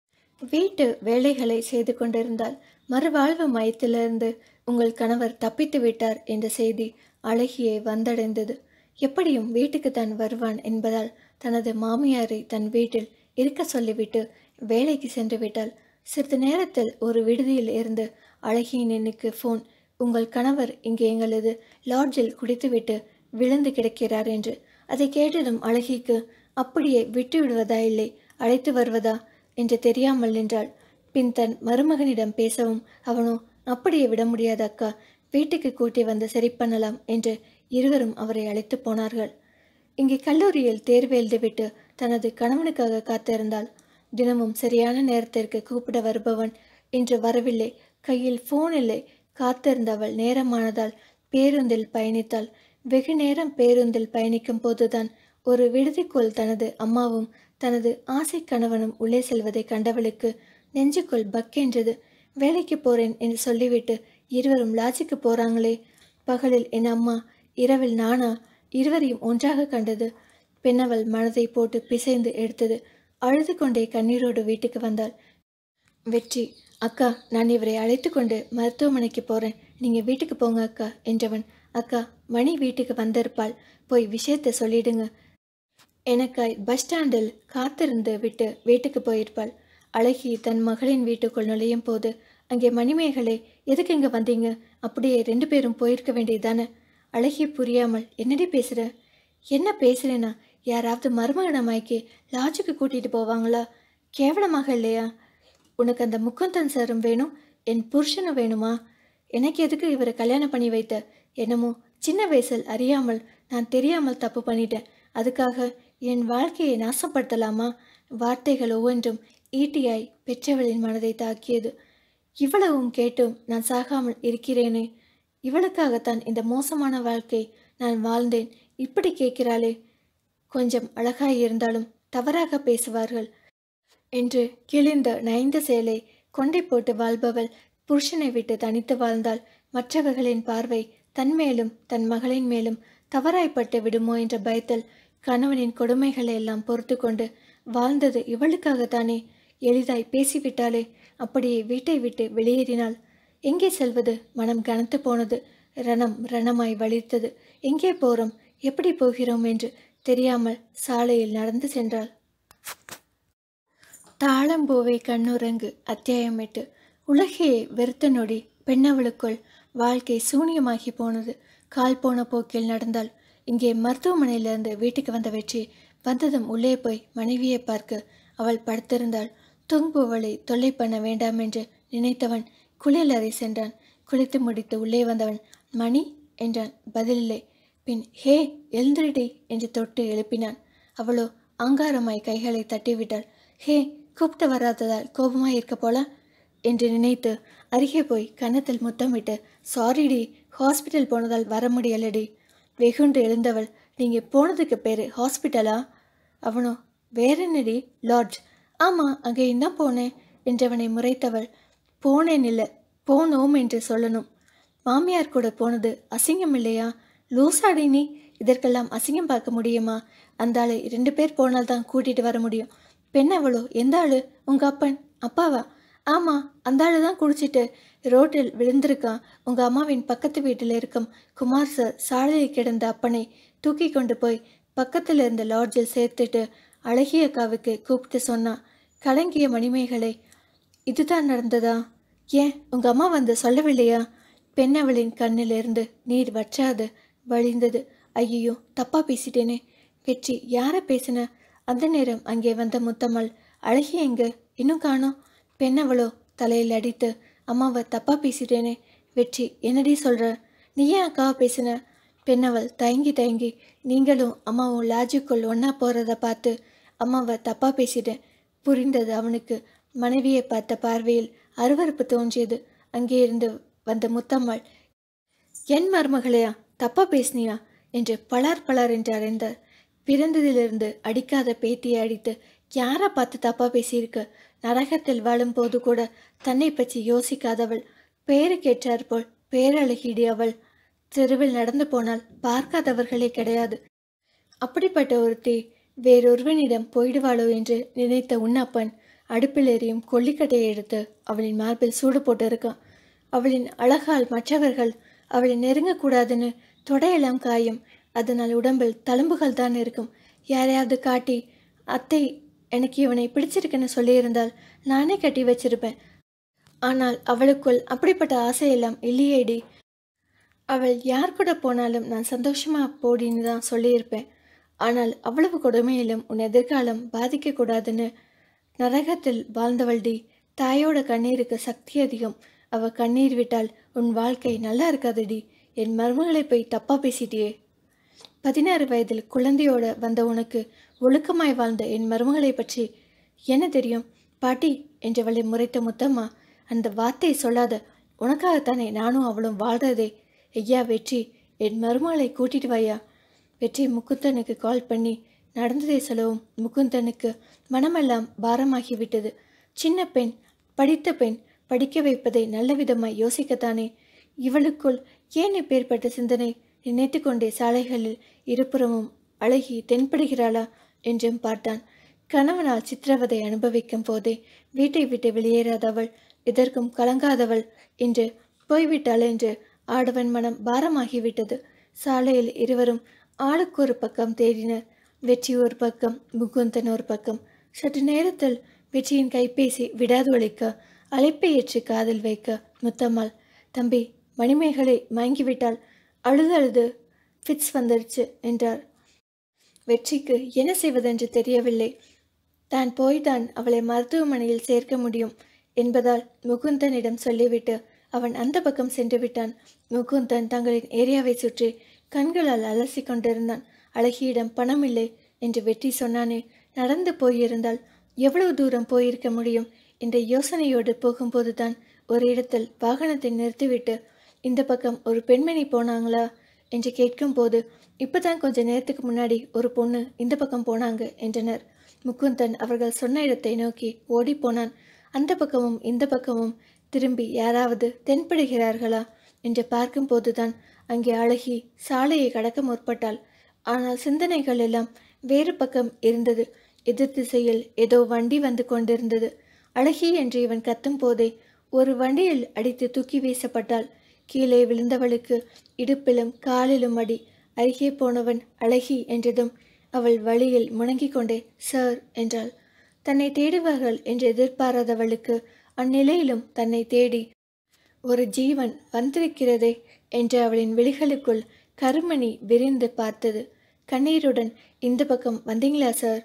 வீட்டு வேலைகளை செய்து கொண்டிருந்தாள் மறுவாழ்வு மையத்திலிருந்து உங்கள் கணவர் தப்பித்து விட்டார் என்ற செய்தி அழகியை வந்தடைந்தது எப்படியும் வீட்டுக்கு தான் வருவான் என்பதால் தனது மாமியாரை தன் வீட்டில் இருக்க சொல்லிவிட்டு வேலைக்கு சென்று விட்டாள் சிறிது நேரத்தில் ஒரு விடுதியில் இருந்து அழகியின் எண்ணுக்கு ஃபோன் உங்கள் கணவர் இங்கே எங்களது லாட்ஜில் குடித்துவிட்டு விழுந்து கிடக்கிறார் என்று அதை கேட்டதும் அழகிக்கு அப்படியே விட்டு விடுவதா இல்லை அழைத்து வருவதா என்று தெரியாமல் நின்றாள் பின் தன் மருமகனிடம் பேசவும் அவனோ அப்படியே விட முடியாது அக்கா வீட்டுக்கு கூட்டி வந்து சரி பண்ணலாம் என்று இருவரும் அவரை அழைத்து போனார்கள் இங்கே கல்லூரியில் தேர்வு எழுதிவிட்டு தனது கணவனுக்காக காத்திருந்தாள் தினமும் சரியான நேரத்திற்கு கூப்பிட வருபவன் இன்று வரவில்லை கையில் ஃபோன் இல்லை காத்திருந்தவள் நேரமானதால் பேருந்தில் பயணித்தாள் வெகு நேரம் பேருந்தில் பயணிக்கும் போதுதான் ஒரு விடுதிக்குள் தனது அம்மாவும் தனது ஆசை கணவனும் உள்ளே செல்வதை கண்டவளுக்கு நெஞ்சுக்குள் பக்கென்றது வேலைக்கு போறேன் என்று சொல்லிவிட்டு இருவரும் லாட்ஜுக்கு போறாங்களே பகலில் என் அம்மா இரவில் நானா இருவரையும் ஒன்றாக கண்டது பெண்ணவள் மனதை போட்டு பிசைந்து எடுத்தது அழுது கொண்டே கண்ணீரோடு வீட்டுக்கு வந்தாள் வெற்றி அக்கா நான் இவரை அழைத்து கொண்டு மருத்துவமனைக்கு போறேன் நீங்க வீட்டுக்கு போங்க அக்கா என்றவன் அக்கா மணி வீட்டுக்கு வந்திருப்பாள் போய் விஷயத்தை சொல்லிடுங்க எனக்காய் பஸ் ஸ்டாண்டில் காத்திருந்து விட்டு வீட்டுக்கு போயிருப்பாள் அழகி தன் மகளின் வீட்டுக்குள் நுழையும் போது அங்கே மணிமேகலை எதுக்கு இங்கே வந்தீங்க அப்படியே ரெண்டு பேரும் போயிருக்க வேண்டியதானே அழகி புரியாமல் என்னடி பேசுற என்ன பேசுறேனா யாராவது மருமகனமாய்க்கு லாட்ஜுக்கு கூட்டிட்டு போவாங்களா கேவலமாக இல்லையா உனக்கு அந்த முக்குந்தன் சாரும் வேணும் என் புருஷனும் வேணுமா எனக்கு எதுக்கு இவரை கல்யாணம் பண்ணி வைத்த என்னமோ சின்ன வயசில் அறியாமல் நான் தெரியாமல் தப்பு பண்ணிட்டேன் அதுக்காக என் வாழ்க்கையை நாசப்படுத்தலாமா வார்த்தைகள் ஒவ்வொன்றும் ஈட்டியாய் பெற்றவளின் மனதை தாக்கியது இவ்வளவும் கேட்டும் நான் சாகாமல் இருக்கிறேனே இவளுக்காகத்தான் இந்த மோசமான வாழ்க்கை நான் வாழ்ந்தேன் இப்படி கேட்கிறாளே கொஞ்சம் அழகாய் இருந்தாலும் தவறாக பேசுவார்கள் என்று கிழிந்த நைந்த சேலை கொண்டை போட்டு வாழ்பவள் புருஷனை விட்டு தனித்து வாழ்ந்தால் மற்றவர்களின் பார்வை தன் மேலும் தன் மகளின் மேலும் தவறாய்ப்பட்டு விடுமோ என்ற பயத்தில் கணவனின் கொடுமைகளை எல்லாம் பொறுத்து கொண்டு வாழ்ந்தது இவளுக்காகத்தானே எளிதாய் பேசிவிட்டாளே அப்படியே வீட்டை விட்டு வெளியேறினாள் எங்கே செல்வது மனம் கனத்து போனது ரணம் ரணமாய் வலித்தது எங்கே போறோம் எப்படி போகிறோம் என்று தெரியாமல் சாலையில் நடந்து சென்றாள் தாளம்பூவை கண்ணுறங்கு அத்தியாயம் எட்டு உலகையே வெறுத்த நொடி பெண்ணவளுக்குள் வாழ்க்கை சூனியமாகி போனது கால் போன போக்கில் நடந்தாள் இங்கே மருத்துவமனையிலிருந்து வீட்டுக்கு வந்த வெற்றி வந்ததும் உள்ளே போய் மனைவியை பார்க்க அவள் படுத்திருந்தாள் தூங்குபவளை தொல்லை பண்ண வேண்டாம் என்று நினைத்தவன் குளியலறை சென்றான் குளித்து முடித்து உள்ளே வந்தவன் மணி என்றான் பதிலில்லை பின் ஹே எழுந்திரடி என்று தொட்டு எழுப்பினான் அவளோ அங்காரமாய் கைகளை தட்டிவிட்டாள் ஹே கூப்பிட்டு வராததால் கோபமாய் இருக்க போல என்று நினைத்து அருகே போய் கன்னத்தில் முத்தமிட்டு சாரிடி ஹாஸ்பிட்டல் போனதால் வர முடியலடி வெகுண்டு எழுந்தவள் நீங்க போனதுக்கு பேரு ஹாஸ்பிட்டலா அவனோ வேற என்னடி லாட்ஜ் ஆமா அங்கே என்ன போனேன் என்றவனை முறைத்தவள் போனேன் இல்லை போனோம் என்று சொல்லணும் மாமியார் கூட போனது அசிங்கம் இல்லையா லூசாடி நீ இதற்கெல்லாம் அசிங்கம் பார்க்க முடியுமா அந்த ஆளு ரெண்டு பேர் போனால் தான் கூட்டிட்டு வர முடியும் பெண் அவளோ எந்த ஆளு உங்க அப்பன் அப்பாவா ஆமா அந்த ஆளு தான் குடிச்சிட்டு ரோட்டில் விழுந்திருக்கான் உங்க அம்மாவின் பக்கத்து வீட்டில் இருக்கும் குமார் சார் சாலையில் கிடந்த அப்பனை தூக்கி கொண்டு போய் பக்கத்தில் இருந்த லாட்ஜில் சேர்த்துட்டு அழகிய அக்காவுக்கு கூப்பிட்டு சொன்னான் கலங்கிய மணிமேகலை இதுதான் நடந்ததா ஏன் உங்க அம்மா வந்து சொல்லவில்லையா பெண்ணவளின் கண்ணிலிருந்து நீர் வற்றாது வழிந்தது ஐயோ தப்பா பேசிட்டேனே வெற்றி யார பேசின அந்த நேரம் அங்கே வந்த முத்தம்மாள் அழகிய எங்க இன்னும் காணோம் பெண்ணவளோ தலையில் அடித்து அம்மாவை தப்பா பேசிட்டேனே வெற்றி என்னடி சொல்ற நீ ஏன் அக்காவை பேசின பெண்ணவள் தயங்கி தயங்கி நீங்களும் அம்மாவும் லாஜுக்குள் ஒன்றா போகிறத பார்த்து அம்மாவை தப்பா பேசிட்டேன் புரிந்தது அவனுக்கு மனைவியை பார்த்த பார்வையில் அருவருப்பு தோன்றியது அங்கே இருந்து வந்த முத்தம்மாள் என் மருமகளையா தப்பா பேசினியா என்று பலார் பலார் என்று அறைந்தார் பிறந்ததிலிருந்து அடிக்காத பேத்தியை அடித்து யாரை பார்த்து தப்பா பேசியிருக்க நரகத்தில் வாழும்போது கூட தன்னை பற்றி யோசிக்காதவள் பேரு கேட்டார் போல் பேரழகிடி அவள் தெருவில் நடந்து போனால் பார்க்காதவர்களே கிடையாது அப்படிப்பட்ட ஒருத்தி வேறொருவனிடம் போயிடுவாளோ என்று நினைத்த உன்னப்பன் அடுப்பில் எரியும் கொல்லிக்கட்டையை எடுத்து அவளின் மார்பில் சூடு போட்டு இருக்கான் அவளின் அழகால் மற்றவர்கள் அவளை நெருங்கக்கூடாதுன்னு தொடையெல்லாம் காயும் அதனால் உடம்பில் தழும்புகள் தான் இருக்கும் யாரையாவது காட்டி அத்தை எனக்கு இவனை பிடிச்சிருக்குன்னு சொல்லியிருந்தால் நானே கட்டி வச்சிருப்பேன் ஆனால் அவளுக்குள் அப்படிப்பட்ட ஆசையெல்லாம் இல்லையேடி அவள் யார் கூட போனாலும் நான் சந்தோஷமா போடின்னு தான் சொல்லியிருப்பேன் ஆனால் அவ்வளவு கொடுமையிலும் உன் எதிர்காலம் பாதிக்கக்கூடாதுன்னு நரகத்தில் வாழ்ந்தவள்டி தாயோட கண்ணீருக்கு சக்தி அதிகம் அவ கண்ணீர் விட்டால் உன் வாழ்க்கை நல்லா இருக்காதுடி என் மருமகளை போய் தப்பா பேசிட்டியே பதினாறு வயதில் குழந்தையோட வந்த உனக்கு ஒழுக்கமாய் வாழ்ந்த என் மருமகளை பற்றி என்ன தெரியும் பாட்டி என்றவளை முறைத்த முத்தம்மா அந்த வார்த்தையை சொல்லாத உனக்காகத்தானே நானும் அவளும் வாழ்றதே ஐயா வெற்றி என் மருமகளை கூட்டிட்டு வாயா வெற்றி முகுந்தனுக்கு கால் பண்ணி நடந்ததை சொல்லவும் முகுந்தனுக்கு மனமெல்லாம் பாரமாகி விட்டது சின்ன பெண் படித்த பெண் படிக்க வைப்பதை நல்ல விதமாய் யோசிக்கத்தானே இவளுக்குள் ஏன் இப்பேற்பட்ட சிந்தனை நினைத்து கொண்டே சாலைகளில் இருபுறமும் அழகி தென்படுகிறாளா என்றும் பார்த்தான் கணவனால் சித்திரவதை அனுபவிக்கும் போதே வீட்டை விட்டு வெளியேறாதவள் இதற்கும் கலங்காதவள் என்று போய்விட்டாள் என்று ஆடவன் மனம் பாரமாகிவிட்டது சாலையில் இருவரும் ஆளுக்கு ஒரு பக்கம் தேடினர் வெற்றி ஒரு பக்கம் முகுந்தன் ஒரு பக்கம் சற்று நேரத்தில் வெற்றியின் கைபேசி விடாது ஒழிக்க அழைப்பை ஏற்று காதில் வைக்க முத்தம்மாள் தம்பி மணிமேகலை மயங்கிவிட்டால் அழுது அழுது ஃபிட்ஸ் வந்துடுச்சு என்றார் வெற்றிக்கு என்ன செய்வதென்று தெரியவில்லை தான் போய்தான் அவளை மருத்துவமனையில் சேர்க்க முடியும் என்பதால் முகுந்தனிடம் சொல்லிவிட்டு அவன் அந்த பக்கம் சென்று விட்டான் முகுந்தன் தங்களின் ஏரியாவை சுற்றி கண்களால் அலசி கொண்டிருந்தான் அழகியிடம் பணம் இல்லை என்று வெற்றி சொன்னானே நடந்து போயிருந்தால் எவ்வளவு தூரம் போயிருக்க முடியும் என்ற யோசனையோடு போகும்போதுதான் ஒரு இடத்தில் வாகனத்தை நிறுத்திவிட்டு இந்த பக்கம் ஒரு பெண்மணி போனாங்களா என்று கேட்கும்போது இப்பதான் கொஞ்ச நேரத்துக்கு முன்னாடி ஒரு பொண்ணு இந்த பக்கம் போனாங்க என்றனர் முகுந்தன் அவர்கள் சொன்ன இடத்தை நோக்கி ஓடிப்போனான் அந்த பக்கமும் இந்த பக்கமும் திரும்பி யாராவது தென்படுகிறார்களா என்று பார்க்கும்போதுதான் அங்கே அழகி சாலையை கடக்க முற்பட்டாள் ஆனால் சிந்தனைகள் எல்லாம் வேறு பக்கம் இருந்தது எதிர் திசையில் ஏதோ வண்டி வந்து கொண்டிருந்தது அழகி என்று இவன் கத்தும் போதே ஒரு வண்டியில் அடித்து தூக்கி வீசப்பட்டாள் கீழே விழுந்தவளுக்கு இடுப்பிலும் காலிலும் அடி அருகே போனவன் அழகி என்றதும் அவள் வழியில் முணங்கிக் கொண்டே சார் என்றாள் தன்னை தேடுவார்கள் என்று எதிர்பாராதவளுக்கு அந்நிலையிலும் தன்னை தேடி ஒரு ஜீவன் வந்திருக்கிறதே என்று அவளின் விழிகளுக்குள் கருமணி விரிந்து பார்த்தது கண்ணீருடன் இந்த பக்கம் வந்தீங்களா சார்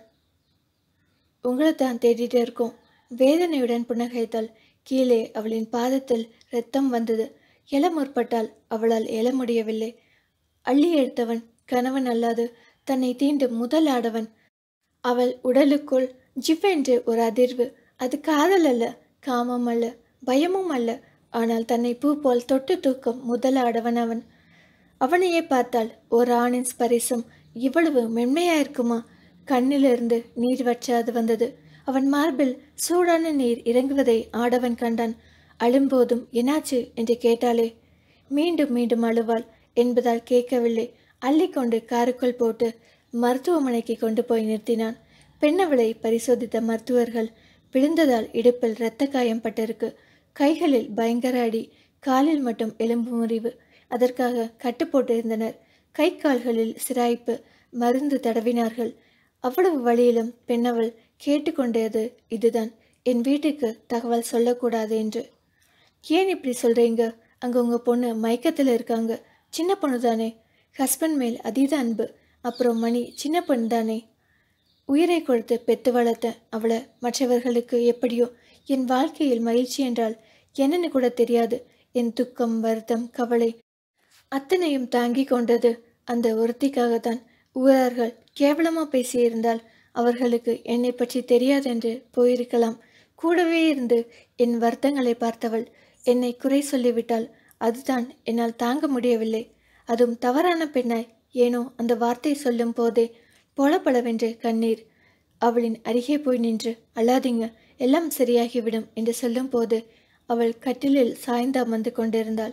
உங்களை தான் தேடிட்டே இருக்கோம் வேதனையுடன் புன்னகைத்தாள் கீழே அவளின் பாதத்தில் இரத்தம் வந்தது எழ முற்பட்டால் அவளால் எழ முடியவில்லை அள்ளி எடுத்தவன் கணவன் அல்லாது தன்னை தீண்டும் முதல் ஆடவன் அவள் உடலுக்குள் ஜிவ்வென்று ஒரு அதிர்வு அது காதல் அல்ல காமம் அல்ல பயமும் அல்ல ஆனால் தன்னை பூ போல் தொட்டு தூக்கும் முதல் ஆடவன் அவன் அவனையே பார்த்தால் ஒரு ஆணின் ஸ்பரிசம் இவ்வளவு மென்மையா இருக்குமா கண்ணிலிருந்து நீர் வற்றாது வந்தது அவன் மார்பில் சூடான நீர் இறங்குவதை ஆடவன் கண்டான் அழும்போதும் என்னாச்சு என்று கேட்டாளே மீண்டும் மீண்டும் அழுவாள் என்பதால் கேட்கவில்லை அள்ளிக்கொண்டு காருக்குள் போட்டு மருத்துவமனைக்கு கொண்டு போய் நிறுத்தினான் பெண்ணவளை பரிசோதித்த மருத்துவர்கள் விழுந்ததால் இடுப்பில் இரத்த காயம் பட்டிருக்கு கைகளில் பயங்கர அடி காலில் மட்டும் எலும்பு முறிவு அதற்காக கட்டு போட்டிருந்தனர் கை கால்களில் சிராய்ப்பு மருந்து தடவினார்கள் அவ்வளவு வழியிலும் பெண்ணவள் கேட்டுக்கொண்டது இதுதான் என் வீட்டுக்கு தகவல் சொல்லக்கூடாது என்று ஏன் இப்படி சொல்றீங்க அங்க உங்க பொண்ணு மயக்கத்தில் இருக்காங்க சின்ன பொண்ணு தானே ஹஸ்பண்ட் மேல் அதீத அன்பு அப்புறம் மணி சின்ன பொண்ணு தானே உயிரை கொடுத்து பெத்து வளர்த்தேன் அவளை மற்றவர்களுக்கு எப்படியோ என் வாழ்க்கையில் மகிழ்ச்சி என்றால் என்னன்னு கூட தெரியாது என் துக்கம் வருத்தம் கவலை அத்தனையும் தாங்கி கொண்டது அந்த ஒருத்திக்காகத்தான் ஊரார்கள் கேவலமா பேசியிருந்தால் அவர்களுக்கு என்னை பற்றி தெரியாதென்று போயிருக்கலாம் கூடவே இருந்து என் வருத்தங்களை பார்த்தவள் என்னை குறை சொல்லிவிட்டால் அதுதான் என்னால் தாங்க முடியவில்லை அதுவும் தவறான பெண்ணாய் ஏனோ அந்த வார்த்தை சொல்லும் போதே பொலப்பளவென்று கண்ணீர் அவளின் அருகே போய் நின்று அழாதீங்க எல்லாம் சரியாகிவிடும் என்று சொல்லும்போது அவள் கட்டிலில் சாய்ந்து அமர்ந்து கொண்டிருந்தாள்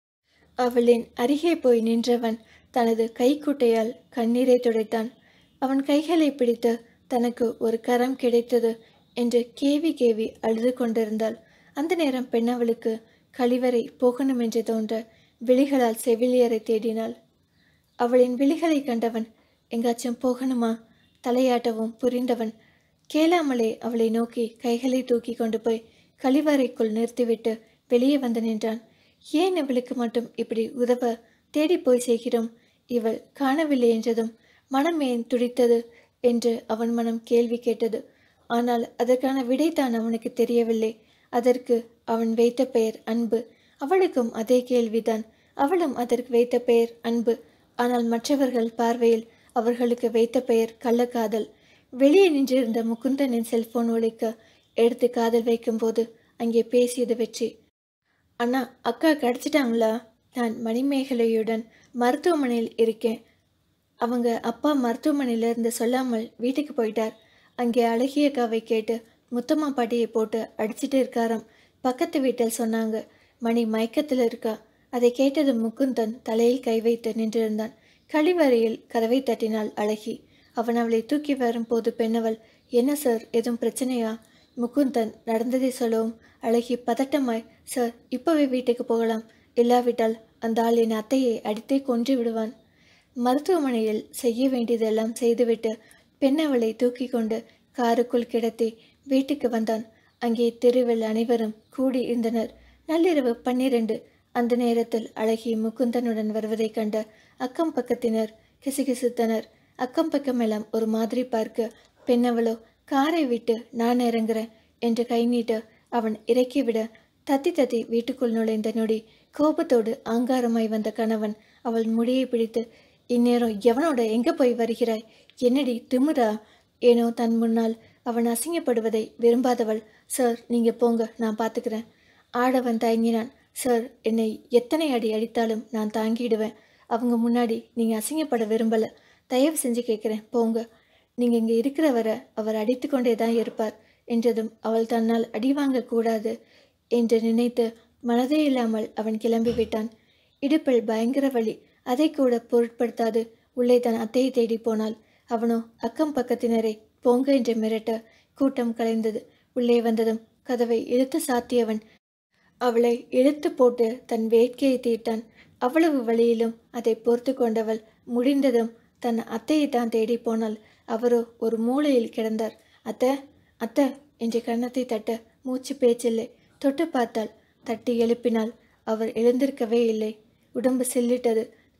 அவளின் அருகே போய் நின்றவன் தனது கைக்குட்டையால் கண்ணீரை துடைத்தான் அவன் கைகளை பிடித்து தனக்கு ஒரு கரம் கிடைத்தது என்று கேவி கேவி அழுது கொண்டிருந்தாள் அந்த நேரம் பெண்ணவளுக்கு கழிவறை போகணும் என்று தோன்ற விழிகளால் செவிலியரை தேடினாள் அவளின் விழிகளை கண்டவன் எங்காச்சும் போகணுமா தலையாட்டவும் புரிந்தவன் கேளாமலே அவளை நோக்கி கைகளை தூக்கி கொண்டு போய் கழிவறைக்குள் நிறுத்திவிட்டு வெளியே வந்து நின்றான் ஏன் இவளுக்கு மட்டும் இப்படி உதவ தேடி போய் செய்கிறோம் இவள் காணவில்லை என்றதும் மனம் ஏன் துடித்தது என்று அவன் மனம் கேள்வி கேட்டது ஆனால் அதற்கான விடைதான் அவனுக்கு தெரியவில்லை அதற்கு அவன் வைத்த பெயர் அன்பு அவளுக்கும் அதே கேள்விதான் அவளும் அதற்கு வைத்த பெயர் அன்பு ஆனால் மற்றவர்கள் பார்வையில் அவர்களுக்கு வைத்த பெயர் கள்ளக்காதல் வெளியே நின்றிருந்த முகுந்தனின் செல்போன் ஒழிக்க எடுத்து காதல் வைக்கும்போது அங்கே பேசியது வெற்றி அண்ணா அக்கா கிடச்சிட்டாங்களா நான் மணிமேகலையுடன் மருத்துவமனையில் இருக்கேன் அவங்க அப்பா மருத்துவமனையில இருந்து சொல்லாமல் வீட்டுக்கு போயிட்டார் அங்கே அழகிய அக்காவை கேட்டு முத்தம்மா பாட்டியை போட்டு அடிச்சிட்டு இருக்காராம் பக்கத்து வீட்டில் சொன்னாங்க மணி மயக்கத்தில் இருக்கா அதை கேட்டது முகுந்தன் தலையில் கை வைத்து நின்றிருந்தான் கழிவறையில் கதவை தட்டினாள் அழகி அவன் அவளை தூக்கி வரும்போது பெண்ணவள் என்ன சார் எதுவும் பிரச்சனையா முகுந்தன் நடந்ததை சொல்லவும் அழகி பதட்டமாய் சார் இப்பவே வீட்டுக்கு போகலாம் இல்லாவிட்டால் அந்த ஆள் என் அத்தையை அடித்தே கொன்று விடுவான் மருத்துவமனையில் செய்ய வேண்டியதெல்லாம் செய்துவிட்டு பெண்ணவளை தூக்கி கொண்டு காருக்குள் கிடத்தி வீட்டுக்கு வந்தான் அங்கே தெருவில் அனைவரும் கூடி இருந்தனர் நள்ளிரவு பன்னிரண்டு அந்த நேரத்தில் அழகி முகுந்தனுடன் வருவதைக் கண்ட அக்கம் பக்கத்தினர் கிசுகிசுத்தனர் அக்கம் பக்கமெல்லாம் ஒரு மாதிரி பார்க்க பெண்ணவளோ காரை விட்டு நான் இறங்குறேன் என்று கை நீட்ட அவன் இறக்கிவிட தத்தி தத்தி வீட்டுக்குள் நுழைந்த நொடி கோபத்தோடு ஆங்காரமாய் வந்த கணவன் அவள் முடியை பிடித்து இந்நேரம் எவனோட எங்க போய் வருகிறாய் என்னடி திமுறா ஏனோ தன் முன்னால் அவன் அசிங்கப்படுவதை விரும்பாதவள் சார் நீங்க போங்க நான் பார்த்துக்கிறேன் ஆடவன் தயங்கினான் சார் என்னை எத்தனை அடி அடித்தாலும் நான் தாங்கிடுவேன் அவங்க முன்னாடி நீங்க அசிங்கப்பட விரும்பல தயவு செஞ்சு கேட்குறேன் போங்க நீங்க இங்க இருக்கிற வரை அவர் அடித்து கொண்டே தான் இருப்பார் என்றதும் அவள் தன்னால் அடி வாங்கக்கூடாது என்று நினைத்து மனதே இல்லாமல் அவன் கிளம்பி விட்டான் இடுப்பில் பயங்கர வலி அதை கூட பொருட்படுத்தாது உள்ளே தன் அத்தையை தேடி போனாள் அவனோ அக்கம் பக்கத்தினரை போங்க என்று மிரட்ட கூட்டம் கலைந்தது உள்ளே வந்ததும் கதவை இழுத்து சாத்தியவன் அவளை இழுத்து போட்டு தன் வேட்கையை தீர்த்தான் அவ்வளவு வழியிலும் அதை பொறுத்து கொண்டவள் முடிந்ததும் தன் அத்தையை தான் தேடி போனாள் அவரோ ஒரு மூலையில் கிடந்தார் அத்தை அத்தை என்று கன்னத்தை தட்ட மூச்சு பேச்சில்லை தொட்டு பார்த்தாள் தட்டி எழுப்பினாள் அவர் எழுந்திருக்கவே இல்லை உடம்பு சில்லிட்டது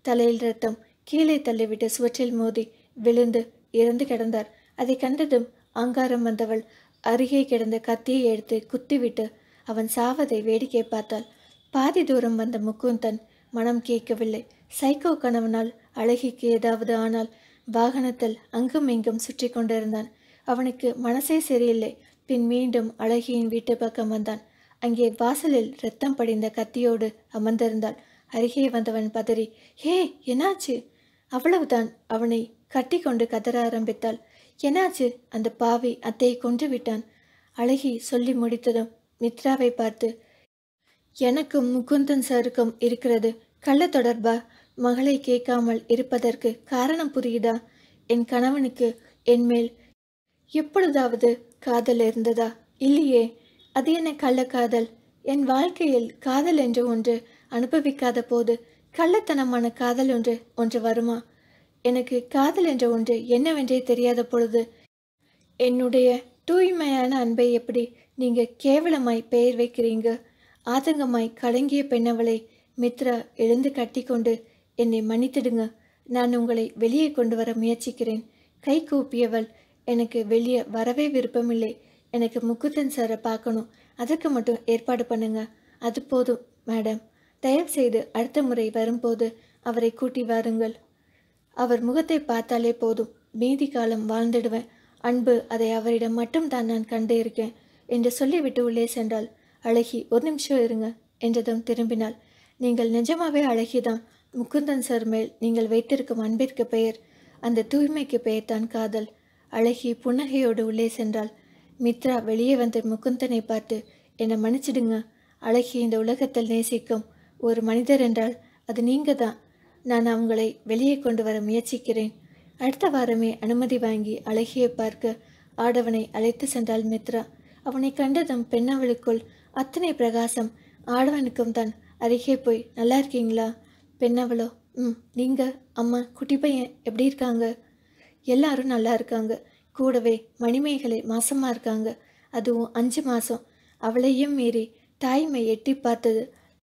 தலையில் ரத்தம் கீழே தள்ளிவிட்டு சுவற்றில் மோதி விழுந்து இறந்து கிடந்தார் அதை கண்டதும் அங்காரம் வந்தவள் அருகே கிடந்த கத்தியை எடுத்து குத்திவிட்டு அவன் சாவதை வேடிக்கை பார்த்தாள் பாதி தூரம் வந்த முக்குந்தன் மனம் கேட்கவில்லை சைக்கோ கணவனால் அழகிக்கு ஏதாவது ஆனால் வாகனத்தில் அங்கும் இங்கும் சுற்றி கொண்டிருந்தான் அவனுக்கு மனசே சரியில்லை பின் மீண்டும் அழகியின் வீட்டு பக்கம் வந்தான் அங்கே வாசலில் ரத்தம் படிந்த கத்தியோடு அமர்ந்திருந்தாள் அருகே வந்தவன் பதறி ஹே என்னாச்சு அவ்வளவுதான் அவனை கட்டி கொண்டு கதற ஆரம்பித்தாள் என்னாச்சு அந்த பாவி அத்தையை கொன்று விட்டான் அழகி சொல்லி முடித்ததும் மித்ராவை பார்த்து எனக்கும் முகுந்தன் சாருக்கும் இருக்கிறது கள்ள தொடர்பா மகளை கேட்காமல் இருப்பதற்கு காரணம் புரியுதா என் கணவனுக்கு என் மேல் எப்பொழுதாவது காதல் இருந்ததா இல்லையே அது என்ன கள்ளக்காதல் என் வாழ்க்கையில் காதல் என்று ஒன்று அனுபவிக்காத போது கள்ளத்தனமான காதல் ஒன்று ஒன்று வருமா எனக்கு காதல் என்ற ஒன்று என்னவென்றே தெரியாத பொழுது என்னுடைய தூய்மையான அன்பை எப்படி நீங்க கேவலமாய் பெயர் வைக்கிறீங்க ஆதங்கமாய் கலங்கிய பெண்ணவளை மித்ரா எழுந்து கட்டிக்கொண்டு என்னை மன்னித்திடுங்க நான் உங்களை வெளியே கொண்டு வர முயற்சிக்கிறேன் கை கூப்பியவள் எனக்கு வெளியே வரவே விருப்பமில்லை எனக்கு முக்குத்தன் சாரை பார்க்கணும் அதற்கு மட்டும் ஏற்பாடு பண்ணுங்க அது போதும் மேடம் தயவு செய்து அடுத்த முறை வரும்போது அவரை கூட்டி வாருங்கள் அவர் முகத்தை பார்த்தாலே போதும் மீதி காலம் வாழ்ந்துடுவேன் அன்பு அதை அவரிடம் மட்டும் தான் நான் கண்டு இருக்கேன் என்று சொல்லிவிட்டு உள்ளே சென்றாள் அழகி ஒரு நிமிஷம் இருங்க என்றதும் திரும்பினாள் நீங்கள் நிஜமாவே அழகிதான் முகுந்தன் சார் மேல் நீங்கள் வைத்திருக்கும் அன்பிற்கு பெயர் அந்த தூய்மைக்கு பெயர் தான் காதல் அழகி புன்னகையோடு உள்ளே சென்றாள் மித்ரா வெளியே வந்து முகுந்தனை பார்த்து என்னை மன்னிச்சிடுங்க அழகி இந்த உலகத்தில் நேசிக்கும் ஒரு மனிதர் என்றால் அது நீங்க தான் நான் அவங்களை வெளியே கொண்டு வர முயற்சிக்கிறேன் அடுத்த வாரமே அனுமதி வாங்கி அழகியை பார்க்க ஆடவனை அழைத்து சென்றாள் மித்ரா அவனை கண்டதும் பெண்ணவளுக்குள் அத்தனை பிரகாசம் ஆடவனுக்கும் தான் அருகே போய் நல்லா இருக்கீங்களா பெண்ணவளோ ம் நீங்க அம்மா குட்டி பையன் எப்படி இருக்காங்க எல்லாரும் நல்லா இருக்காங்க கூடவே மணிமேகலை மாசமா இருக்காங்க அதுவும் அஞ்சு மாசம் அவளையும் மீறி தாய்மை எட்டி பார்த்தது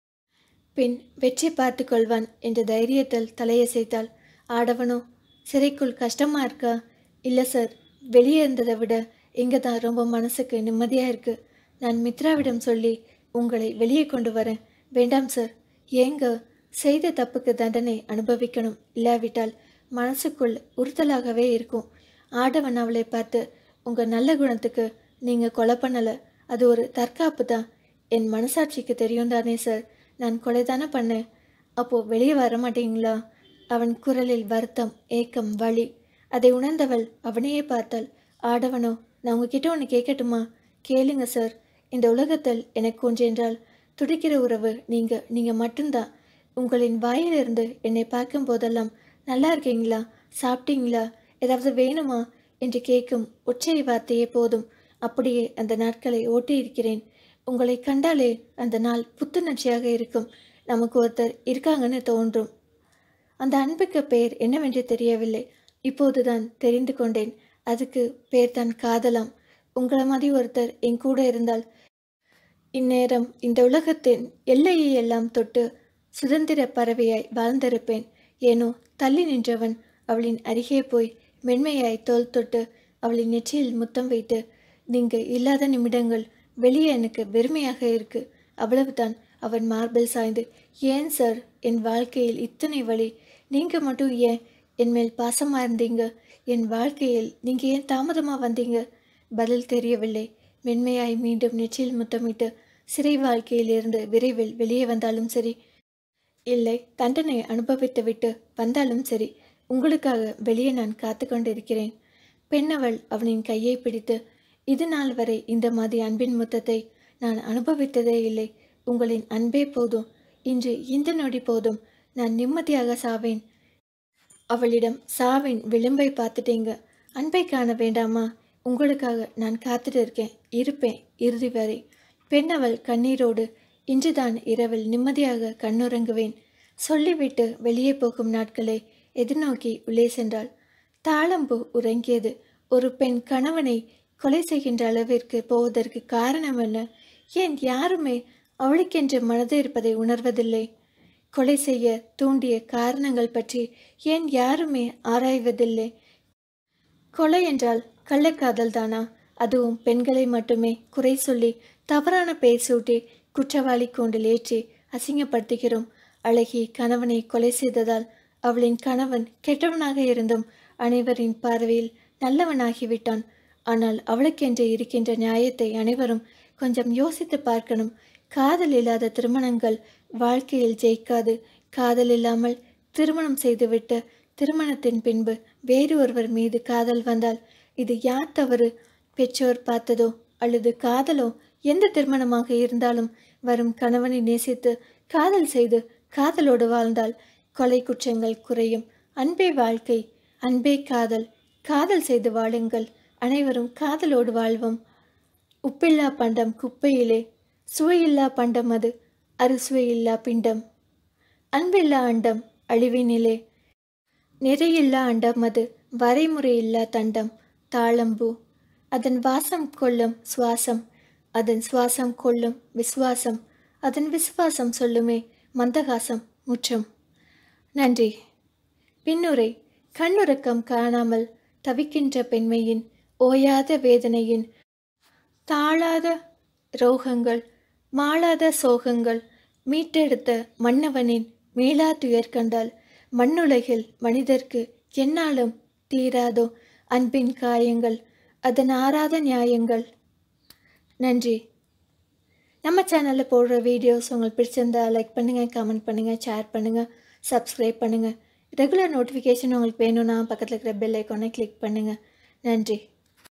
பின் வெற்றி பார்த்து கொள்வான் என்ற தைரியத்தில் தலையசைத்தாள் ஆடவனோ சிறைக்குள் கஷ்டமா இருக்கா இல்லை சார் வெளியே இருந்ததை விட இங்கே தான் ரொம்ப மனசுக்கு நிம்மதியாக இருக்கு நான் மித்ராவிடம் சொல்லி உங்களை வெளியே கொண்டு வரேன் வேண்டாம் சார் ஏங்க செய்த தப்புக்கு தண்டனை அனுபவிக்கணும் இல்லாவிட்டால் மனசுக்குள் உறுத்தலாகவே இருக்கும் ஆடவன் அவளை பார்த்து உங்கள் நல்ல குணத்துக்கு நீங்கள் கொலை பண்ணலை அது ஒரு தற்காப்பு தான் என் மனசாட்சிக்கு தெரியும் தானே சார் நான் கொலை தானே பண்ணேன் அப்போது வெளியே வர மாட்டீங்களா அவன் குரலில் வருத்தம் ஏக்கம் வலி அதை உணர்ந்தவள் அவனையே பார்த்தாள் ஆடவனோ நான் உங்ககிட்ட ஒன்று கேட்கட்டுமா கேளுங்க சார் இந்த உலகத்தில் எனக்கு ஒன்று என்றால் துடிக்கிற உறவு நீங்கள் நீங்கள் மட்டும்தான் உங்களின் வாயிலிருந்து என்னை பார்க்கும் போதெல்லாம் நல்லா இருக்கீங்களா சாப்பிட்டீங்களா ஏதாவது வேணுமா என்று கேட்கும் ஒற்றை வார்த்தையே போதும் அப்படியே அந்த நாட்களை ஓட்டியிருக்கிறேன் உங்களை கண்டாலே அந்த நாள் புத்துணர்ச்சியாக இருக்கும் நமக்கு ஒருத்தர் இருக்காங்கன்னு தோன்றும் அந்த அன்புக்கு பெயர் என்னவென்று தெரியவில்லை இப்போதுதான் தெரிந்து கொண்டேன் அதுக்கு பேர் தான் காதலாம் உங்களை மாதிரி ஒருத்தர் என் கூட இருந்தால் இந்நேரம் இந்த உலகத்தின் எல்லையை எல்லாம் தொட்டு சுதந்திர பறவையாய் வாழ்ந்திருப்பேன் ஏனோ தள்ளி நின்றவன் அவளின் அருகே போய் மென்மையாய் தோல் தொட்டு அவளின் நெற்றியில் முத்தம் வைத்து நீங்க இல்லாத நிமிடங்கள் வெளியே எனக்கு வெறுமையாக இருக்கு அவ்வளவுதான் அவன் மார்பில் சாய்ந்து ஏன் சார் என் வாழ்க்கையில் இத்தனை வழி நீங்க மட்டும் ஏன் என் மேல் பாசமா இருந்தீங்க என் வாழ்க்கையில் நீங்க ஏன் தாமதமா வந்தீங்க பதில் தெரியவில்லை மென்மையாய் மீண்டும் நெற்றியில் முத்தமிட்டு சிறை வாழ்க்கையிலிருந்து விரைவில் வெளியே வந்தாலும் சரி இல்லை தண்டனை அனுபவித்துவிட்டு வந்தாலும் சரி உங்களுக்காக வெளியே நான் காத்து கொண்டிருக்கிறேன் பெண்ணவள் அவனின் கையை பிடித்து இது நாள் வரை இந்த மாதிரி அன்பின் முத்தத்தை நான் அனுபவித்ததே இல்லை உங்களின் அன்பே போதும் இன்று இந்த நொடி போதும் நான் நிம்மதியாக சாவேன் அவளிடம் சாவின் விளிம்பை பார்த்துட்டீங்க அன்பை காண வேண்டாமா உங்களுக்காக நான் காத்துட்டு இருக்கேன் இருப்பேன் இறுதி வரை பெண்ணவள் கண்ணீரோடு இன்றுதான் இரவில் நிம்மதியாக கண்ணுறங்குவேன் சொல்லிவிட்டு வெளியே போகும் நாட்களை எதிர்நோக்கி உள்ளே சென்றாள் தாளம்பூ உறங்கியது ஒரு பெண் கணவனை கொலை செய்கின்ற அளவிற்கு போவதற்கு காரணம் என்ன ஏன் யாருமே அவளுக்கென்று மனது இருப்பதை உணர்வதில்லை கொலை செய்ய தூண்டிய காரணங்கள் பற்றி ஏன் யாருமே ஆராய்வதில்லை கொலை என்றால் கள்ளக்காதல் தானா அதுவும் பெண்களை மட்டுமே குறை சொல்லி தவறான பெயர் சூட்டி குற்றவாளி கூண்டில் ஏற்றி அசிங்கப்படுத்துகிறோம் அழகி கணவனை கொலை செய்ததால் அவளின் கணவன் கெட்டவனாக இருந்தும் அனைவரின் பார்வையில் நல்லவனாகிவிட்டான் ஆனால் அவளுக்கென்று இருக்கின்ற நியாயத்தை அனைவரும் கொஞ்சம் யோசித்து பார்க்கணும் காதல் இல்லாத திருமணங்கள் வாழ்க்கையில் ஜெயிக்காது காதல் இல்லாமல் திருமணம் செய்துவிட்டு திருமணத்தின் பின்பு வேறு ஒருவர் மீது காதல் வந்தால் இது யார் தவறு பெற்றோர் பார்த்ததோ அல்லது காதலோ எந்த திருமணமாக இருந்தாலும் வரும் கணவனை நேசித்து காதல் செய்து காதலோடு வாழ்ந்தால் கொலை குற்றங்கள் குறையும் அன்பே வாழ்க்கை அன்பே காதல் காதல் செய்து வாழுங்கள் அனைவரும் காதலோடு வாழ்வோம் உப்பில்லா பண்டம் குப்பையிலே சுவையில்லா பண்டம் அது அறுசுவையில்லா பிண்டம் அன்பில்லா அண்டம் அழிவினிலே நிறையில்லா அண்டம் அது வரைமுறையில்லா தண்டம் தாளம்பூ அதன் வாசம் கொள்ளும் சுவாசம் அதன் சுவாசம் கொள்ளும் விசுவாசம் அதன் விசுவாசம் சொல்லுமே மந்தகாசம் முற்றம் நன்றி பின்னுரை கண்ணுறக்கம் காணாமல் தவிக்கின்ற பெண்மையின் ஓயாத வேதனையின் தாழாத ரோகங்கள் மாளாத சோகங்கள் மீட்டெடுத்த மன்னவனின் மீளா துயர் கண்டால் மண்ணுலகில் மனிதர்க்கு என்னாலும் தீராதோ அன்பின் காயங்கள் அதன் ஆறாத நியாயங்கள் நன்றி நம்ம சேனலில் போடுற வீடியோஸ் உங்களுக்கு பிடிச்சிருந்தா லைக் பண்ணுங்கள் கமெண்ட் பண்ணுங்கள் ஷேர் பண்ணுங்கள் சப்ஸ்கிரைப் பண்ணுங்கள் ரெகுலர் நோட்டிஃபிகேஷன் உங்களுக்கு வேணும்னா பக்கத்தில் இருக்கிற பெல் ஐக்கானை கிளிக் பண்ணுங்கள் நன்றி